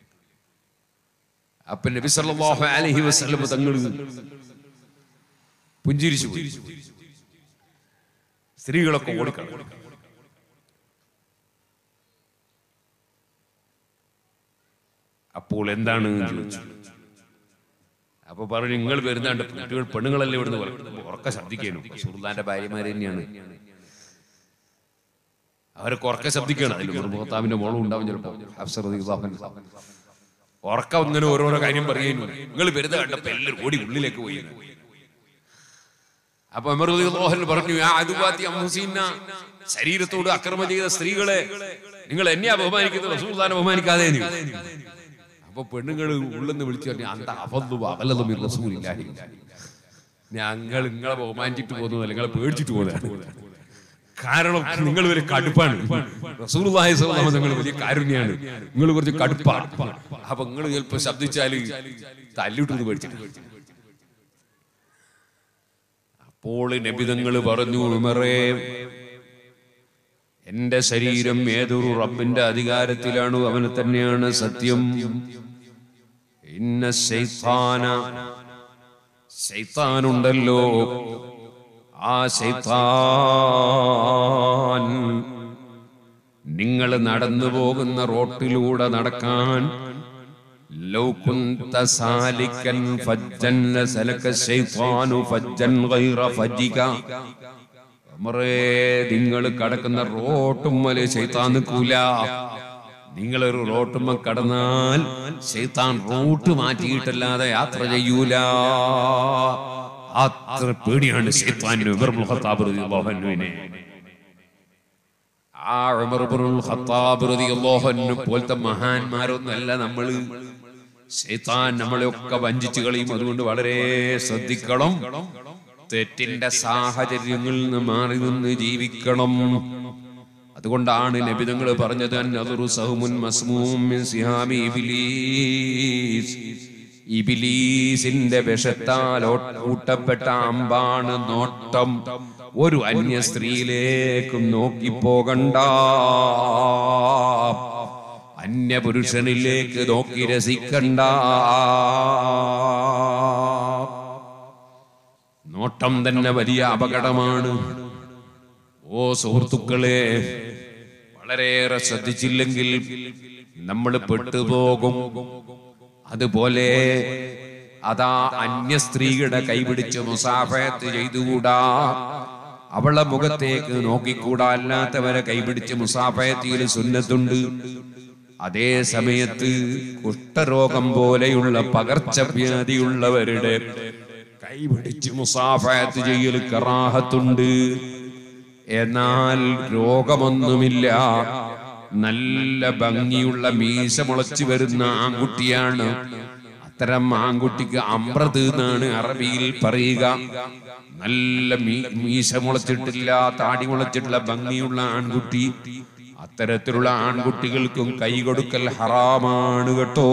അപ്പൊ നബി സല്ലല്ലാഹു അലൈഹി വസല്ലം തങ്ങൾ പുഞ്ചിരിച്ചു പോയി സ്ത്രീകളൊക്കെ ഓടിക്കളഞ്ഞു അപ്പോൾ എന്താണ് എന്ന് ചോദിച്ചു അപ്പൊ പറഞ്ഞു നിങ്ങൾ വരുന്നാണ്ട് കുട്ടികൾ പെണ്ണുങ്ങളല്ലേ ഇവിടുന്ന് പറ- ഉറക്ക ശബ്ദിക്കാനും സുൽത്താന്റെ ഭാര്യമാര് തന്നെയാണ് അവരൊക്കെ ഉറക്ക ശബ്ദിക്കണം അതിൽ മുഹത്താവിന്റെ മോളും ഉണ്ടാവും ചിലപ്പോ ഹഫ്സർ റളിയല്ലാഹു അൻഹു. ഉറക്കം ഇങ്ങനെ ഓരോരോ കാര്യം പറയുന്നു നിങ്ങൾ വരുന്ന കണ്ടപ്പോ എല്ലാവരും ഓടി ഉള്ളിലേക്ക് പോയി അപ്പൊ ഉമർ റളിയല്ലാഹു അൻഹു പറഞ്ഞു "യാ അദുവാത്തി അംഹുസീന ശരീരത്തോട് അക്രമം ചെയ്ത സ്ത്രീകളെ നിങ്ങൾ എന്നെയാ ബഹുമാനിക്കുന്നത് റസൂലുള്ളാഹിനെ ബഹുമാനിക്കാതെ എന്ന് ചോദിച്ചു. അപ്പൊ പെണ്ണുങ്ങൾ ഉള്ളെന്ന് വിളിച്ചു പറഞ്ഞു അന്ത അവന്നു അവലതും റസൂലില്ലാഹി ഞങ്ങൾ നിങ്ങളെ ബഹുമാനിച്ചിട്ട് പോകുന്നതല്ല നിങ്ങളെ പേടിച്ചിട്ട് പോകുന്നതാണ് കാരണം നിങ്ങൾ വലിയ കടുപ്പാണ് റസൂലുള്ളാഹി സ്വല്ലല്ലാഹു അലൈഹി വസല്ലം വലിയ കാരുണ്യാണ് നിങ്ങൾ കുറച്ച് കടുപ്പാണ് അപ്പൊ നിങ്ങൾ ചിലപ്പോ ശബ്ദിച്ചാല് തല്ലിട്ടത് പേടിച്ചിട്ട് അപ്പോൾ നബിതങ്ങൾ പറഞ്ഞു ഉമറേ എന്റെ ശരീരം ഏതൊരു റബ്ബിന്റെ അധികാരത്തിലാണ് അവന് തന്നെയാണ് സത്യം ഇന്ന ശൈത്താന ശൈത്താനുണ്ടല്ലോ ആ ശൈത്താൻ നിങ്ങൾ നടന്നു പോകുന്ന റോട്ടിലൂടെ നടക്കാൻ لو كنت سالكا فجا لسلك الشيطان فجا غير فجك ഉമറേ നിങ്ങൾ കടക്കുന്ന റോട്ടുമ്മല് ശൈത്താൻ നിൽക്കൂല നിങ്ങളൊരു റോട്ടുമ്മ കടന്നാൽ ശൈത്താൻ റൂട്ട് മാറ്റിയിട്ടല്ലാതെ യാത്ര ചെയ്യൂല അത്ര പേടിയാണ് ശൈത്താൻ ഉമർ ഇബ്നുൽ ഖത്താബ് റളിയല്ലാഹു അൻഹുവിനെ ആ ഉമർ ഇബ്നുൽ ഖത്താബ് റളിയല്ലാഹു അൻഹു പോലത്തെ മഹാന്മാരൊന്നല്ല നമ്മള് ശൈത്താൻ നമ്മളെയൊക്കെ വഞ്ചിച്ചു കളയും അതുകൊണ്ട് വളരെ ശ്രദ്ധിക്കണം തെറ്റിന്റെ സാഹചര്യങ്ങളിൽ നിന്ന് മാറി നിന്ന് ജീവിക്കണം അതുകൊണ്ടാണ് നബിതങ്ങൾ പറഞ്ഞത് അന്നദുറു സഹ്മുൻ മസ്മൂം മിൻ സിഹാമി ഇബ്ലീസ് ഇബിലീസിന്റെ വിഷത്താൽ ഊട്ടപ്പെട്ട അമ്പാണ് നോട്ടം ഒരു അന്യ സ്ത്രീയിലേക്കും നോക്കിപ്പോകണ്ട അന്യ പുരുഷനിലേക്ക് നോക്കി രസിക്കണ്ട നോട്ടം തന്നെ വലിയ അപകടമാണ് ഓ സുഹൃത്തുക്കളെ വളരെയേറെ ശ്രദ്ധിച്ചില്ലെങ്കിൽ നമ്മൾ പെട്ടുപോകും അതുപോലെ അതാ അന്യ സ്ത്രീയുടെ കൈപിടിച്ച് മുസാഫയത്ത് ചെയ്തുകൂടാ അവളെ മുഖത്തേക്ക് നോക്കിക്കൂടാ അല്ലാത്തവരെ കൈപിടിച്ച് മുസാഫയത്തിൽ സുന്നത്തുണ്ട് അതേ സമയത്ത് കുഷ്ഠരോഗം പോലെയുള്ള പകർച്ചവ്യാധിയുള്ളവരുടെ കൈപിടിച്ച് മുസാഫയത്ത് ചെയ്യൽ കറാഹത്തുണ്ട് എന്നാൽ രോഗമൊന്നുമില്ല നല്ല ഭംഗിയുള്ള മീശ മുളച്ചു വരുന്ന ആൺകുട്ടിയാണ് അത്തരം ആൺകുട്ടിക്ക് അമ്രത് എന്നാണ് അറബിയിൽ പറയുക നല്ല മീ- മീശ മുളച്ചിട്ടില്ല താടി മുളച്ചിട്ടുള്ള ഭംഗിയുള്ള ആൺകുട്ടി അത്തരത്തിലുള്ള ആൺകുട്ടികൾക്കും കൈ കൊടുക്കൽ ഹറാമാണ് കേട്ടോ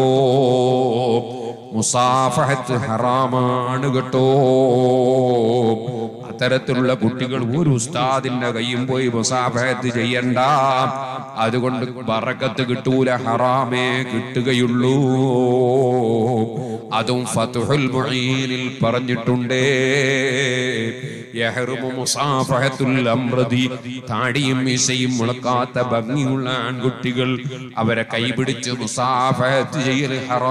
മുസാഫഹത്ത് ഹറാമാണ് കേട്ടോ അത്തരത്തിലുള്ള കുട്ടികൾ ഒരു ഉസ്താദിന്റെ കയ്യും പോയി മുസാഫഹത്ത് ചെയ്യണ്ട അതുകൊണ്ട് ബറക്കത്ത് കിട്ടൂല ഹറാമേ കിട്ടുകയുള്ളൂ അതും ഫതുഹുൽ മുഈനിൽ പറഞ്ഞിട്ടുണ്ടേ യഹ്റുമു മുസാഫഹത്തുൽ അംറദി താടിയും മീശയും മുളക്കാത്ത ഭംഗിയുള്ള ആൺകുട്ടികൾ അവരെ കൈപിടിച്ച് മുസാഫഹത്ത് ചെയ്യൽ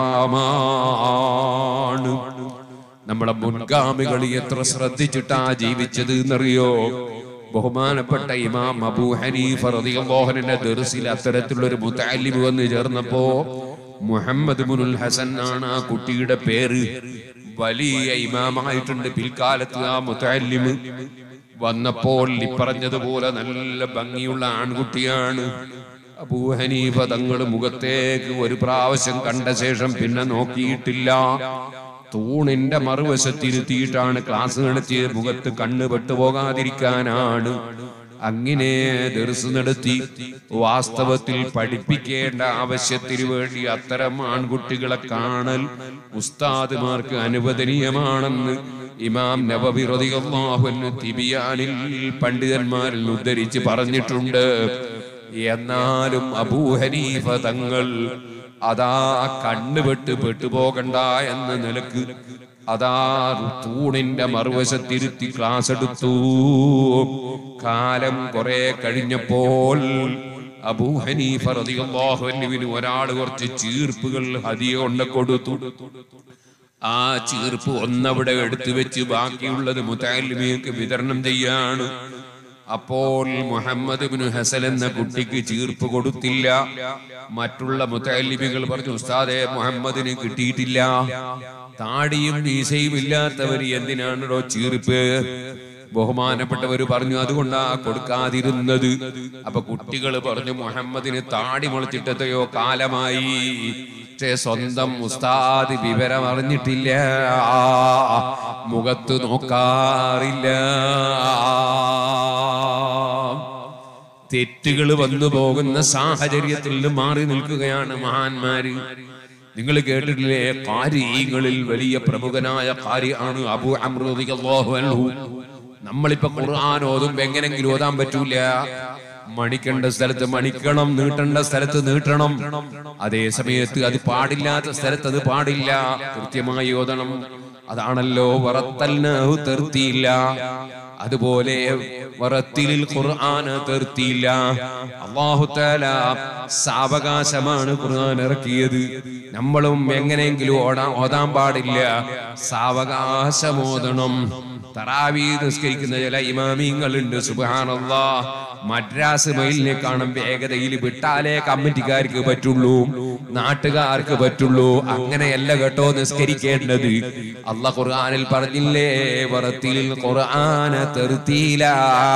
ഹറാമാണ് നമ്മളെ മുൻഗാമികൾ എത്ര ശ്രദ്ധിച്ചിട്ടാ ജീവിച്ചത് എന്നറിയോ ബഹുമാനപ്പെട്ട ഇമാം അബൂ ഹനീഫ റളിയല്ലാഹുവിന്റെ ദർസിൽ അത്തരത്തിലുള്ള ഒരു മുത്തഅല്ലിം വന്ന് ചേർന്നപ്പോ മുഹമ്മദ് മുനുൽ ഹസൻ ആണ് ആ കുട്ടിയുടെ പേര് വലിയ ഇമാമായിട്ടുണ്ട് പിൽക്കാലത്ത് ആ മുത്തഅല്ലിം വന്നപ്പോൾ ഈ പറഞ്ഞതുപോലെ നല്ല ഭംഗിയുള്ള ആൺകുട്ടിയാണ് അബൂ ഹനീഫ തങ്ങൾ മുഖത്തേക്ക് ഒരു പ്രാവശ്യം കണ്ട ശേഷം പിന്നെ നോക്കിയിട്ടില്ല തൂണിന്റെ മറുവശത്തിരുത്തിയിട്ടാണ് ക്ലാസ് നടത്തി മുഖത്ത് കണ്ണ് പെട്ടുപോകാതിരിക്കാനാണ് അങ്ങനെ ദർസ് നടത്തി വാസ്തവത്തിൽ പഠിപ്പിക്കേണ്ട ആവശ്യത്തിന് വേണ്ടി അത്തരം ആൺകുട്ടികളെ കാണൽ ഉസ്താദുമാർക്ക് അനുവദനീയമാണെന്ന് ഇമാം നബവി റളിയല്ലാഹു അൻഹു തിബിയാനിൽ പണ്ഡിതന്മാരിൽ ഉദ്ധരിച്ച് പറഞ്ഞിട്ടുണ്ട് എന്നാലും അബൂഹനീഫ തങ്ങൾ അതാ കണ്ണുപെട്ട് പെട്ടുപോകണ്ട എന്ന നിലക്ക് അതാ തൂണിന്റെ മറുവശത്തിരുത്തി ക്ലാസ് എടുത്തു കാലം കുറെ കഴിഞ്ഞപ്പോൾ അബൂഹനീഫ റളിയല്ലാഹു അൻഹുവിന് ഒരാൾ കുറച്ച് ചീർപ്പുകൾ ഹദിയ കൊണ്ട് കൊടുത്തു ആ ചീർപ്പ് ഒന്നവിടെ എടുത്തു വെച്ച് ബാക്കിയുള്ളത് മുത്താലിമിയക്ക് വിതരണം ചെയ്യാണ് അപ്പോൾ മുഹമ്മദ് ബിൻ ഹസൻ എന്ന കുട്ടിക്ക് ചീർപ്പ് കൊടുത്തില്ല മറ്റുള്ള മുത്തലിബികൾ പറഞ്ഞു ഉസ്താദെ മുഹമ്മദിന് കിട്ടിയിട്ടില്ല താടിയും മീശയും ഇല്ലാത്തവർ എന്തിനാണോ ചീർപ്പ് ബഹുമാനപ്പെട്ടവര് പറഞ്ഞു അതുകൊണ്ടാ കൊടുക്കാതിരുന്നത് അപ്പൊ കുട്ടികൾ പറഞ്ഞു മുഹമ്മദിന് താടി മുളച്ചിട്ടതയോ കാലമായി പക്ഷേ സ്വന്തം ഉസ്താദ് വിവരം അറിഞ്ഞിട്ടില്ല മുഖത്ത് നോക്കാറില്ല തെറ്റുകൾ വന്നു പോകുന്ന സാഹചര്യത്തിൽ നിന്ന് മാറി നിൽക്കുകയാണ് മഹാന്മാര് നിങ്ങൾ കേട്ടിട്ടില്ലേ കാരികളിൽ വലിയ പ്രമുഖനായ കാരി ആണ് അബു അമൃതിഹു നമ്മളിപ്പോ ഖുർആൻ ഓതുമ്പോ എങ്ങനെങ്കിലും ഓതാൻ പറ്റൂല മണിക്കേണ്ട സ്ഥലത്ത് മണിക്കണം നീട്ടേണ്ട സ്ഥലത്ത് നീട്ടണം അതേ സമയത്ത് അത് പാടില്ലാത്ത സ്ഥലത്ത് അത് പാടില്ല കൃത്യമായി ഓതണം അതാണല്ലോ വറത്തൽനാഹു തെർത്തിയില്ല അതുപോലെ വറത്തിലിൽ ഖുർആൻ തീർത്തിയില്ല അല്ലാഹു തആല സാവകാശമാണ് ഖുർആൻ ഇറക്കിയത് നമ്മളും എങ്ങനെയെങ്കിലും ഓടാൻ ഓതാൻ പാടില്ല സാവകാശം ഓതണം തറാവി നിസ്കരിക്കുന്ന ചില ഇമാമിങ്ങളുണ്ട് സുബാനല്ലാ മദ്രാസ് മയിലിനെ കാണും വേഗതയിൽ വിട്ടാലേ കമ്മിറ്റിക്കാർക്ക് പറ്റുള്ളൂ നാട്ടുകാർക്ക് പറ്റുള്ളൂ അങ്ങനെയല്ല കേട്ടോ നിസ്കരിക്കേണ്ടത് അല്ല ഖുർആനിൽ പറഞ്ഞില്ലേ വറത്തിൽ ഖുർആന തെർത്തീല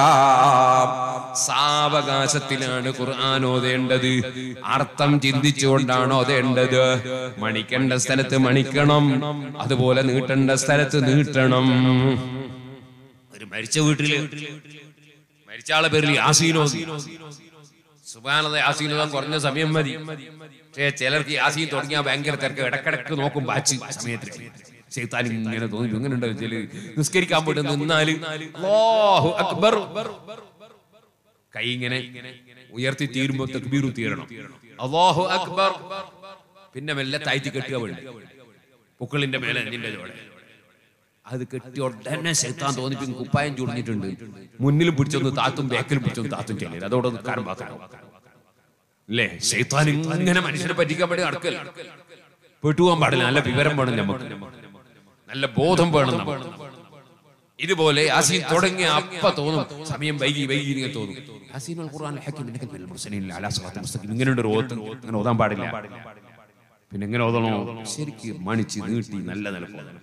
സാവകാശത്തിലാണ് ഖുർആൻ ഓതേണ്ടത് അർത്ഥം ചിന്തിച്ചുകൊണ്ടാണ് ഓതേണ്ടത് മണിക്കേണ്ട സ്ഥലത്ത് മണിക്കണം അതുപോലെ നീട്ടേണ്ട സ്ഥലത്ത് നീട്ടണം ഒരു മരിച്ച വീട്ടില് മരിച്ച ആളെ പേരിൽ യാസീനോ സുബാനത യാസീനോദാൻ കുറഞ്ഞ സമയം മതി പക്ഷേ ചിലർക്ക് യാസീൻ തുടങ്ങിയാൽ ഭയങ്കര തിരക്ക് ഇടക്കിടക്ക് നോക്കും ബാച്ച് സമയത്തിൽ ചെയ്താൽ ഇങ്ങനെ തോന്നി ഇങ്ങനെ ഉണ്ട് ചില നിസ്കരിക്കാൻ പോയിട്ട് നിന്നാല് അല്ലാഹു അക്ബർ കൈ ഇങ്ങനെ ഉയർത്തി തീരുമ്പോ തക്ബീറു തീരണം അല്ലാഹു അക്ബർ പിന്നെ മെല്ലെ താഴ്ത്തി കെട്ടുക വേണ്ടി പുക്കളിന്റെ മേലെ നിന്റെ ചോടെ അത് കെട്ടി ഉടനെ ശൈത്താൻ തോന്നിപ്പിക്കും കുപ്പായം ചുടിഞ്ഞിട്ടുണ്ട് മുന്നിലും പിടിച്ചൊന്ന് താത്തും ബാക്കിലും പിടിച്ചൊന്ന് താത്തും ചെയ്യില്ല അതോടെ നിൽക്കാനും പാക്കാനും അല്ലേ ശൈത്താൻ ഇങ്ങനെ മനുഷ്യനെ പറ്റിക്കാൻ വേണ്ടി നടക്കൽ പെട്ടുപോകാൻ പാടില്ല നല്ല വിവരം വേണം നമുക്ക് നല്ല ബോധം വേണം നമുക്ക് ഇതുപോലെ യാസീൻ തുടങ്ങിയ അപ്പ തോന്നും സമയം വൈകി വൈകി ഇങ്ങനെ തോന്നും യാസീൻ അൽ ഖുർആൻ ഹക്കീം ഇന്നക മിനൽ മുർസലീൻ അലാ സിറാത്തിൽ മുസ്തഖീം ഇങ്ങനെ ഒരു ഓത്ത് അങ്ങനെ ഓതാൻ പാടില്ല പിന്നെ എങ്ങനെ ഓതണോ ശരിക്ക് മണിച്ച് നീട്ടി നല്ല നിലക്ക് ഓതണം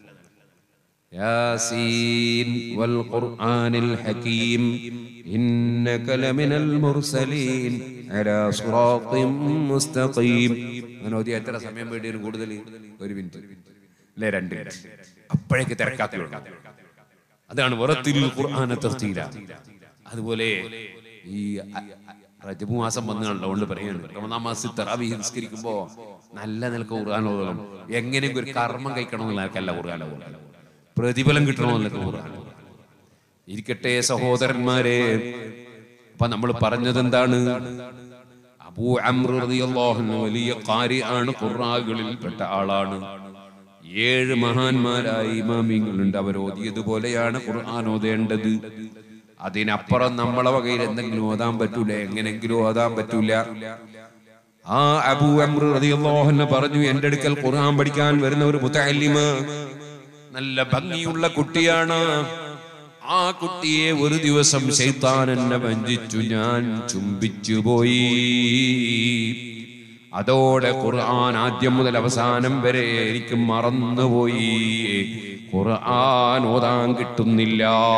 ياسين والقرآن الحكيم إنك لمن المرسلين على صراط مستقيم അങ്ങനെ ഓതി എത്ര സമയം വേണ്ടി വരും കൂടുതൽ ഒരു മിനിറ്റ് അല്ലെ രണ്ട് മിനിറ്റ് അപ്പോഴേക്ക് തിരക്കാക്കി വിടണം അതാണ് വെറത്തിൽ ഖുർആന തർത്തീല അതുപോലെ ഈ അ- റജബ് മാസം വന്നു കണ്ടുകൊണ്ട് പറയാണ് റമദാൻ മാസത്തിൽ തറാവി നിസ്കരിക്കുമ്പോ നല്ല നിലക്ക് ഖുർആൻ ഓതണം എങ്ങനെയെങ്കിലും ഒരു കർമ്മം കഴിക്കണം എന്നുള്ള നിലക്കല്ല ഖുർആൻ ഓതണം പ്രതിഫലം കിട്ടണമെന്നല്ല ഖുർആൻ ഇരിക്കട്ടെ സഹോദരന്മാരെ അപ്പൊ നമ്മൾ പറഞ്ഞത് എന്താണ് അബൂ അംർ റളിയല്ലാഹു അൻഹു വലിയ കാരി ആണ് ഖുർആകളിൽ പെട്ട ആളാണ് ഏഴ് മഹാന്മാരായ ഇമാമിങ്ങളുണ്ട് അവർ ഓതിയതുപോലെയാണ് ഖുർആൻ ഓതേണ്ടത് അതിനപ്പുറം നമ്മളെ വകയിൽ എന്തെങ്കിലും ഓതാൻ പറ്റൂല എങ്ങനെങ്കിലും ഓതാൻ പറ്റൂല ആ അബൂ അംർ റളിയല്ലാഹു അൻഹു പറഞ്ഞു എന്റെ അടുക്കൽ ഖുർആൻ പഠിക്കാൻ വരുന്ന ഒരു മുതഅല്ലിമ നല്ല ഭംഗിയുള്ള കുട്ടിയാണ് ആ കുട്ടിയെ ഒരു ദിവസം ശൈത്താൻ എന്നെ വഞ്ചിച്ചു ഞാൻ ചുംബിച്ചു പോയി അതോടെ ഖുർആൻ ആദ്യം മുതൽ അവസാനം വരെ എനിക്ക് മറന്നുപോയി ഖുർആൻ ഓതാൻ കിട്ടുന്നില്ല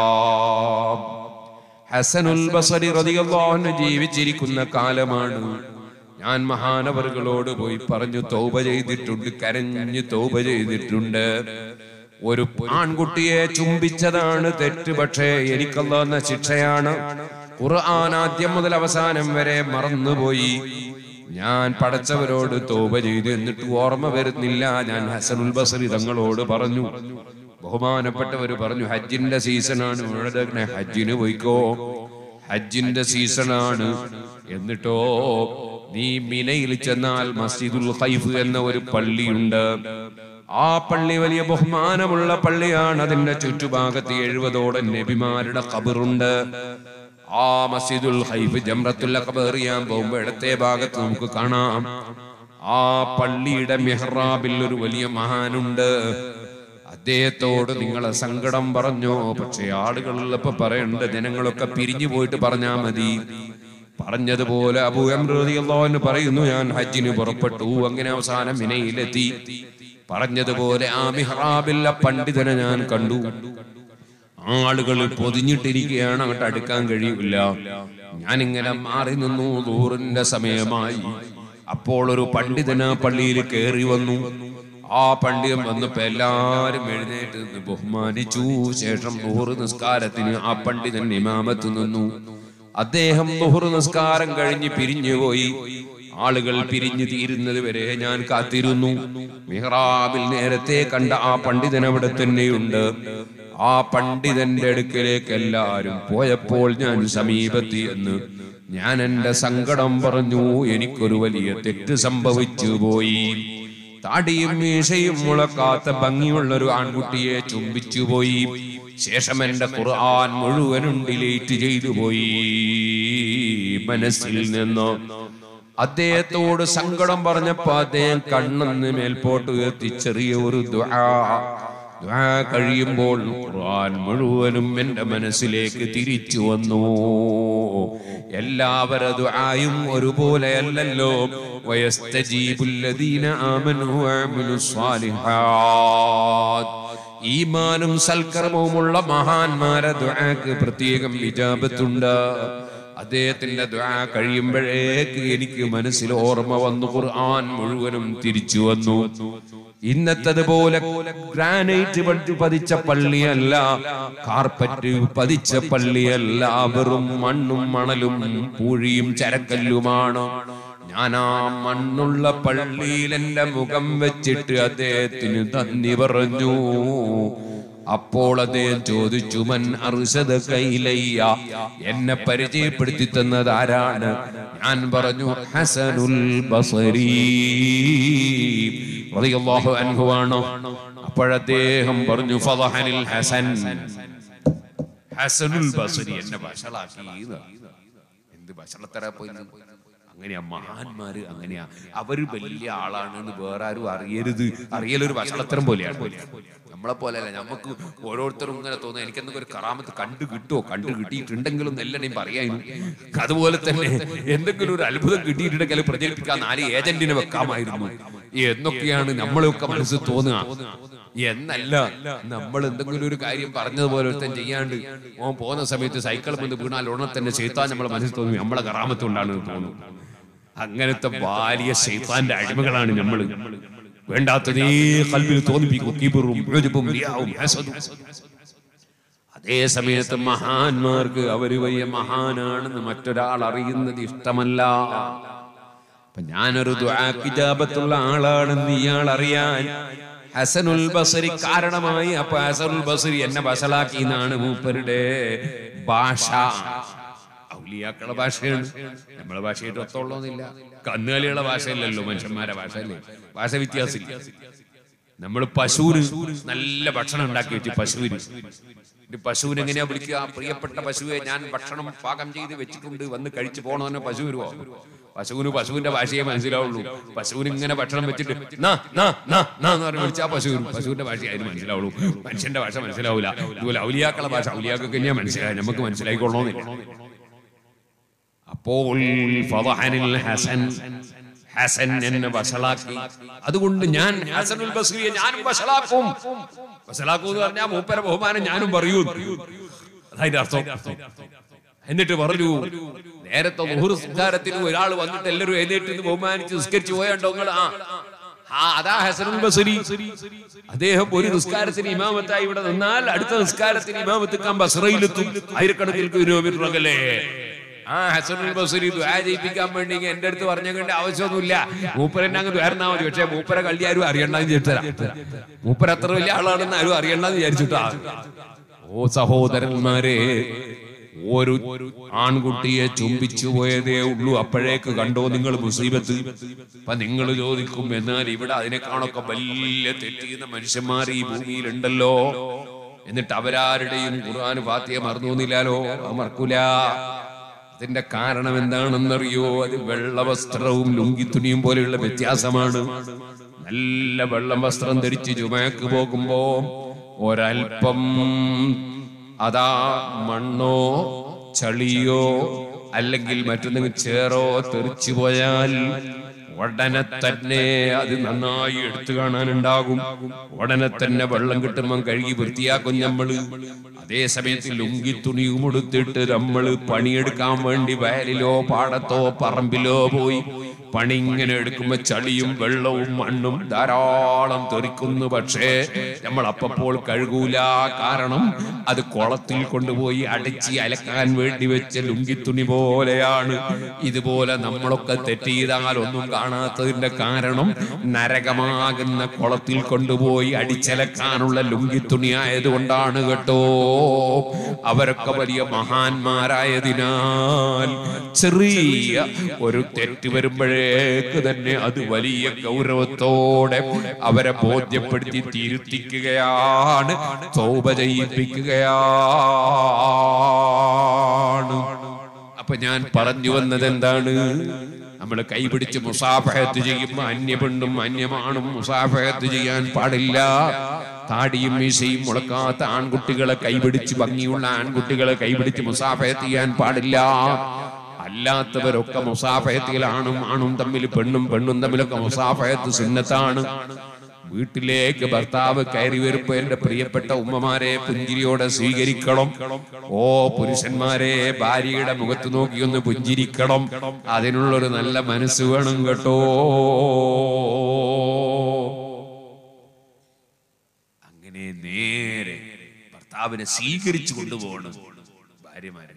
ഹസനുൽ ബസരി റളിയല്ലാഹു അൻഹു ജീവിച്ചിരിക്കുന്ന കാലമാണ് ഞാൻ മഹാനവറുകളോട് പോയി പറഞ്ഞു തൗബ ചെയ്തിട്ടുണ്ട് കരഞ്ഞ് തൗബ ചെയ്തിട്ടുണ്ട് ഒരു ആൺകുട്ടിയെ ചുംബിച്ചതാണ് തെറ്റ് പക്ഷേ എനിക്കല്ലാന്ന ശിക്ഷയാണ് ഖുർആൻ ആദ്യം മുതൽ അവസാനം വരെ മറന്നുപോയി ഞാൻ പടച്ചവരോട് തോപ ചെയ്തു എന്നിട്ട് ഓർമ്മ വരുന്നില്ല ഞാൻ ഹസനുൽ ബസറി തങ്ങളോട് പറഞ്ഞു ബഹുമാനപ്പെട്ടവര് പറഞ്ഞു ഹജ്ജിന്റെ സീസണാണ് ഇവിടെ തന്നെ ഹജ്ജിന് പോയിക്കോ ഹജ്ജിന്റെ സീസണാണ് എന്നിട്ടോ നീ മിനയിൽ ചെന്നാൽ മസ്ജിദുൽ ഖൈഫ് എന്ന ഒരു പള്ളിയുണ്ട് ആ പള്ളി വലിയ ബഹുമാനമുള്ള പള്ളിയാണ് അതിന്റെ ചുറ്റുഭാഗത്ത് എഴുപതോടെ നബിമാരുടെ ഖബറുണ്ട് ആ മസ്ജിദുൽ ഹൈഫ് ജംറത്തുൽ അക്ബർ എറിയാൻ പോകുമ്പോൾ ഇടത്തെ ഭാഗത്ത് നമുക്ക് കാണാം ആ പള്ളിയുടെ മെഹ്റാബിൽ ഒരു വലിയ മഹാനുണ്ട് അദ്ദേഹത്തോട് നിങ്ങളെ സങ്കടം പറഞ്ഞോ പക്ഷെ ആളുകളിലപ്പോ പറയണ്ട ജനങ്ങളൊക്കെ പിരിഞ്ഞു പോയിട്ട് പറഞ്ഞാ മതി പറഞ്ഞതുപോലെ അബൂ അമ്രുദിയല്ലാഹു പറയുന്നു ഞാൻ ഹജ്ജിന് പുറപ്പെട്ടു അങ്ങനെ അവസാനം മിനയിലെത്തി പറഞ്ഞതുപോലെ ആ മിഹ്റാബിൽ ആ പണ്ഡിതനെ ഞാൻ കണ്ടു ആളുകൾ പൊതിഞ്ഞിട്ടിരിക്കുകയാണ് അങ്ങോട്ട് അടുക്കാൻ കഴിയില്ല ഞാനിങ്ങനെ മാറി നിന്നു ദൂറിന്റെ സമയമായി അപ്പോൾ ഒരു പണ്ഡിതൻ ആ പള്ളിയിൽ കയറി വന്നു ആ പണ്ഡിതൻ വന്നപ്പോ എല്ലാരും എഴുന്നേറ്റ് നിന്ന് ബഹുമാനിച്ചു ശേഷം ദൂറ് നിസ്കാരത്തിന് ആ പണ്ഡിതൻ ഇമാമത്ത് നിന്നു അദ്ദേഹം ദുഹുർ നിസ്കാരം കഴിഞ്ഞ് പിരിഞ്ഞുപോയി ആളുകൾ പിരിഞ്ഞു തീരുന്നത് വരെ ഞാൻ കാത്തിരുന്നു മിഹ്റാബിൽ നേരത്തെ കണ്ട ആ പണ്ഡിതൻ അവിടെ തന്നെയുണ്ട് ആ പണ്ഡിതന്റെ അടുക്കലേക്ക് എല്ലാരും പോയപ്പോൾ ഞാൻ സമീപത്തി എന്ന് ഞാൻ എന്റെ സങ്കടം പറഞ്ഞു എനിക്കൊരു വലിയ തെറ്റ് സംഭവിച്ചു പോയി താടിയും മീശയും മുളക്കാത്ത ഭംഗിയുള്ള ഒരു ആൺകുട്ടിയെ ചുംബിച്ചു പോയി ശേഷം എന്റെ ഖുർആൻ മുഴുവനും ഡിലീറ്റ് ചെയ്തു പോയി മനസ്സിൽ നിന്ന് അദ്ദേഹത്തോട് സങ്കടം പറഞ്ഞപ്പോ അദ്ദേഹം കണ്ണെന്ന് മേൽപോട്ട് ഉയർത്തി ചെറിയ ഒരു ദുആ ദുആ കഴിയുമ്പോൾ ഖുർആൻ മുഴുവനും എന്റെ മനസ്സിലേക്ക് തിരിച്ചു വന്നു എല്ലാവരുടെ ദുആയും ഒരുപോലെയല്ലല്ലോ വയസ്തജീബുല്ലദീന ആമനു വഅമിലുസ് സാലിഹാത്ത് ഈമാനും സൽക്കർമ്മവുമുള്ള മഹാന്മാരെ ദുആക്ക് പ്രത്യേകം വിജാപത്തുണ്ട് അദ്ദേഹത്തിന്റെ ദുആ കഴിയുമ്പോഴേക്ക് എനിക്ക് മനസ്സിൽ ഓർമ്മ വന്നു ഖുർആൻ മുഴുവനും തിരിച്ചു വന്നു ഇന്നത്തതുപോലെ ഗ്രാനൈറ്റ് പതി- പതിച്ച പള്ളിയല്ല കാർപ്പറ്റ് പതിച്ച പള്ളിയല്ല വെറും മണ്ണും മണലും പൂഴിയും ചരക്കല്ലുമാണ് ഞാൻ ആ മണ്ണുള്ള പള്ളിയിൽ എന്റെ മുഖം വെച്ചിട്ട് അദ്ദേഹത്തിന് നന്ദി പറഞ്ഞു അപ്പോൾ അദ്ദേഹം ചോദിച്ചു മൻ അർഷദ കൈലയ്യ എന്നെ പരിചയപ്പെടുത്തി തന്നത് ആരാണ് ഞാൻ പറഞ്ഞു ഹസനുൽ ബസരി റളിയല്ലാഹു അൻഹു ആണ് അപ്പോഴദ്ദേഹം പറഞ്ഞു ഫളഹനിൽ ഹസൻ ഹസനുൽ ബസരി എന്നെ വഷളാക്കി എന്ത് ഭക്ഷണത്തര പോയി അങ്ങനെയാ മഹാന്മാര് അങ്ങനെയാ അവര് വലിയ ആളാണെന്ന് വേറെ ആരും അറിയരുത് അറിയലൊരു ഭക്ഷണത്തരം പോലെയാണ് നമ്മളെ പോലെയല്ല നമുക്ക് ഓരോരുത്തരും ഇങ്ങനെ തോന്നുന്നു എനിക്കെന്തെങ്കിലും ഒരു കറാമത്ത് കണ്ടു കിട്ടുമോ കണ്ടു കിട്ടിയിട്ടുണ്ടെങ്കിലും എല്ലാം പറയാനും അതുപോലെ തന്നെ എന്തെങ്കിലും ഒരു അത്ഭുതം കിട്ടിയിട്ടുണ്ടെങ്കിൽ അത് പ്രചരിപ്പിക്കാൻ നാല് ഏജന്റിനെ വെക്കാമായിരുന്നു എന്നൊക്കെയാണ് നമ്മളെയൊക്കെ മനസ്സിൽ തോന്നുക എന്നല്ല നമ്മൾ എന്തെങ്കിലും ഒരു കാര്യം പറഞ്ഞതുപോലെ ഒരുത്തൻ ചെയ്യാണ്ട് ഓൻ പോകുന്ന സമയത്ത് സൈക്കിൾ വന്ന് വീണാൽ ഉടനെ തന്നെ ചെയ്ത്താൻ നമ്മളെ മനസ്സിൽ തോന്നി നമ്മളെ കറാമത്ത് കൊണ്ടാണ് തോന്നുന്നു അങ്ങനത്തെ വലിയ ശൈത്താന്റെ അടിമകളാണ് നമ്മൾ വേണ്ടാത്തതേ കൽബിൽ തോന്നിപ്പിക്കും കിബറും ഉജ്ബും റിയാവും ഹസദും അതേ സമയത്ത് മഹാന്മാർക്ക് അവര് വലിയ മഹാനാണെന്ന് മറ്റൊരാൾ അറിയുന്നത് ഇഷ്ടമല്ല അപ്പൊ ഞാനൊരു ദുആക്കിജാബത്തുള്ള ആളാണെന്ന് ഇയാൾ അറിയാൻ ഹസനുൽ ബസരി കാരണമായി അപ്പൊ ഹസനുൽ ബസരി എന്നെ വഷളാക്കി എന്നാണ് മൂപ്പരുടെ ഭാഷ ഔലിയാക്കളുടെ ഭാഷയാണ് നമ്മളെ ഭാഷയായിട്ട് ഒത്തോളന്നില്ല കന്നുകാലികളുടെ ഭാഷയല്ലല്ലോ മനുഷ്യന്മാരെ ഭാഷ അല്ലേ ഭാഷ വ്യത്യാസമില്ല നമ്മൾ പശുവിന് നല്ല ഭക്ഷണം ഉണ്ടാക്കി വെച്ച് പശുവിന് ഒരു പശുവിനെ എങ്ങനെയാ വിളിക്കുക പ്രിയപ്പെട്ട പശുവെ ഞാൻ ഭക്ഷണം പാകം ചെയ്ത് വെച്ചിട്ടുണ്ട് വന്ന് കഴിച്ചു പോകണമെന്ന് പശു വരുവോ പശുവിന് പശുവിന്റെ ഭാഷയെ മനസ്സിലാവുള്ളൂ പശുവിന് ഇങ്ങനെ ഭക്ഷണം വെച്ചിട്ട് നാ നാ നാ നാ എന്ന് പറഞ്ഞ് വിളിച്ചാൽ പശു വരും പശുവിന്റെ ഭാഷയായിരുന്നു മനസ്സിലാവുള്ളൂ മനുഷ്യന്റെ ഭാഷ മനസ്സിലാവൂല ഇതുപോലെ ഔലിയാക്കളെ ഭാഷ ഔലിയാക്കൊക്കെ തന്നെയാ മനസ്സിലായി നമുക്ക് മനസ്സിലായിക്കൊള്ളണമെന്നില്ല അപ്പോൾ ഫളഹനിൽ ഹസൻ ഹസൻ എന്നെ വഷളാക്കി അതുകൊണ്ട് ഞാൻ ഹസനുൽ ബസ്രിയെ ഞാനും വഷളാക്കും വഷളാക്കും എന്ന് പറഞ്ഞാൽ മൂപ്പര ബഹുമാനം ഞാനും പറയൂ അതതിന്റെ അർത്ഥം എന്നിട്ട് പറഞ്ഞു നേരത്തെ മുഹുർസ്കാരത്തിന് ഒരാൾ വന്നിട്ട് എല്ലാവരും എഴുന്നേറ്റ് നിന്ന് ബഹുമാനിച്ച് നിസ്കരിച്ച് പോയണ്ടോ നിങ്ങൾ ആ ആ അതാ ഹസനുൽ ബസരി അദ്ദേഹം ഒരു നിസ്കാരത്തിന് ഇമാമത്തായി ഇവിടെ നിന്നാൽ അടുത്ത നിസ്കാരത്തിന് ഇമാമത്തിക്കാൻ ബസ്രയിലെത്തും ആയിരക്കണക്കിന് കിലോമീറ്റർ ആ ഹസനുൽ ബസരി ദ്വാ ചെയ്യിപ്പിക്കാൻ വേണ്ടി ഇങ്ങ് എന്റെ അടുത്ത് പറഞ്ഞേണ്ട ആവശ്യമൊന്നുമില്ല മൂപ്പരെന്നെ അങ്ങ് ദ്വാരനാ മതി പക്ഷെ മൂപ്പരെ കള്ളി ആരും അറിയണ്ടെന്ന് വിചാരിച്ചരാ മൂപ്പര അത്ര വലിയ ആളാണെന്ന് ആരും അറിയണ്ടെന്ന് വിചാരിച്ചിട്ടാ ഓ സഹോദരന്മാരെ ഒരു ആൺകുട്ടിയെ ചുംബിച്ചു പോയതേ ഉള്ളൂ അപ്പോഴേക്ക് കണ്ടോ നിങ്ങൾ മുസീബത്ത് അപ്പൊ നിങ്ങൾ ചോദിക്കും എന്നാൽ ഇവിടെ അതിനേക്കാളൊക്കെ വലിയ തെറ്റിയുന്ന മനുഷ്യന്മാർ ഈ ഭൂമിയിലുണ്ടല്ലോ എന്നിട്ട് അവരാരുടെയും ഖുർആൻ ഫാത്തിയ മറന്നുന്നില്ലാലോ മറക്കൂല അതിന്റെ കാരണം എന്താണെന്നറിയോ അത് വെള്ള വസ്ത്രവും ലുങ്കിത്തുണിയും പോലെയുള്ള വ്യത്യാസമാണ് നല്ല വെള്ളം വസ്ത്രം ധരിച്ച് ജുമയക്ക് പോകുമ്പോ ഒരൽപ്പം അതാ മണ്ണോ ചളിയോ അല്ലെങ്കിൽ മറ്റൊന്നെങ്കിലും ചേറോ തെറിച്ചു പോയാൽ ഉടനെ തന്നെ അത് നന്നായി എടുത്തു കാണാനുണ്ടാകും ഉടനെ തന്നെ വെള്ളം കിട്ടുമ്പോൾ കഴുകി വൃത്തിയാക്കും നമ്മള് അതേ സമയത്ത് ലുങ്കി തുണിയും ഉടുത്തിട്ട് നമ്മള് പണിയെടുക്കാൻ വേണ്ടി വയലിലോ പാടത്തോ പറമ്പിലോ പോയി പണി ഇങ്ങനെ എടുക്കുമ്പോ ചളിയും വെള്ളവും മണ്ണും ധാരാളം തെറിക്കുന്നു പക്ഷേ നമ്മൾ അപ്പപ്പോൾ കഴുകൂല കാരണം അത് കുളത്തിൽ കൊണ്ടുപോയി അടിച്ച് അലക്കാൻ വേണ്ടി വെച്ച ലുങ്കിത്തുണി പോലെയാണ് ഇതുപോലെ നമ്മളൊക്കെ തെറ്റ് ചെയ്താൽ ഒന്നും കാണാത്തതിന്റെ കാരണം നരകമാകുന്ന കുളത്തിൽ കൊണ്ടുപോയി അടിച്ചലക്കാനുള്ള ലുങ്കിത്തുണി ആയതുകൊണ്ടാണ് കേട്ടോ അവരൊക്കെ വലിയ മഹാന്മാരായതിനാൽ ചെറിയ ഒരു തെറ്റ് വരുമ്പോഴേ വരുമ്പോഴേക്ക് തന്നെ അത് വലിയ ഗൗരവത്തോടെ അവരെ ബോധ്യപ്പെടുത്തി തിരുത്തിക്കുകയാണ് തോപ ചെയ്യിപ്പിക്കുകയാണ് അപ്പൊ ഞാൻ പറഞ്ഞു വന്നത് എന്താണ് നമ്മൾ കൈപിടിച്ച് മുസാഫഹത്ത് ചെയ്യുമ്പോ അന്യപെണ്ണും അന്യമാണും മുസാഫഹത്ത് ചെയ്യാൻ പാടില്ല താടിയും മീശയും മുളക്കാത്ത ആൺകുട്ടികളെ കൈപിടിച്ച് ഭംഗിയുള്ള ആൺകുട്ടികളെ കൈപിടിച്ച് മുസാഫഹത്ത് ചെയ്യാൻ പാടില്ല അല്ലാത്തവരൊക്കെ മുസാഫഹത്തിലാണും ആണും തമ്മിൽ പെണ്ണും പെണ്ണും തമ്മിലൊക്കെ മുസാഫഹത്ത് സുന്നത്താണ് വീട്ടിലേക്ക് ഭർത്താവ് കയറി വരുമ്പോ എന്റെ പ്രിയപ്പെട്ട ഉമ്മമാരെ പുഞ്ചിരിയോടെ സ്വീകരിക്കണം ഓ പുരുഷന്മാരെ ഭാര്യയുടെ മുഖത്ത് നോക്കി ഒന്ന് പുഞ്ചിരിക്കണം അതിനുള്ളൊരു നല്ല മനസ്സ് വേണം കേട്ടോ അങ്ങനെ നേരെ ഭർത്താവിനെ സ്വീകരിച്ചു കൊണ്ടുപോകണം ഭാര്യമാരെ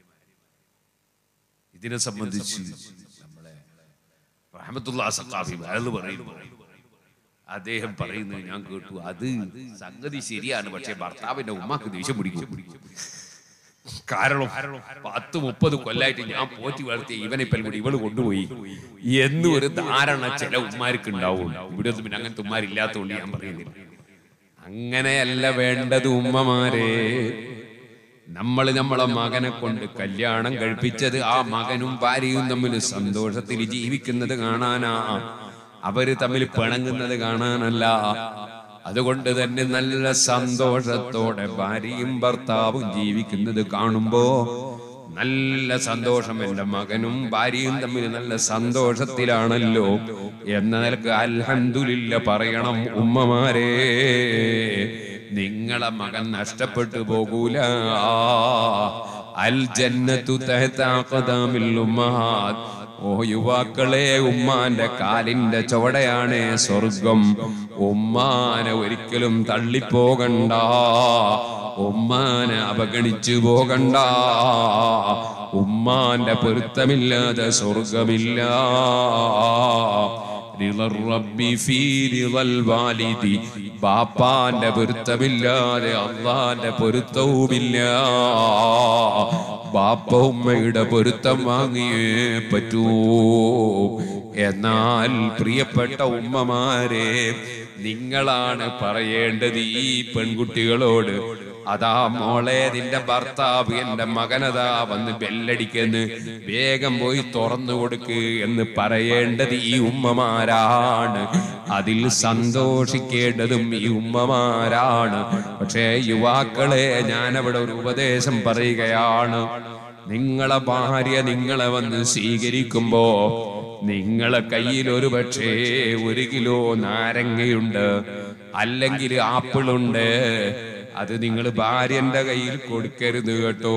ഇതിനെ സംബന്ധിച്ച് നമ്മളെ റഹമത്തുള്ള സഖാഫി വയത് പറയുന്നു അദ്ദേഹം പറയുന്നത് ഞാൻ കേട്ടു അത് സംഗതി ശരിയാണ് പക്ഷെ ഭർത്താവിന്റെ ഉമ്മക്ക് ദേഷ്യം പിടിക്കും കാരണം പത്ത് മുപ്പത് കൊല്ലായിട്ട് ഞാൻ പോറ്റി വളർത്തിയ ഇവനിപ്പൽ കൂടി ഇവള് കൊണ്ടുപോയി എന്നും ഒരു ധാരണ ചില ഉമ്മാർക്ക് ഉണ്ടാവും ഇവിടെ ഒന്നും പിന്നെ അങ്ങനത്തെ ഉമ്മാരില്ലാത്തതുകൊണ്ട് ഞാൻ പറയുന്നില്ല അങ്ങനെയല്ല വേണ്ടത് ഉമ്മമാരെ നമ്മൾ നമ്മളെ മകനെ കൊണ്ട് കല്യാണം കഴിപ്പിച്ചത് ആ മകനും ഭാര്യയും തമ്മിൽ സന്തോഷത്തിൽ ജീവിക്കുന്നത് കാണാനാ അവര് തമ്മിൽ പിണങ്ങുന്നത് കാണാനല്ല അതുകൊണ്ട് തന്നെ നല്ല സന്തോഷത്തോടെ ഭാര്യയും ഭർത്താവും ജീവിക്കുന്നത് കാണുമ്പോ നല്ല സന്തോഷം എന്റെ മകനും ഭാര്യയും തമ്മിൽ നല്ല സന്തോഷത്തിലാണല്ലോ എന്ന നിലക്ക് അൽഹന്ദില്ല പറയണം ഉമ്മമാരെ നിങ്ങളെ മകൻ നഷ്ടപ്പെട്ടു പോകൂല അൽ ജന്നത്തു തഹത്താഖദാമിൽ ഉമ്മഹാത്ത് ഓ യുവാക്കളെ ഉമ്മാന്റെ കാലിന്റെ ചുവടയാണ് സ്വർഗം ഉമ്മാനെ ഒരിക്കലും തള്ളിപ്പോകണ്ട ഉമ്മാനെ അവഗണിച്ചു പോകണ്ട ഉമ്മാന്റെ പൊരുത്തമില്ലാതെ സ്വർഗമില്ല റിളർ റബ്ബി ഫീ റിളൽ വാലിദി. ബാപ്പാന്റെ പൊരുത്തമില്ലാതെ അള്ളാന്റെ പൊരുത്തവുമില്ല ബാപ്പ ഉമ്മയുടെ പൊരുത്തം വാങ്ങിയേ പറ്റൂ എന്നാൽ പ്രിയപ്പെട്ട ഉമ്മമാരെ നിങ്ങളാണ് പറയേണ്ടത് ഈ പെൺകുട്ടികളോട് അതാ മോളെ നിന്റെ ഭർത്താവ് എന്റെ മകനതാ വന്ന് ബെല്ലടിക്കെന്ന് വേഗം പോയി തുറന്നു കൊടുക്ക് എന്ന് പറയേണ്ടത് ഈ ഉമ്മമാരാണ് അതിൽ സന്തോഷിക്കേണ്ടതും ഈ ഉമ്മമാരാണ് പക്ഷേ യുവാക്കളെ ഞാൻ അവിടെ ഒരു ഉപദേശം പറയുകയാണ് നിങ്ങളെ ഭാര്യ നിങ്ങളെ വന്ന് സ്വീകരിക്കുമ്പോ നിങ്ങളെ കയ്യിൽ ഒരു പക്ഷേ ഒരു കിലോ നാരങ്ങയുണ്ട് അല്ലെങ്കിൽ ആപ്പിളുണ്ട് അത് നിങ്ങൾ ഭാര്യന്റെ കയ്യിൽ കൊടുക്കരുത് കേട്ടോ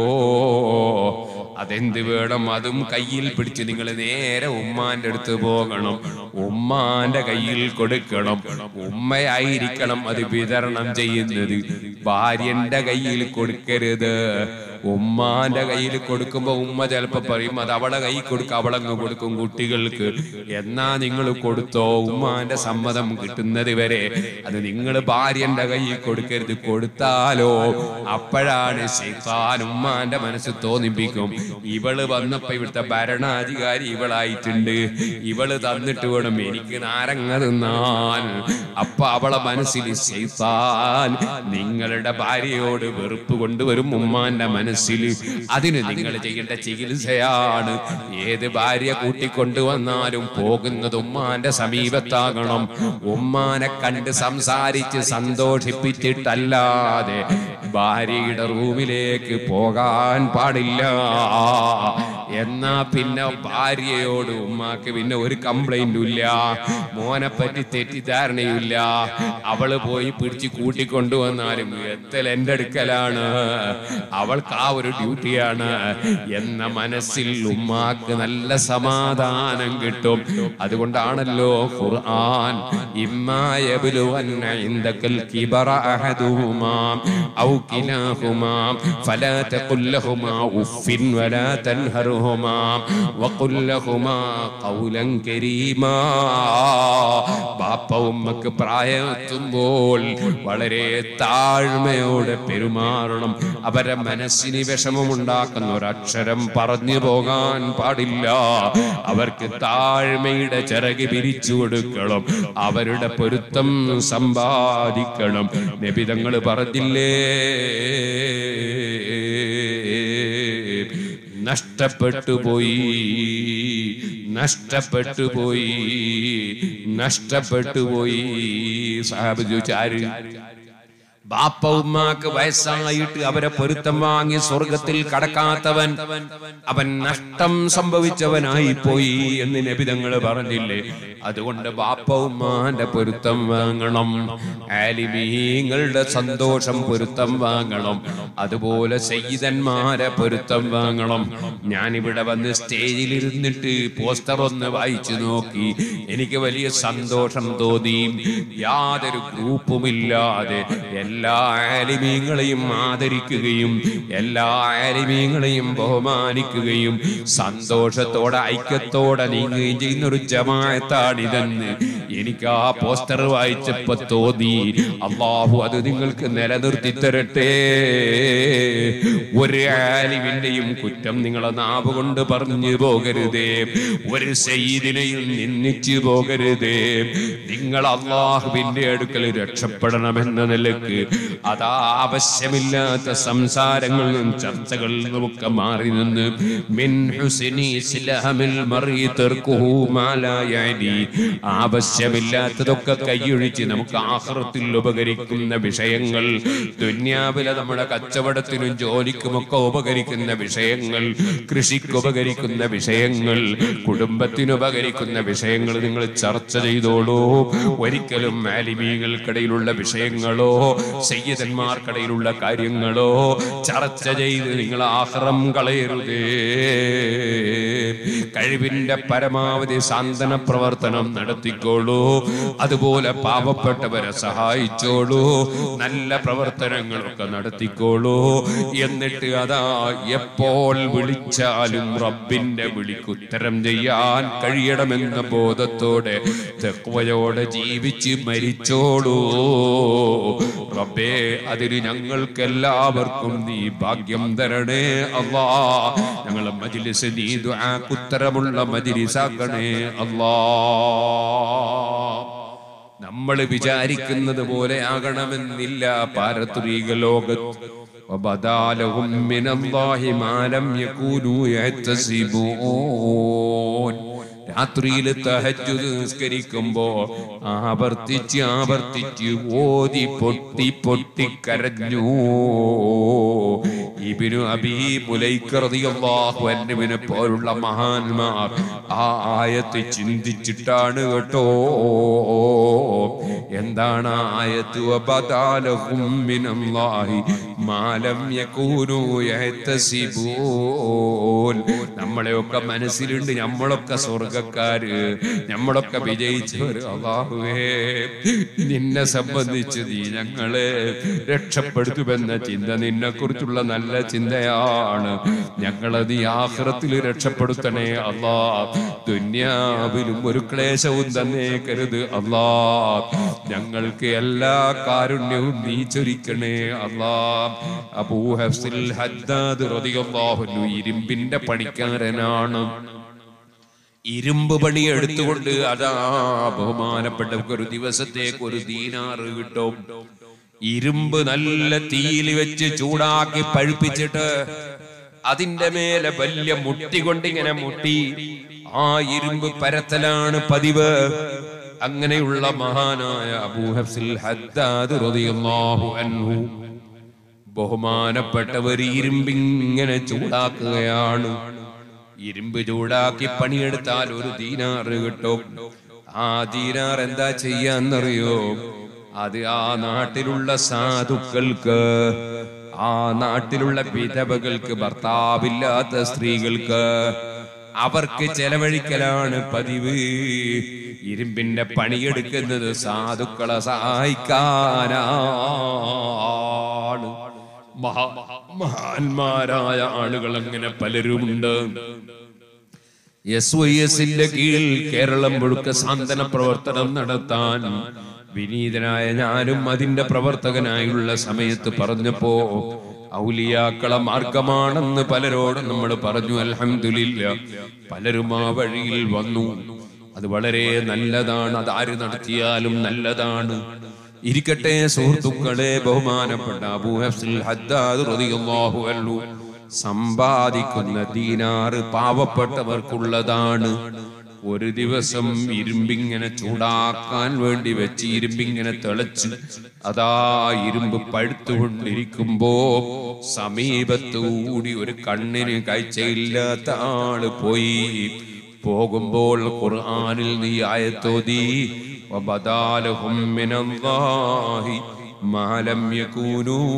അതെന്ത് വേണം അതും കയ്യിൽ പിടിച്ച് നിങ്ങൾ നേരെ ഉമ്മാന്റെ അടുത്ത് പോകണം ഉമ്മാന്റെ കയ്യിൽ കൊടുക്കണം ഉമ്മയായിരിക്കണം അത് വിതരണം ചെയ്യുന്നത് ഭാര്യന്റെ കയ്യിൽ കൊടുക്കരുത് ഉമ്മാന്റെ കയ്യിൽ കൊടുക്കുമ്പോ ഉമ്മ ചിലപ്പോ പറയും അത് അവളെ കൈ കൊടുക്ക അവളങ്ങ് കൊടുക്കും കുട്ടികൾക്ക് എന്നാ നിങ്ങൾ കൊടുത്തോ ഉമ്മാന്റെ സമ്മതം കിട്ടുന്നത് വരെ അത് നിങ്ങൾ ഭാര്യന്റെ കയ്യിൽ കൊടുക്കരുത് കൊടുത്താലോ അപ്പോഴാണ് ശൈത്താൻ ഉമ്മാന്റെ മനസ്സ് തോന്നിപ്പിക്കും ഇവള് വന്നപ്പോ ഇവിടുത്തെ ഭരണാധികാരി ഇവളായിട്ടുണ്ട് ഇവള് തന്നിട്ട് വേണം എനിക്ക് നാരങ്ങ തിന്നാൻ അപ്പൊ അവളെ മനസ്സിൽ ശൈത്താൻ നിങ്ങളുടെ ഭാര്യയോട് വെറുപ്പ് കൊണ്ടുവരും ഉമ്മാന്റെ മനസ്സിൽ അതിന് നിങ്ങൾ ചെയ്യേണ്ട ചികിത്സയാണ് ഏത് ഭാര്യ കൂട്ടിക്കൊണ്ടുവന്നാലും പോകുന്നത് ഉമ്മാന്റെ സമീപത്താകണം ഉമ്മാനെ കണ്ട് സംസാരിച്ച് സന്തോഷിപ്പിച്ചിട്ടല്ലാതെ ഭാര്യയുടെ റൂമിലേക്ക് പോകാൻ പാടില്ല എന്നാ പിന്നെ ഭാര്യയോട് ഉമ്മാക്ക് പിന്നെ ഒരു കംപ്ലൈന്റും ഇല്ല മോനെ പറ്റി തെറ്റിദ്ധാരണയില്ല അവള് പോയി പിടിച്ച് കൂട്ടിക്കൊണ്ടുവന്നാലും എത്തൽ എന്റെ അടുക്കലാണ് അവൾക്ക് ആ ഒരു ഡ്യൂട്ടിയാണ് എന്ന മനസ്സിൽ ഉമ്മാക്ക് നല്ല സമാധാനം കിട്ടും അതുകൊണ്ടാണല്ലോ ഖുർആൻ ഇമ്മായബുലുവന്ന ഇൻദകൽ കിബറ അഹദുഹുമാ ഔ കിലാഹുമാ ഫലാ തഖുൽ ലഹുമാ ഉഫിൻ വലാ തൻഹറുഹുമാ عنهما وقل لهما قولا كريما ബാപ്പ ഉമ്മക്ക് പ്രായത്തുമ്പോൾ വളരെ താഴ്മയോടെ പെരുമാറണം അവരെ മനസ്സിന് വിഷമമുണ്ടാക്കുന്ന ഒരക്ഷരം പറഞ്ഞു പോകാൻ പാടില്ല അവർക്ക് താഴ്മയുടെ ചിറക് പിരിച്ചു കൊടുക്കണം അവരുടെ പൊരുത്തം സമ്പാദിക്കണം നബിതങ്ങൾ പറഞ്ഞില്ലേ നഷ്ടപ്പെട്ടു പോയി നഷ്ടപ്പെട്ടു പോയി നഷ്ടപ്പെട്ടു പോയി സാഹിബ് ചോദിച്ചാര് ബാപ്പ ഉമ്മാക്ക് വയസ്സായിട്ട് അവരെ പൊരുത്തം വാങ്ങി സ്വർഗത്തിൽ കടക്കാത്തവൻ അവൻ നഷ്ടം സംഭവിച്ചവനായി പോയി എന്ന് നബിതങ്ങൾ പറഞ്ഞില്ലേ അതുകൊണ്ട് ബാപ്പ ഉമ്മാന്റെ പൊരുത്തം വാങ്ങണം ആലിമീങ്ങളുടെ സന്തോഷം പൊരുത്തം വാങ്ങണം അതുപോലെ സയ്യിദന്മാരെ പൊരുത്തം വാങ്ങണം ഞാനിവിടെ വന്ന് സ്റ്റേജിൽ ഇരുന്നിട്ട് പോസ്റ്റർ ഒന്ന് വായിച്ചു നോക്കി എനിക്ക് വലിയ സന്തോഷം തോന്നി യാതൊരു ഗ്രൂപ്പുമില്ലാതെ എല്ലാ ആലിമീങ്ങളെയും ആദരിക്കുകയും എല്ലാ ആലിമീങ്ങളെയും ബഹുമാനിക്കുകയും സന്തോഷത്തോടെ ഐക്യത്തോടെ നീങ്ങുകയും ചെയ്യുന്ന ഒരു ജമായത്താണിതെന്ന് എനിക്ക് ആ പോസ്റ്റർ വായിച്ചപ്പോ തോന്നി അള്ളാഹു അത് നിങ്ങൾക്ക് നിലനിർത്തി തരട്ടെ ഒരു ആലിമിന്റെയും കുറ്റം നിങ്ങളെ നാവ് കൊണ്ട് പറഞ്ഞു പോകരുതേ ഒരു സയ്യിദിനെയും നിന്ദിച്ചു പോകരുതേ നിങ്ങൾ അള്ളാഹുവിന്റെ അടുക്കൽ രക്ഷപ്പെടണമെന്ന നിലക്ക് അതാ ആവശ്യമില്ലാത്ത സംസാരങ്ങളിലും ചർച്ചകളിൽ നിന്നുമൊക്കെ മാറി നിന്ന് മിൻ ഹുസ്നി ഇസ്ലാമിൽ മറി തർക്കുഹു മാ ലാ യഅനി. ആവശ്യമില്ലാത്തതൊക്കെ കൈയൊഴിച്ച് നമുക്ക് ആഹ്റത്തിൽ ഉപകരിക്കുന്ന വിഷയങ്ങൾ ദുന്യാവിലെ നമ്മുടെ കച്ചവടത്തിനും ജോലിക്കുമൊക്കെ ഉപകരിക്കുന്ന വിഷയങ്ങൾ കൃഷിക്ക് ഉപകരിക്കുന്ന വിഷയങ്ങൾ കുടുംബത്തിന് ഉപകരിക്കുന്ന വിഷയങ്ങൾ നിങ്ങൾ ചർച്ച ചെയ്തോളൂ ഒരിക്കലും മാലിമീകൾക്കിടയിലുള്ള വിഷയങ്ങളോ സയ്യിദന്മാർക്കിടയിലുള്ള കാര്യങ്ങളോ ചർച്ച ചെയ്ത് നിങ്ങൾ ആഹ്റം കളയരുതേ കഴിവിന്റെ പരമാവധി സാന്ത്വന പ്രവർത്തനം നടത്തിക്കോളൂ അതുപോലെ പാവപ്പെട്ടവരെ സഹായിച്ചോളൂ നല്ല പ്രവർത്തനങ്ങളൊക്കെ നടത്തിക്കോളൂ എന്നിട്ട് അതാ എപ്പോൾ വിളിച്ചാലും റബ്ബിന്റെ വിളിക്ക് ഉത്തരം ചെയ്യാൻ കഴിയണമെന്ന ബോധത്തോടെ തെക്കുവയോടെ ജീവിച്ച് മരിച്ചോളൂ റബ്ബേ അതിന് ഞങ്ങൾക്ക് എല്ലാവർക്കും നീ ഭാഗ്യം തരണേ അല്ലാ ഞങ്ങളെ മജിലിസ് നീ ദുആക്കുത്തരമുള്ള മജിലിസാക്കണേ അല്ലാ നമ്മൾ വിചാരിക്കുന്നത് പോലെ ആകണമെന്നില്ല പാരത്രിക ലോകത്ത് وبدا لهم من الله ما لم يكونوا يحتسبون രാത്രിയിൽ തഹജ്ജുദ് നിസ്കരിക്കുമ്പോ ആവർത്തിച്ച് ആവർത്തിച്ച് ഓതി പൊട്ടി പൊട്ടി കരഞ്ഞു ഇബിനു അബീ മുലൈക്ക് റളിയല്ലാഹു അൻഹുവിനെ പോലുള്ള മഹാന്മാർ ആ ആയത്ത് ചിന്തിച്ചിട്ടാണ് കേട്ടോ എന്താണ് ആ ആയത്ത് വബദാലഹും മിനല്ലാഹി മാലം യകൂനു യഹ്തസിബൂൻ നമ്മളെയൊക്കെ മനസ്സിലുണ്ട് നമ്മളൊക്കെ സ്വർഗക്കാര് നമ്മളൊക്കെ വിജയിച്ചവർ അള്ളാഹുവേ നിന്നെ സംബന്ധിച്ച് നീ ഞങ്ങളെ രക്ഷപ്പെടുത്തുമെന്ന ചിന്ത നിന്നെ കുറിച്ചുള്ള നല്ല ചിന്തയാണ് ഞങ്ങളെ നീ ആഹ്റത്തിൽ രക്ഷപ്പെടുത്തണേ അല്ലാ ദുന്യാവിലും ഒരു ക്ലേശവും തന്നേക്കരുത് അല്ലാ ഞങ്ങൾക്ക് എല്ലാ കാരുണ്യവും നീ ചൊരിക്കണേ അല്ലാ അബൂ ഹഫ്സിൽ ഹദ്ദാദ് റളിയല്ലാഹു അൻഹു ഇരുമ്പിന്റെ പണിക്കാരനാണ് ഇരുമ്പ് പണി എടുത്തുകൊണ്ട് അതാ ബഹുമാനപ്പെട്ടവർക്ക് ഒരു ദിവസത്തേക്ക് ഒരു ദീനാറ് കിട്ടും ഇരുമ്പ് നല്ല തീയിൽ വെച്ച് ചൂടാക്കി പഴുപ്പിച്ചിട്ട് അതിന്റെ മേലെ വലിയ മുട്ടി കൊണ്ടിങ്ങനെ മുട്ടി ആ ഇരുമ്പ് പരത്തലാണ് പതിവ് അങ്ങനെയുള്ള മഹാനായ അബൂഹഫ്സിൽ ഹദ്ദാദ് റളിയല്ലാഹു അൻഹു ബഹുമാനപ്പെട്ടവർ ഇരുമ്പിങ്ങനെ ചൂടാക്കുകയാണ് ഇരുമ്പ് ചൂടാക്കി പണിയെടുത്താൽ ഒരു ദീനാറ് കിട്ടും ആ ദീനാർ എന്താ ചെയ്യാന്നറിയോ അത് ആ നാട്ടിലുള്ള സാധുക്കൾക്ക് ആ നാട്ടിലുള്ള വിധവകൾക്ക് ഭർത്താവില്ലാത്ത സ്ത്രീകൾക്ക് അവർക്ക് ചെലവഴിക്കലാണ് പതിവ് ഇരുമ്പിന്റെ പണിയെടുക്കുന്നത് സാധുക്കളെ സഹായിക്കാനാണ് മഹാ മഹാന്മാരായ ആളുകൾ അങ്ങനെ പലരുമുണ്ട് എസ് വൈ എസിന്റെ കീഴിൽ കേരളം മുഴുക്ക സാന്ത്വന പ്രവർത്തനം നടത്താൻ വിനീതനായ ഞാനും അതിന്റെ പ്രവർത്തകനായുള്ള സമയത്ത് പറഞ്ഞപ്പോ ഔലിയാക്കള മാർഗമാണെന്ന് പലരോടും നമ്മൾ പറഞ്ഞു അൽഹംദുലില്ല പലരും ആ വഴിയിൽ വന്നു അത് വളരെ നല്ലതാണ് അത് ആര് നടത്തിയാലും നല്ലതാണ് ഇരിക്കട്ടെ സുഹൃത്തുക്കളെ ബഹുമാനപ്പെട്ട അബൂ ഹഫ്സുൽ ഹദ്ദാദ് റളിയല്ലാഹു അൻഹു സമ്പാദിക്കുന്ന ദീനാറ് പാവപ്പെട്ടവർക്കുള്ളതാണ് ഒരു ദിവസം ഇരുമ്പിങ്ങനെ ചൂടാക്കാൻ വേണ്ടി വെച്ച് ഇരുമ്പിങ്ങനെ തിളച്ച് അതാ ഇരുമ്പ് പഴുത്തുകൊണ്ടിരിക്കുമ്പോ സമീപത്തുകൂടി ഒരു കണ്ണിന് കാഴ്ചയില്ലാത്ത ആള് പോയി പോകുമ്പോൾ ഖുർആനിൽ നീ ആയത്തോതി وبدالهم من الله ما لم يكونوا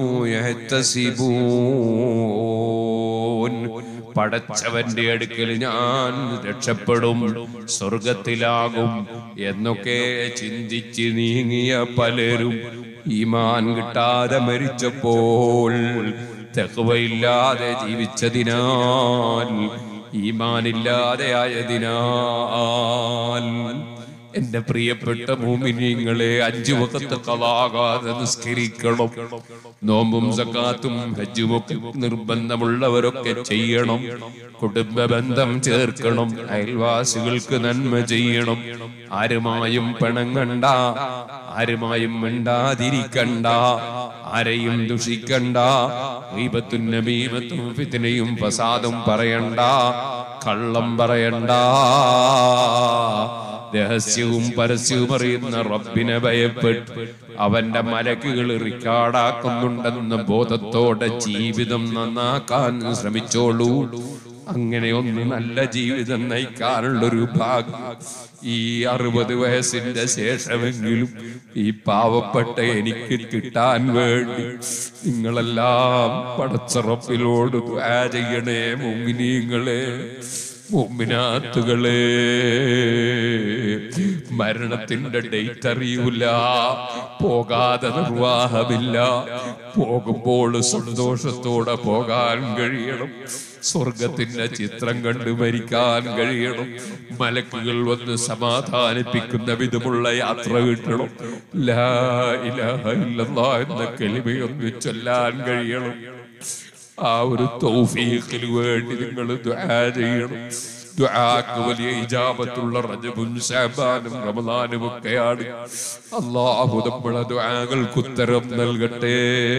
يحتسبون പടച്ചവന്റെ അടുക്കൽ ഞാൻ രക്ഷപ്പെടും സ്വർഗത്തിലാകും എന്നൊക്കെ ചിന്തിച്ച് നീങ്ങിയ പലരും ഈമാൻ കിട്ടാതെ മരിച്ചപ്പോൾ തെക്കുവയില്ലാതെ ജീവിച്ചതിനാൽ ഈമാനില്ലാതെ ആയതിനാൽ എന്റെ പ്രിയപ്പെട്ട മൂമിനിങ്ങളെ അഞ്ചു വക്കത്ത് കളാകാതെ നിസ്കരിക്കണം നോമ്പും സക്കാത്തും ഹജ്ജും ഒക്കെ നിർബന്ധമുള്ളവരൊക്കെ ചെയ്യണം കുടുംബ ബന്ധം ചേർക്കണം അയൽവാസികൾക്ക് നന്മ ചെയ്യണം ആരുമായും പിണങ്ങണ്ട ആരുമായും മിണ്ടാതിരിക്കണ്ട ആരെയും ദുഷിക്കണ്ട ദീപത്തും നബീമത്തും ഫിത്തിനയും ഫസാദും പറയണ്ട കള്ളം പറയണ്ട രഹസ്യവും പരസ്യവും അറിയുന്ന റബ്ബിനെ ഭയപ്പെട്ട് അവന്റെ മലക്കുകൾ റിക്കാർഡാക്കുന്നുണ്ടെന്ന ബോധത്തോടെ ജീവിതം നന്നാക്കാൻ ശ്രമിച്ചോളൂ അങ്ങനെ ഒന്ന് നല്ല ജീവിതം നയിക്കാനുള്ളൊരു ഭാഗ്യം ഈ അറുപത് വയസ്സിന്റെ ശേഷമെങ്കിലും ഈ പാവപ്പെട്ട എനിക്ക് കിട്ടാൻ വേണ്ടി നിങ്ങളെല്ലാം പടച്ചറപ്പിലോട് ദ്വാ ചെയ്യണേ മുമിനീങ്ങളെ മുമ്പിനാത്തുകളെ മരണത്തിന്റെ ഡേറ്റ് അറിയൂല പോകാതെ നിർവാഹമില്ല പോകുമ്പോൾ സന്തോഷത്തോടെ പോകാൻ കഴിയണം സ്വർഗത്തിന്റെ ചിത്രം കണ്ട് മരിക്കാൻ കഴിയണം മലക്കുകൾ വന്ന് സമാധാനിപ്പിക്കുന്ന വിധമുള്ള യാത്ര കിട്ടണം ലാ ഇലാഹ ഇല്ലല്ലാ എന്ന കെളിമയൊന്ന് ചൊല്ലാൻ കഴിയണം ആ ഒരു തൗഫീഖിന് വേണ്ടി നിങ്ങൾ ദുആ ചെയ്യണം ദുആക്ക് വലിയ ഇജാബത്തുള്ള റജബും ശഅബാനും റമദാനും ഒക്കെയാണ് അല്ലാഹു നമ്മുടെ ദുആകൾക്ക് ഉത്തരം നൽകട്ടെ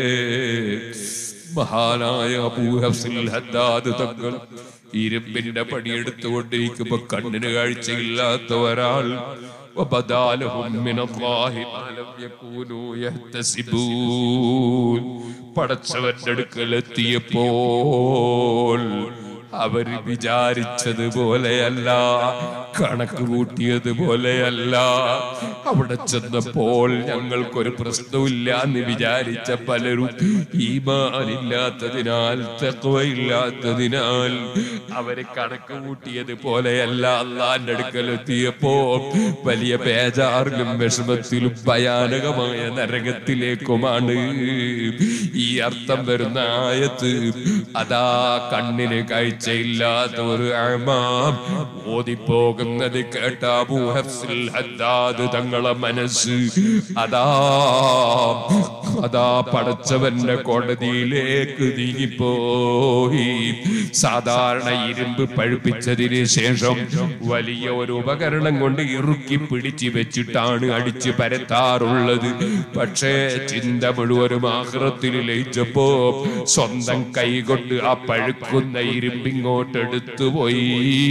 മഹാനായ അബൂ ഹഫ്സുൽ ഹദ്ദാദ് തങ്ങൾ ഇരുമ്പിന്റെ പണിയെടുത്തുകൊണ്ടിരിക്കുമ്പോ കണ്ണിന് കാഴ്ചയില്ലാത്ത ഒരാൾ وبدا لهم من الله ما لم يكونوا يحتسبون പടച്ചവന്റെ അടുക്കൽ എത്തിയപ്പോൾ അവർ വിചാരിച്ചതുപോലെയല്ല കണക്ക് കൂട്ടിയതുപോലെയല്ല അവിടെ ചെന്നപ്പോൾ ഞങ്ങൾക്കൊരു പ്രശ്നമില്ല എന്ന് വിചാരിച്ച പലരും ഈമാനില്ലാത്തതിനാൽ തെക്കുവയില്ലാത്തതിനാൽ അവര് കണക്ക് കൂട്ടിയത് പോലെയല്ല അള്ളാന്റെ അടുക്കലെത്തിയപ്പോ വലിയ ബേജാറിലും വിഷമത്തിലും ഭയാനകമായ നരകത്തിലേക്കുമാണ് ഈ അർത്ഥം വരുന്ന ആയത്ത് അതാ കണ്ണിന് കാഴ്ചയില്ലാത്ത ഒരു അമാം ഓതിപ്പോകുന്നത് കേട്ട അബൂ ഹഫ്സുൽ ഹദ്ദാദ് തങ്ങളെ മനസ്സ് അതാ അതാ പടച്ചവന്റെ കോടതിയിലേക്ക് നീങ്ങിപ്പോയി സാധാരണ ഇരുമ്പ് പഴുപ്പിച്ചതിന് ശേഷം വലിയ ഒരു ഉപകരണം കൊണ്ട് ഇറുക്കി പിടിച്ചു വെച്ചിട്ടാണ് അടിച്ച് പരത്താറുള്ളത് പക്ഷേ ചിന്ത മുഴുവനും ആഹ്റത്തിൽ ലയിച്ചപ്പോ സ്വന്തം കൈകൊണ്ട് ആ പഴുക്കുന്ന ഇരുമ്പിങ്ങോട്ട് എടുത്തുപോയി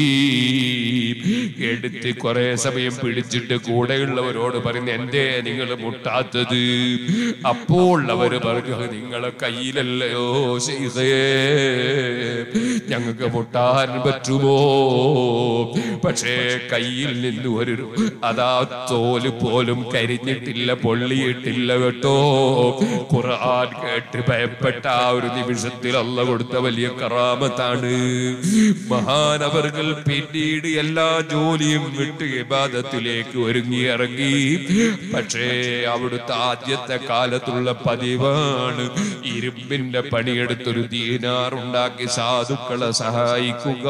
എടുത്ത് കുറെ സമയം പിടിച്ചിട്ട് കൂടെയുള്ളവരോട് പറയുന്നു എന്തേ നിങ്ങൾ മുട്ടാത്തത് അപ്പോൾ അവര് പറഞ്ഞു "അത് നിങ്ങളെ കയ്യിലല്ലയോ ചെയ്തേ ഞങ്ങൾക്ക് മുട്ടാൻ പറ്റുമോ പക്ഷേ കയ്യിൽ നിന്ന് ഒരു അതാ തോല് പോലും കരിഞ്ഞിട്ടില്ല പൊള്ളിയിട്ടില്ല കേട്ടോ ഖുർആൻ കേട്ട് ഭയപ്പെട്ട ആ ഒരു നിമിഷത്തിൽ അല്ല കൊടുത്ത വലിയ കറാമത്താണ് മഹാനവർകൾ പിന്നീട് എല്ലാ ജോലിയും വിട്ട് ഇബാദത്തിലേക്ക് ഒരുങ്ങി ഇറങ്ങി പക്ഷേ അവിടുത്തെ ആദ്യത്തെ കാലത്തുള്ള സാധുക്കളെ പതിവാണ് ഇരുമ്പിന്റെ പണിയെടുത്തൊരു ദീനാർ ഉണ്ടാക്കി സാധുക്കളെ സഹായിക്കുക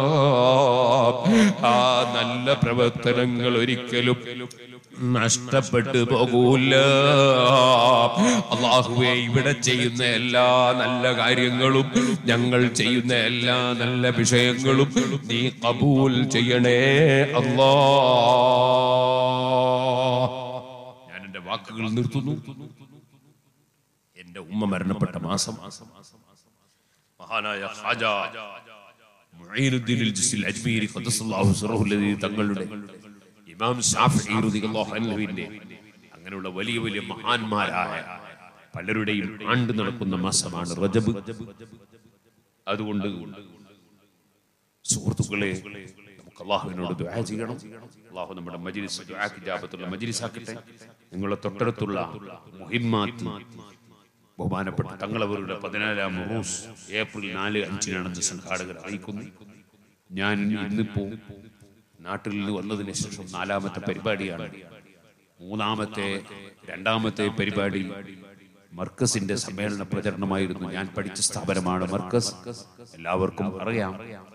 ആ നല്ല പ്രവർത്തനങ്ങൾ ഒരിക്കലും നഷ്ടപ്പെട്ടു പോകൂല അള്ളാഹുവെ ഇവിടെ ചെയ്യുന്ന എല്ലാ നല്ല കാര്യങ്ങളും ഞങ്ങൾ ചെയ്യുന്ന എല്ലാ നല്ല വിഷയങ്ങളും നീ കബൂൽ ചെയ്യണേ അല്ലാ ഞാൻ എന്റെ വാക്കുകൾ നിർത്തുന്നു എന്റെ ഉമ്മ മരണപ്പെട്ട മാസം മഹാനായ ഖാജ മുഈനുദ്ദീൻ അൽ ജിസ്ൽ അജ്മീരി ഖദ്ദസല്ലാഹു സിറഹു അല്ലദീ തങ്ങളുടെ ഇമാം ഷാഫിഈ റളിയല്ലാഹു അൻഹുവിന്റെ അങ്ങനെയുള്ള വലിയ വലിയ മഹാന്മാരായ പലരുടെയും ആണ്ട് നടക്കുന്ന മാസമാണ് റജബ് അതുകൊണ്ട് സുഹൃത്തുക്കളെ നമുക്ക് അള്ളാഹുവിനോട് ദുആ ചെയ്യണം അള്ളാഹു നമ്മുടെ മജ്ലിസ് ദുആക്ക് ഇജാബത്തുള്ള മജ്ലിസ് ആക്കട്ടെ നിങ്ങളെ തൊട്ടടുത്തുള്ള മുഹിമ്മാത്ത് ബഹുമാനപ്പെട്ട തങ്ങളവരുടെ പതിനാലാം റൂസ് ഏപ്രിൽ നാല് അഞ്ചിനാണെന്ന് സംഘാടകർ അറിയിക്കുന്നു ഞാൻ ഇന്നിപ്പോ നാട്ടിൽ നിന്ന് വന്നതിന് ശേഷം നാലാമത്തെ പരിപാടിയാണ് മൂന്നാമത്തെ രണ്ടാമത്തെ പരിപാടി മർക്കസിന്റെ സമ്മേളന പ്രചരണമായിരുന്നു ഞാൻ പഠിച്ച സ്ഥാപനമാണ് മർക്കസ് എല്ലാവർക്കും അറിയാം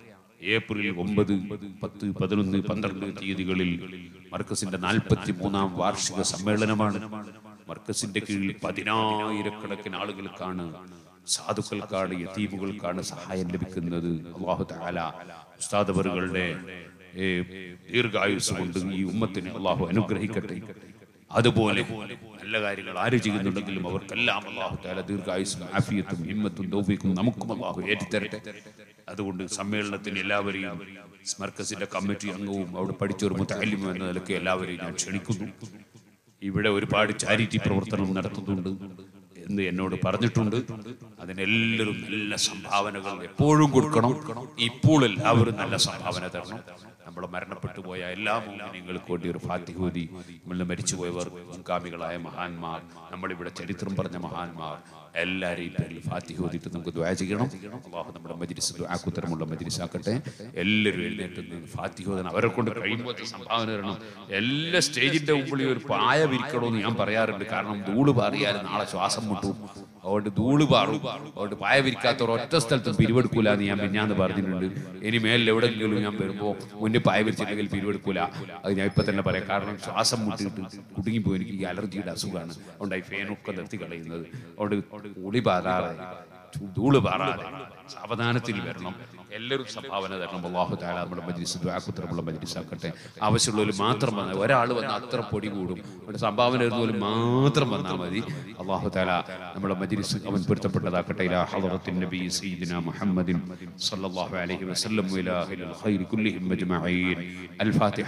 ഏപ്രിൽ ഒമ്പത് പത്ത് പതിനൊന്ന് പന്ത്രണ്ട് തീയതികളിൽ മർക്കസിന്റെ നാൽപ്പത്തി മൂന്നാം വാർഷിക സമ്മേളനമാണ് മർക്കസിന്റെ കീഴിൽ പതിനായിരക്കണക്കിന് ആളുകൾക്കാണ് സാധുക്കൾക്കാണ് യതീമുകൾക്കാണ് സഹായം ലഭിക്കുന്നത് അള്ളാഹു താല ഉസ്താദവറുകളുടെ ഏ, ദീർഘായുസ് കൊണ്ട് ഈ ഉമ്മത്തിനെ അള്ളാഹു അനുഗ്രഹിക്കട്ടെ അതുപോലെ നല്ല കാര്യങ്ങൾ ആര് ചെയ്യുന്നുണ്ടെങ്കിലും അവർക്കെല്ലാം അള്ളാഹു താല ദീർഘായുസും ആഫിയത്തും ഹിമ്മത്തും ദൗഫിക്കും നമുക്കും അള്ളാഹു ഏറ്റിത്തരട്ടെ അതുകൊണ്ട് സമ്മേളനത്തിന് എല്ലാവരെയും സ്മർക്കസിന്റെ കമ്മിറ്റി അംഗവും അവിടെ പഠിച്ച ഒരു മുത്തല്ലിമ എന്ന നിലയ്ക്ക് എല്ലാവരെയും ഞാൻ ക്ഷണിക്കുന്നു ഇവിടെ ഒരുപാട് ചാരിറ്റി പ്രവർത്തനം നടത്തുന്നുണ്ട് എന്ന് എന്നോട് പറഞ്ഞിട്ടുണ്ട് അതിനെല്ലാവരും നല്ല സംഭാവനകൾ എപ്പോഴും കൊടുക്കണം ഇപ്പോൾ എല്ലാവരും നല്ല സംഭാവന തരണം നമ്മൾ മരണപ്പെട്ടു പോയ എല്ലാ മോഹിനികൾക്ക് വേണ്ടി ഒരു ഫാത്തിഹൂതി നമ്മളിൽ മരിച്ചുപോയവർ മുൻഗാമികളായ മഹാന്മാർ നമ്മളിവിടെ ചരിത്രം പറഞ്ഞ മഹാന്മാർ എല്ലാവരെയും പേരിൽ ഫാത്തിഹൂതിട്ട് നമുക്ക് ദ്വാ ചെയ്യണം അള്ളാഹു നമ്മുടെ മജിരിസ് ആക്കുത്തരമുള്ള മജിരിസ് ആക്കട്ടെ എല്ലാവരും എഴുന്നേറ്റ് നിന്ന് ഫാത്തിഹോദന അവരെ കൊണ്ട് കഴിയുമ്പോൾ സംഭാവന തരണം എല്ലാ സ്റ്റേജിന്റെ മുമ്പിൽ ഈ ഒരു പായ വിരിക്കണമെന്ന് ഞാൻ പറയാറുണ്ട് കാരണം ധൂള് പാറിയാൽ നാളെ ശ്വാസം മുട്ടും അതുകൊണ്ട് ധൂള് പാറും അതുകൊണ്ട് പായ വിരിക്കാത്തവർ ഒറ്റ സ്ഥലത്തും പിരിവെടുക്കൂല എന്ന് ഞാൻ പിന്നാന്ന് പറഞ്ഞിട്ടുണ്ട് ഇനി മേലിൽ എവിടെയെങ്കിലും ഞാൻ വരുമ്പോൾ മുന്നേ പായ വിരിച്ചില്ലെങ്കിൽ പിരിവെടുക്കൂല അത് ഞാൻ ഇപ്പൊ തന്നെ പറയാം കാരണം ശ്വാസം മുട്ടിയിട്ട് കുടുങ്ങിപ്പോയി എനിക്ക് ഈ അലർജിയുടെ അസുഖമാണ് അതുകൊണ്ട് ഈ ഫാനൊക്കെ നിർത്തി കളയുന്നത് അതുകൊണ്ട് ഉളി പാറാതെ ധൂള് പാറാതെ സാവധാനത്തിൽ വരണം എല്ലാവരും സംഭാവന തരണം അള്ളാഹു താല നമ്മുടെ മജ്ലിസ് ദ്വാക്കുത്തരമുള്ള മജ്ലിസ് ആക്കട്ടെ ആവശ്യമുള്ളവർ മാത്രം വന്നാൽ ഒരാൾ വന്നാൽ അത്ര പൊടി കൂടും ഒരു സംഭാവന വരുന്നവർ മാത്രം വന്നാൽ മതി അള്ളാഹു താല നമ്മുടെ മജ്ലിസ് അവൻ പൊരുത്തപ്പെട്ടതാക്കട്ടെ ഇലാ ഹളറത്തിൻ നബി സയ്യിദിന മുഹമ്മദിൻ സല്ലല്ലാഹു അലൈഹി വസല്ലം ഇലാ അഹ്ലിൽ ഖൈർ കുല്ലിഹിം അജ്മഈൻ അൽ ഫാത്തിഹ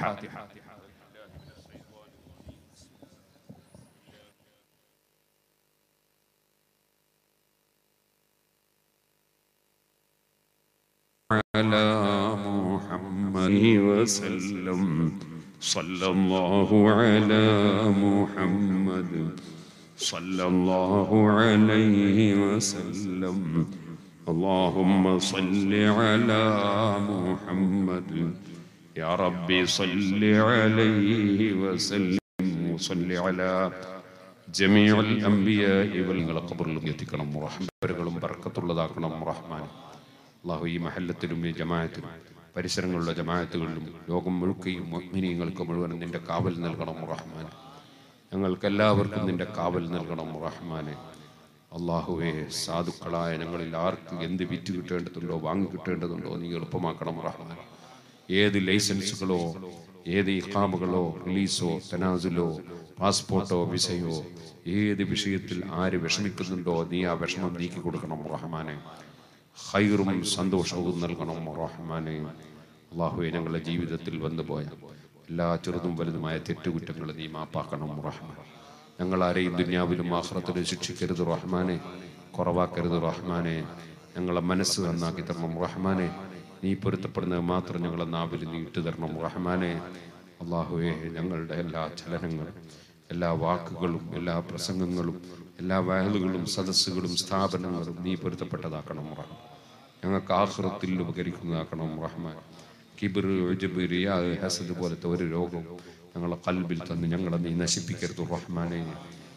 على محمد وسلم صلى الله على محمد صلى الله عليه وسلم اللهم صل على محمد يا ربي صل عليه وسلم وصل على جميع الأنبياء والقبر يتكلم رحمة بركة بركة الله رحمن അള്ളാഹു ഈ മഹല്ലത്തിലും ഈ ജമാഅത്തിലും പരിസരങ്ങളിലുള്ള ജമാഅത്തുകളിലും ലോകം മുഴുക്കയും മുഅ്മിനീങ്ങൾക്ക് മുഴുവൻ നിന്റെ കാവൽ നൽകണം റഹ്മാൻ ഞങ്ങൾക്ക് എല്ലാവർക്കും നിന്റെ കാവൽ നൽകണം റഹ്മാനെ അള്ളാഹുവെ സാധുക്കളായ ഞങ്ങളിൽ ആർക്ക് എന്ത് വിറ്റ് കിട്ടേണ്ടതുണ്ടോ വാങ്ങി കിട്ടേണ്ടതുണ്ടോ നീ എളുപ്പമാക്കണം റഹ്മാൻ ഏത് ലൈസൻസുകളോ ഏത് ഇഖാമുകളോ റിലീസോ തനാസുലോ പാസ്പോർട്ടോ വിസയോ ഏത് വിഷയത്തിൽ ആര് വിഷമിക്കുന്നുണ്ടോ നീ ആ വിഷമം നീക്കി കൊടുക്കണം റഹ്മാനെ ഹൈറും സന്തോഷവും നൽകണം റഹ്മാനെ അള്ളാഹുവെ ഞങ്ങളുടെ ജീവിതത്തിൽ വന്നുപോയ എല്ലാ ചെറുതും വലുതുമായ തെറ്റുകുറ്റങ്ങൾ നീ മാപ്പാക്കണം റഹ്മാൻ ഞങ്ങൾ ആരെയും ദുന്യാവിലും ആഹ്റത്തിലും ശിക്ഷിക്കരുത് റഹ്മാനെ കുറവാക്കരുത് റഹ്മാനെ ഞങ്ങളെ മനസ്സ് നന്നാക്കി തരണം റഹ്മാനെ നീ പൊരുത്തപ്പെടുന്നത് മാത്രം ഞങ്ങളെ നാവിൽ നീ ഇട്ടു തരണം റഹ്മാനെ അള്ളാഹുവെ ഞങ്ങളുടെ എല്ലാ ചലനങ്ങളും എല്ലാ വാക്കുകളും എല്ലാ പ്രസംഗങ്ങളും എല്ലാ വയലുകളും സദസ്സുകളും സ്ഥാപനങ്ങളും നീ പൊരുത്തപ്പെട്ടതാക്കണം റഹ്മാൻ ഞങ്ങൾക്ക് ആഹ്റത്തിൽ ഉപകരിക്കുന്നതാക്കണം റഹ്മാൻ കിബിർ ഉജ്ബ്, റിയാദ് ഹസദ് പോലത്തെ ഒരു രോഗം ഞങ്ങളെ കൽബിൽ തന്ന് ഞങ്ങളെ നീ നശിപ്പിക്കരുത് റഹ്മാനെ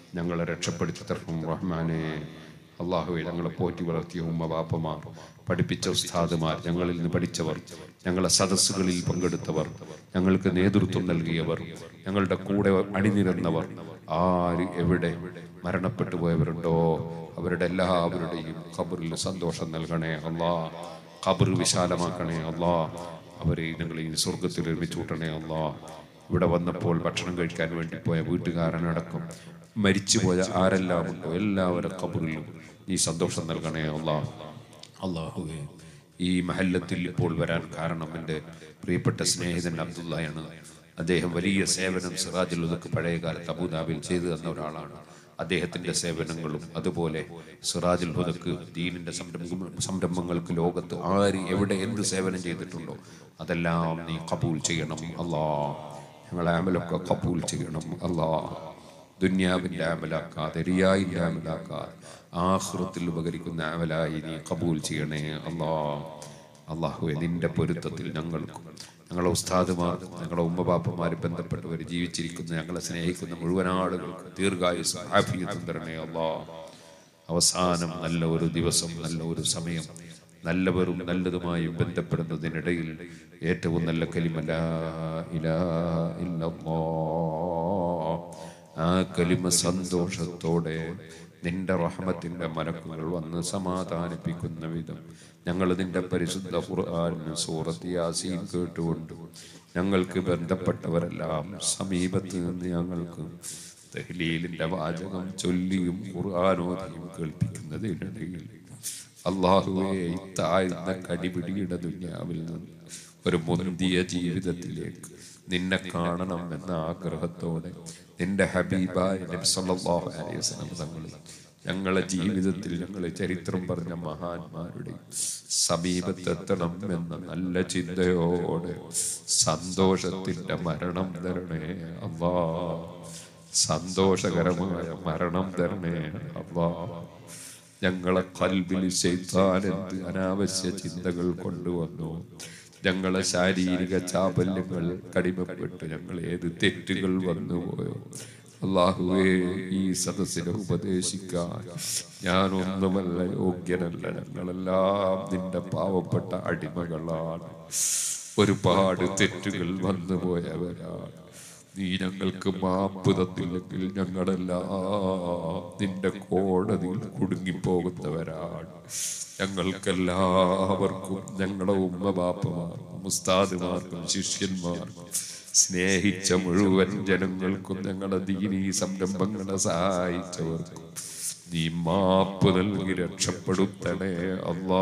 ഞങ്ങളെ രക്ഷപ്പെടുത്തി തരണം റഹ്മാനെ അള്ളാഹുവെ ഞങ്ങളെ പോറ്റി വളർത്തിയ ഉമ്മ ബാപ്പമാർ പഠിപ്പിച്ച ഉസ്താദുമാർ ഞങ്ങളിൽ നിന്ന് പഠിച്ചവർ ഞങ്ങളെ സദസ്സുകളിൽ പങ്കെടുത്തവർ ഞങ്ങൾക്ക് നേതൃത്വം നൽകിയവർ ഞങ്ങളുടെ കൂടെ അണിനിരന്നവർ ആര് എവിടെ മരണപ്പെട്ടു പോയവരുണ്ടോ അവരുടെ എല്ലാവരുടെയും ഖബറിൽ സന്തോഷം നൽകണേ അള്ളാ ഖബർ വിശാലമാക്കണേ അള്ളാ അവരെ ഞങ്ങൾ ഈ സ്വർഗത്തിൽ ഒരുമിച്ച് കൂട്ടണേ അള്ളാ ഇവിടെ വന്നപ്പോൾ ഭക്ഷണം കഴിക്കാൻ വേണ്ടി പോയ വീട്ടുകാരനടക്കം മരിച്ചുപോയ ആരെല്ലാം ഉണ്ടോ എല്ലാവരുടെ ഖബറിലും ഈ സന്തോഷം നൽകണേ അള്ളാ അള്ളാഹുവേ ഈ മഹല്ലത്തിൽ ഇപ്പോൾ വരാൻ കാരണം എൻ്റെ പ്രിയപ്പെട്ട സ്നേഹിതൻ അബ്ദുള്ളയാണ് അദ്ദേഹം വലിയ സേവനം സിറാജുൽ ഉദക്ക് പഴയ കാലത്ത് അബുദാബിയിൽ ചെയ്തു തന്ന ഒരാളാണ് അദ്ദേഹത്തിന്റെ സേവനങ്ങളും അതുപോലെ സിറാജുൽ ഹുദക്ക് ദീനിന്റെ സംരംഭം സംരംഭങ്ങൾക്ക് ലോകത്ത് ആര് എവിടെ എന്ത് സേവനം ചെയ്തിട്ടുണ്ടോ അതെല്ലാം നീ കബൂൽ ചെയ്യണം അല്ലാ ഞങ്ങളെ അമലൊക്കെ കബൂൽ ചെയ്യണം അല്ലാ ദുന്യാവിന്റെ അമലാക്കാതെ റിയായിന്റെ അമലാക്കാതെ ആഹൃത്തിൽ ഉപകരിക്കുന്ന അമലായി നീ കബൂൽ ചെയ്യണേ അല്ലാ അള്ളാഹുവെ നിന്റെ പൊരുത്തത്തിൽ ഞങ്ങൾക്കും ഞങ്ങളെ ഉസ്താദുമാർ ഞങ്ങളെ ഉമ്മബാപ്പമാർ ബന്ധപ്പെട്ടവർ ജീവിച്ചിരിക്കുന്ന ഞങ്ങളെ സ്നേഹിക്കുന്ന മുഴുവൻ ആളുകൾക്ക് ദീർഘായുസ് ആഫിയത്തും തരണേ അല്ലാ അവസാനം നല്ല ഒരു ദിവസം നല്ല ഒരു സമയം നല്ലവരും നല്ലതുമായും ബന്ധപ്പെടുന്നതിനിടയിൽ ഏറ്റവും നല്ല കലിമല ആ കലിമ സന്തോഷത്തോടെ നിന്റെ റഹ്മത്തിന്റെ മലക്കുകൾ വന്ന് സമാധാനിപ്പിക്കുന്ന വിധം ഞങ്ങൾ നിന്റെ പരിശുദ്ധ ഖുർആാനിന് സൂറത്ത് യാസീൻ കേട്ടുകൊണ്ട് ഞങ്ങൾക്ക് ബന്ധപ്പെട്ടവരെല്ലാം സമീപത്ത് നിന്ന് ഞങ്ങൾക്ക് തഹ്ലീലിന്റെ വാചകം ചൊല്ലിയും ഖുർആാനോദിയും കേൾപ്പിക്കുന്നതിനിടയിൽ അള്ളാഹുവെ ഈ താഴ്ന്ന കടിപിടിയുടെ ദുന്യാവിൽ നിന്ന് ഒരു മുന്തിയ ജീവിതത്തിലേക്ക് നിന്നെ കാണണം എന്ന ആഗ്രഹത്തോടെ നിന്റെ ഹബീബായ നബി സല്ലല്ലാഹു അലൈഹി വസല്ലം തങ്ങൾ ഞങ്ങളെ ജീവിതത്തിൽ ഞങ്ങളെ ചരിത്രം പറഞ്ഞ മഹാന്മാരുടെ സമീപത്തെത്തണം എന്ന നല്ല ചിന്തയോടെ സന്തോഷത്തിന്റെ മരണം തരണേ അള്ളാ സന്തോഷകരമായ മരണം തരണേ അള്ളാ ഞങ്ങളെ കൽബിൽ ചെയ്താൻ എന്ത് അനാവശ്യ ചിന്തകൾ കൊണ്ടുവന്നു ഞങ്ങളെ ശാരീരിക ചാബല്യങ്ങൾ കടിമപ്പെട്ട് ഞങ്ങൾ ഏത് തെറ്റുകൾ വന്നുപോയോ അള്ളാഹുവേ ഈ സദസ്സിനെ ഉപദേശിക്കാൻ ഞാനൊന്നുമല്ല യോഗ്യനല്ല ഞങ്ങളെല്ലാം നിന്റെ പാവപ്പെട്ട അടിമകളാണ് ഒരുപാട് തെറ്റുകൾ വന്നുപോയവരാണ് നീ ഞങ്ങൾക്ക് മാപ്പ് തന്നില്ലെങ്കിൽ ഞങ്ങളെല്ലാം നിന്റെ കോടതിയിൽ കുടുങ്ങിപ്പോകുന്നവരാണ് ഞങ്ങൾക്കെല്ലാവർക്കും ഞങ്ങളുടെ ഉമ്മ ബാപ്പമാർക്കും ഉസ്താദുമാർക്കും ശിഷ്യന്മാർക്കും സ്നേഹിച്ച മുഴുവൻ ജനങ്ങൾക്കും ഞങ്ങളുടെ ദീനീ സംരംഭങ്ങളെ സഹായിച്ചവർക്കും നീ മാപ്പ് നൽകി രക്ഷപ്പെടുത്തണേ അല്ലാ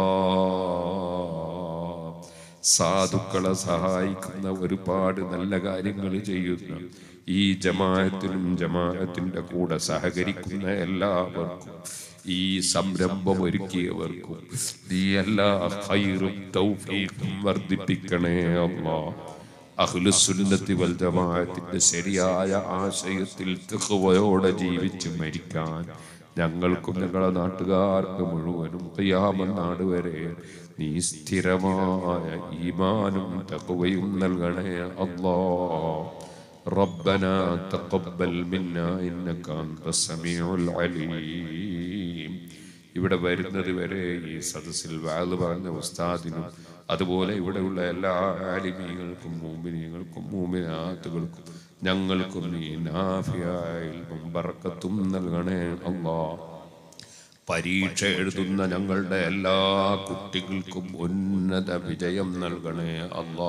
സാധുക്കളെ സഹായിക്കുന്ന ഒരുപാട് നല്ല കാര്യങ്ങൾ ചെയ്യുന്ന ഈ ജമാഅത്തിനും ജമാഅത്തിന്റെ കൂടെ സഹകരിക്കുന്ന എല്ലാവർക്കും ഈ സംരംഭം ഒരുക്കിയവർക്കും നീ എല്ലാ ഹൈറും തൗഫീഖും വർദ്ധിപ്പിക്കണേ അല്ലാ അഹ്ലുസുന്നത്തി വൽ ജമാഅത്തിന്റെ ശരിയായ ആശയത്തിൽ തിഹ്വയോടെ ജീവിച്ച് മരിക്കാൻ ഞങ്ങൾക്കും ഞങ്ങളുടെ നാട്ടുകാർക്ക് മുഴുവനും ഖിയാമ നാട് വരെ നീ സ്ഥിരമായ ഈമാനും തഖ്വയും നൽകണേ അല്ലാ ربنا تقبل منا إنك أنت السميع العليم ഇവിടെ വരുന്നത് വരെ ഈ സദസ്സിൽ വാത് പറഞ്ഞ ഉസ്താദിനും അതുപോലെ ഇവിടെയുള്ള എല്ലാ ആലിമീങ്ങൾക്കും മൂമിനിയങ്ങൾക്കും മൂമിനാത്തുകൾക്കും ഞങ്ങൾക്കും നീ നാഫിയായി ബറക്കത്തും നൽകണേ അല്ലാ പരീക്ഷ എഴുതുന്ന ഞങ്ങളുടെ എല്ലാ കുട്ടികൾക്കും ഉന്നത വിജയം നൽകണേ അല്ലാ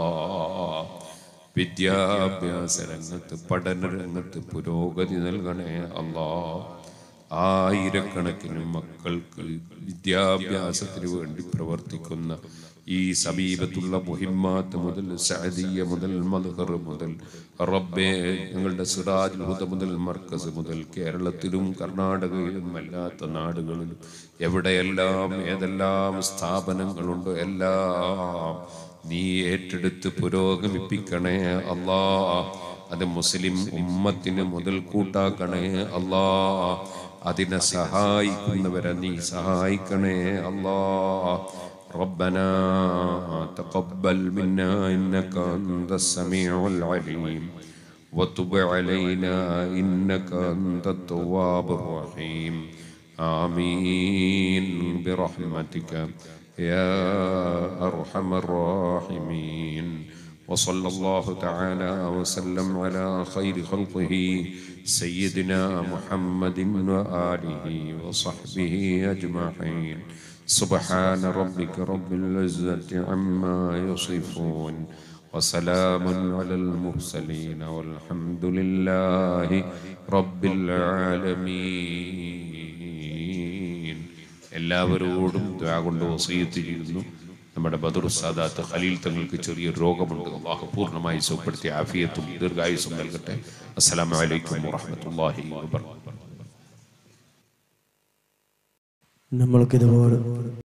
വിദ്യാഭ്യാസ രംഗത്ത് പഠന രംഗത്ത് പുരോഗതി നൽകണേ അല്ലാ ആയിരക്കണക്കിന് മക്കൾക്ക് വിദ്യാഭ്യാസത്തിന് വേണ്ടി പ്രവർത്തിക്കുന്ന ഈ സമീപത്തുള്ള മുഹിമ്മാത്ത് മുതൽ സഅദിയ മുതൽ മദ്ഹർ മുതൽ റബ്ബേ ഞങ്ങളുടെ സിറാജ് ഹുദ മുതൽ മർക്കസ് മുതൽ കേരളത്തിലും കർണാടകയിലും അല്ലാത്ത നാടുകളിലും എവിടെയെല്ലാം ഏതെല്ലാം സ്ഥാപനങ്ങളുണ്ടോ എല്ലാം നീ ഏറ്റെടുത്ത് പുരോഗമിപ്പിക്കണേ അല്ലാ അത് മുസ്ലിം ഉമ്മത്തിന് മുതൽ കൂട്ടാക്കണേ അല്ലാ അതിനെ സഹായിക്കുന്നവരെ നീ സഹായിക്കണേ അല്ലാ ربنا تقبل منا إنك أنت السميع العليم وتب علينا إنك أنت التواب الرحيم آمين برحمتك يا أرحم الراحمين وصلى الله تعالى وسلم على خير خلقه سيدنا محمد وآله وصحبه أجمعين سبحان ربك رب العزة عما يصفون وسلام على المرسلين والحمد لله رب العالمين എല്ലാവരോടും ദ്വാ കൊണ്ട് വസീയത്ത് ചെയ്യുന്നു നമ്മുടെ ബദർ സാദാത്ത് ഖലീൽ തങ്ങൾക്ക് ചെറിയ രോഗമുണ്ട് അള്ളാഹു പൂർണ്ണമായി സുഖപ്പെടുത്തി ആഫിയത്തും ദീർഘായുസും നൽകട്ടെ അസ്സലാമു അലൈക്കും വറഹ്മത്തുള്ളാഹി വബറകാതുഹു നമ്മൾക്കിതുപോലെ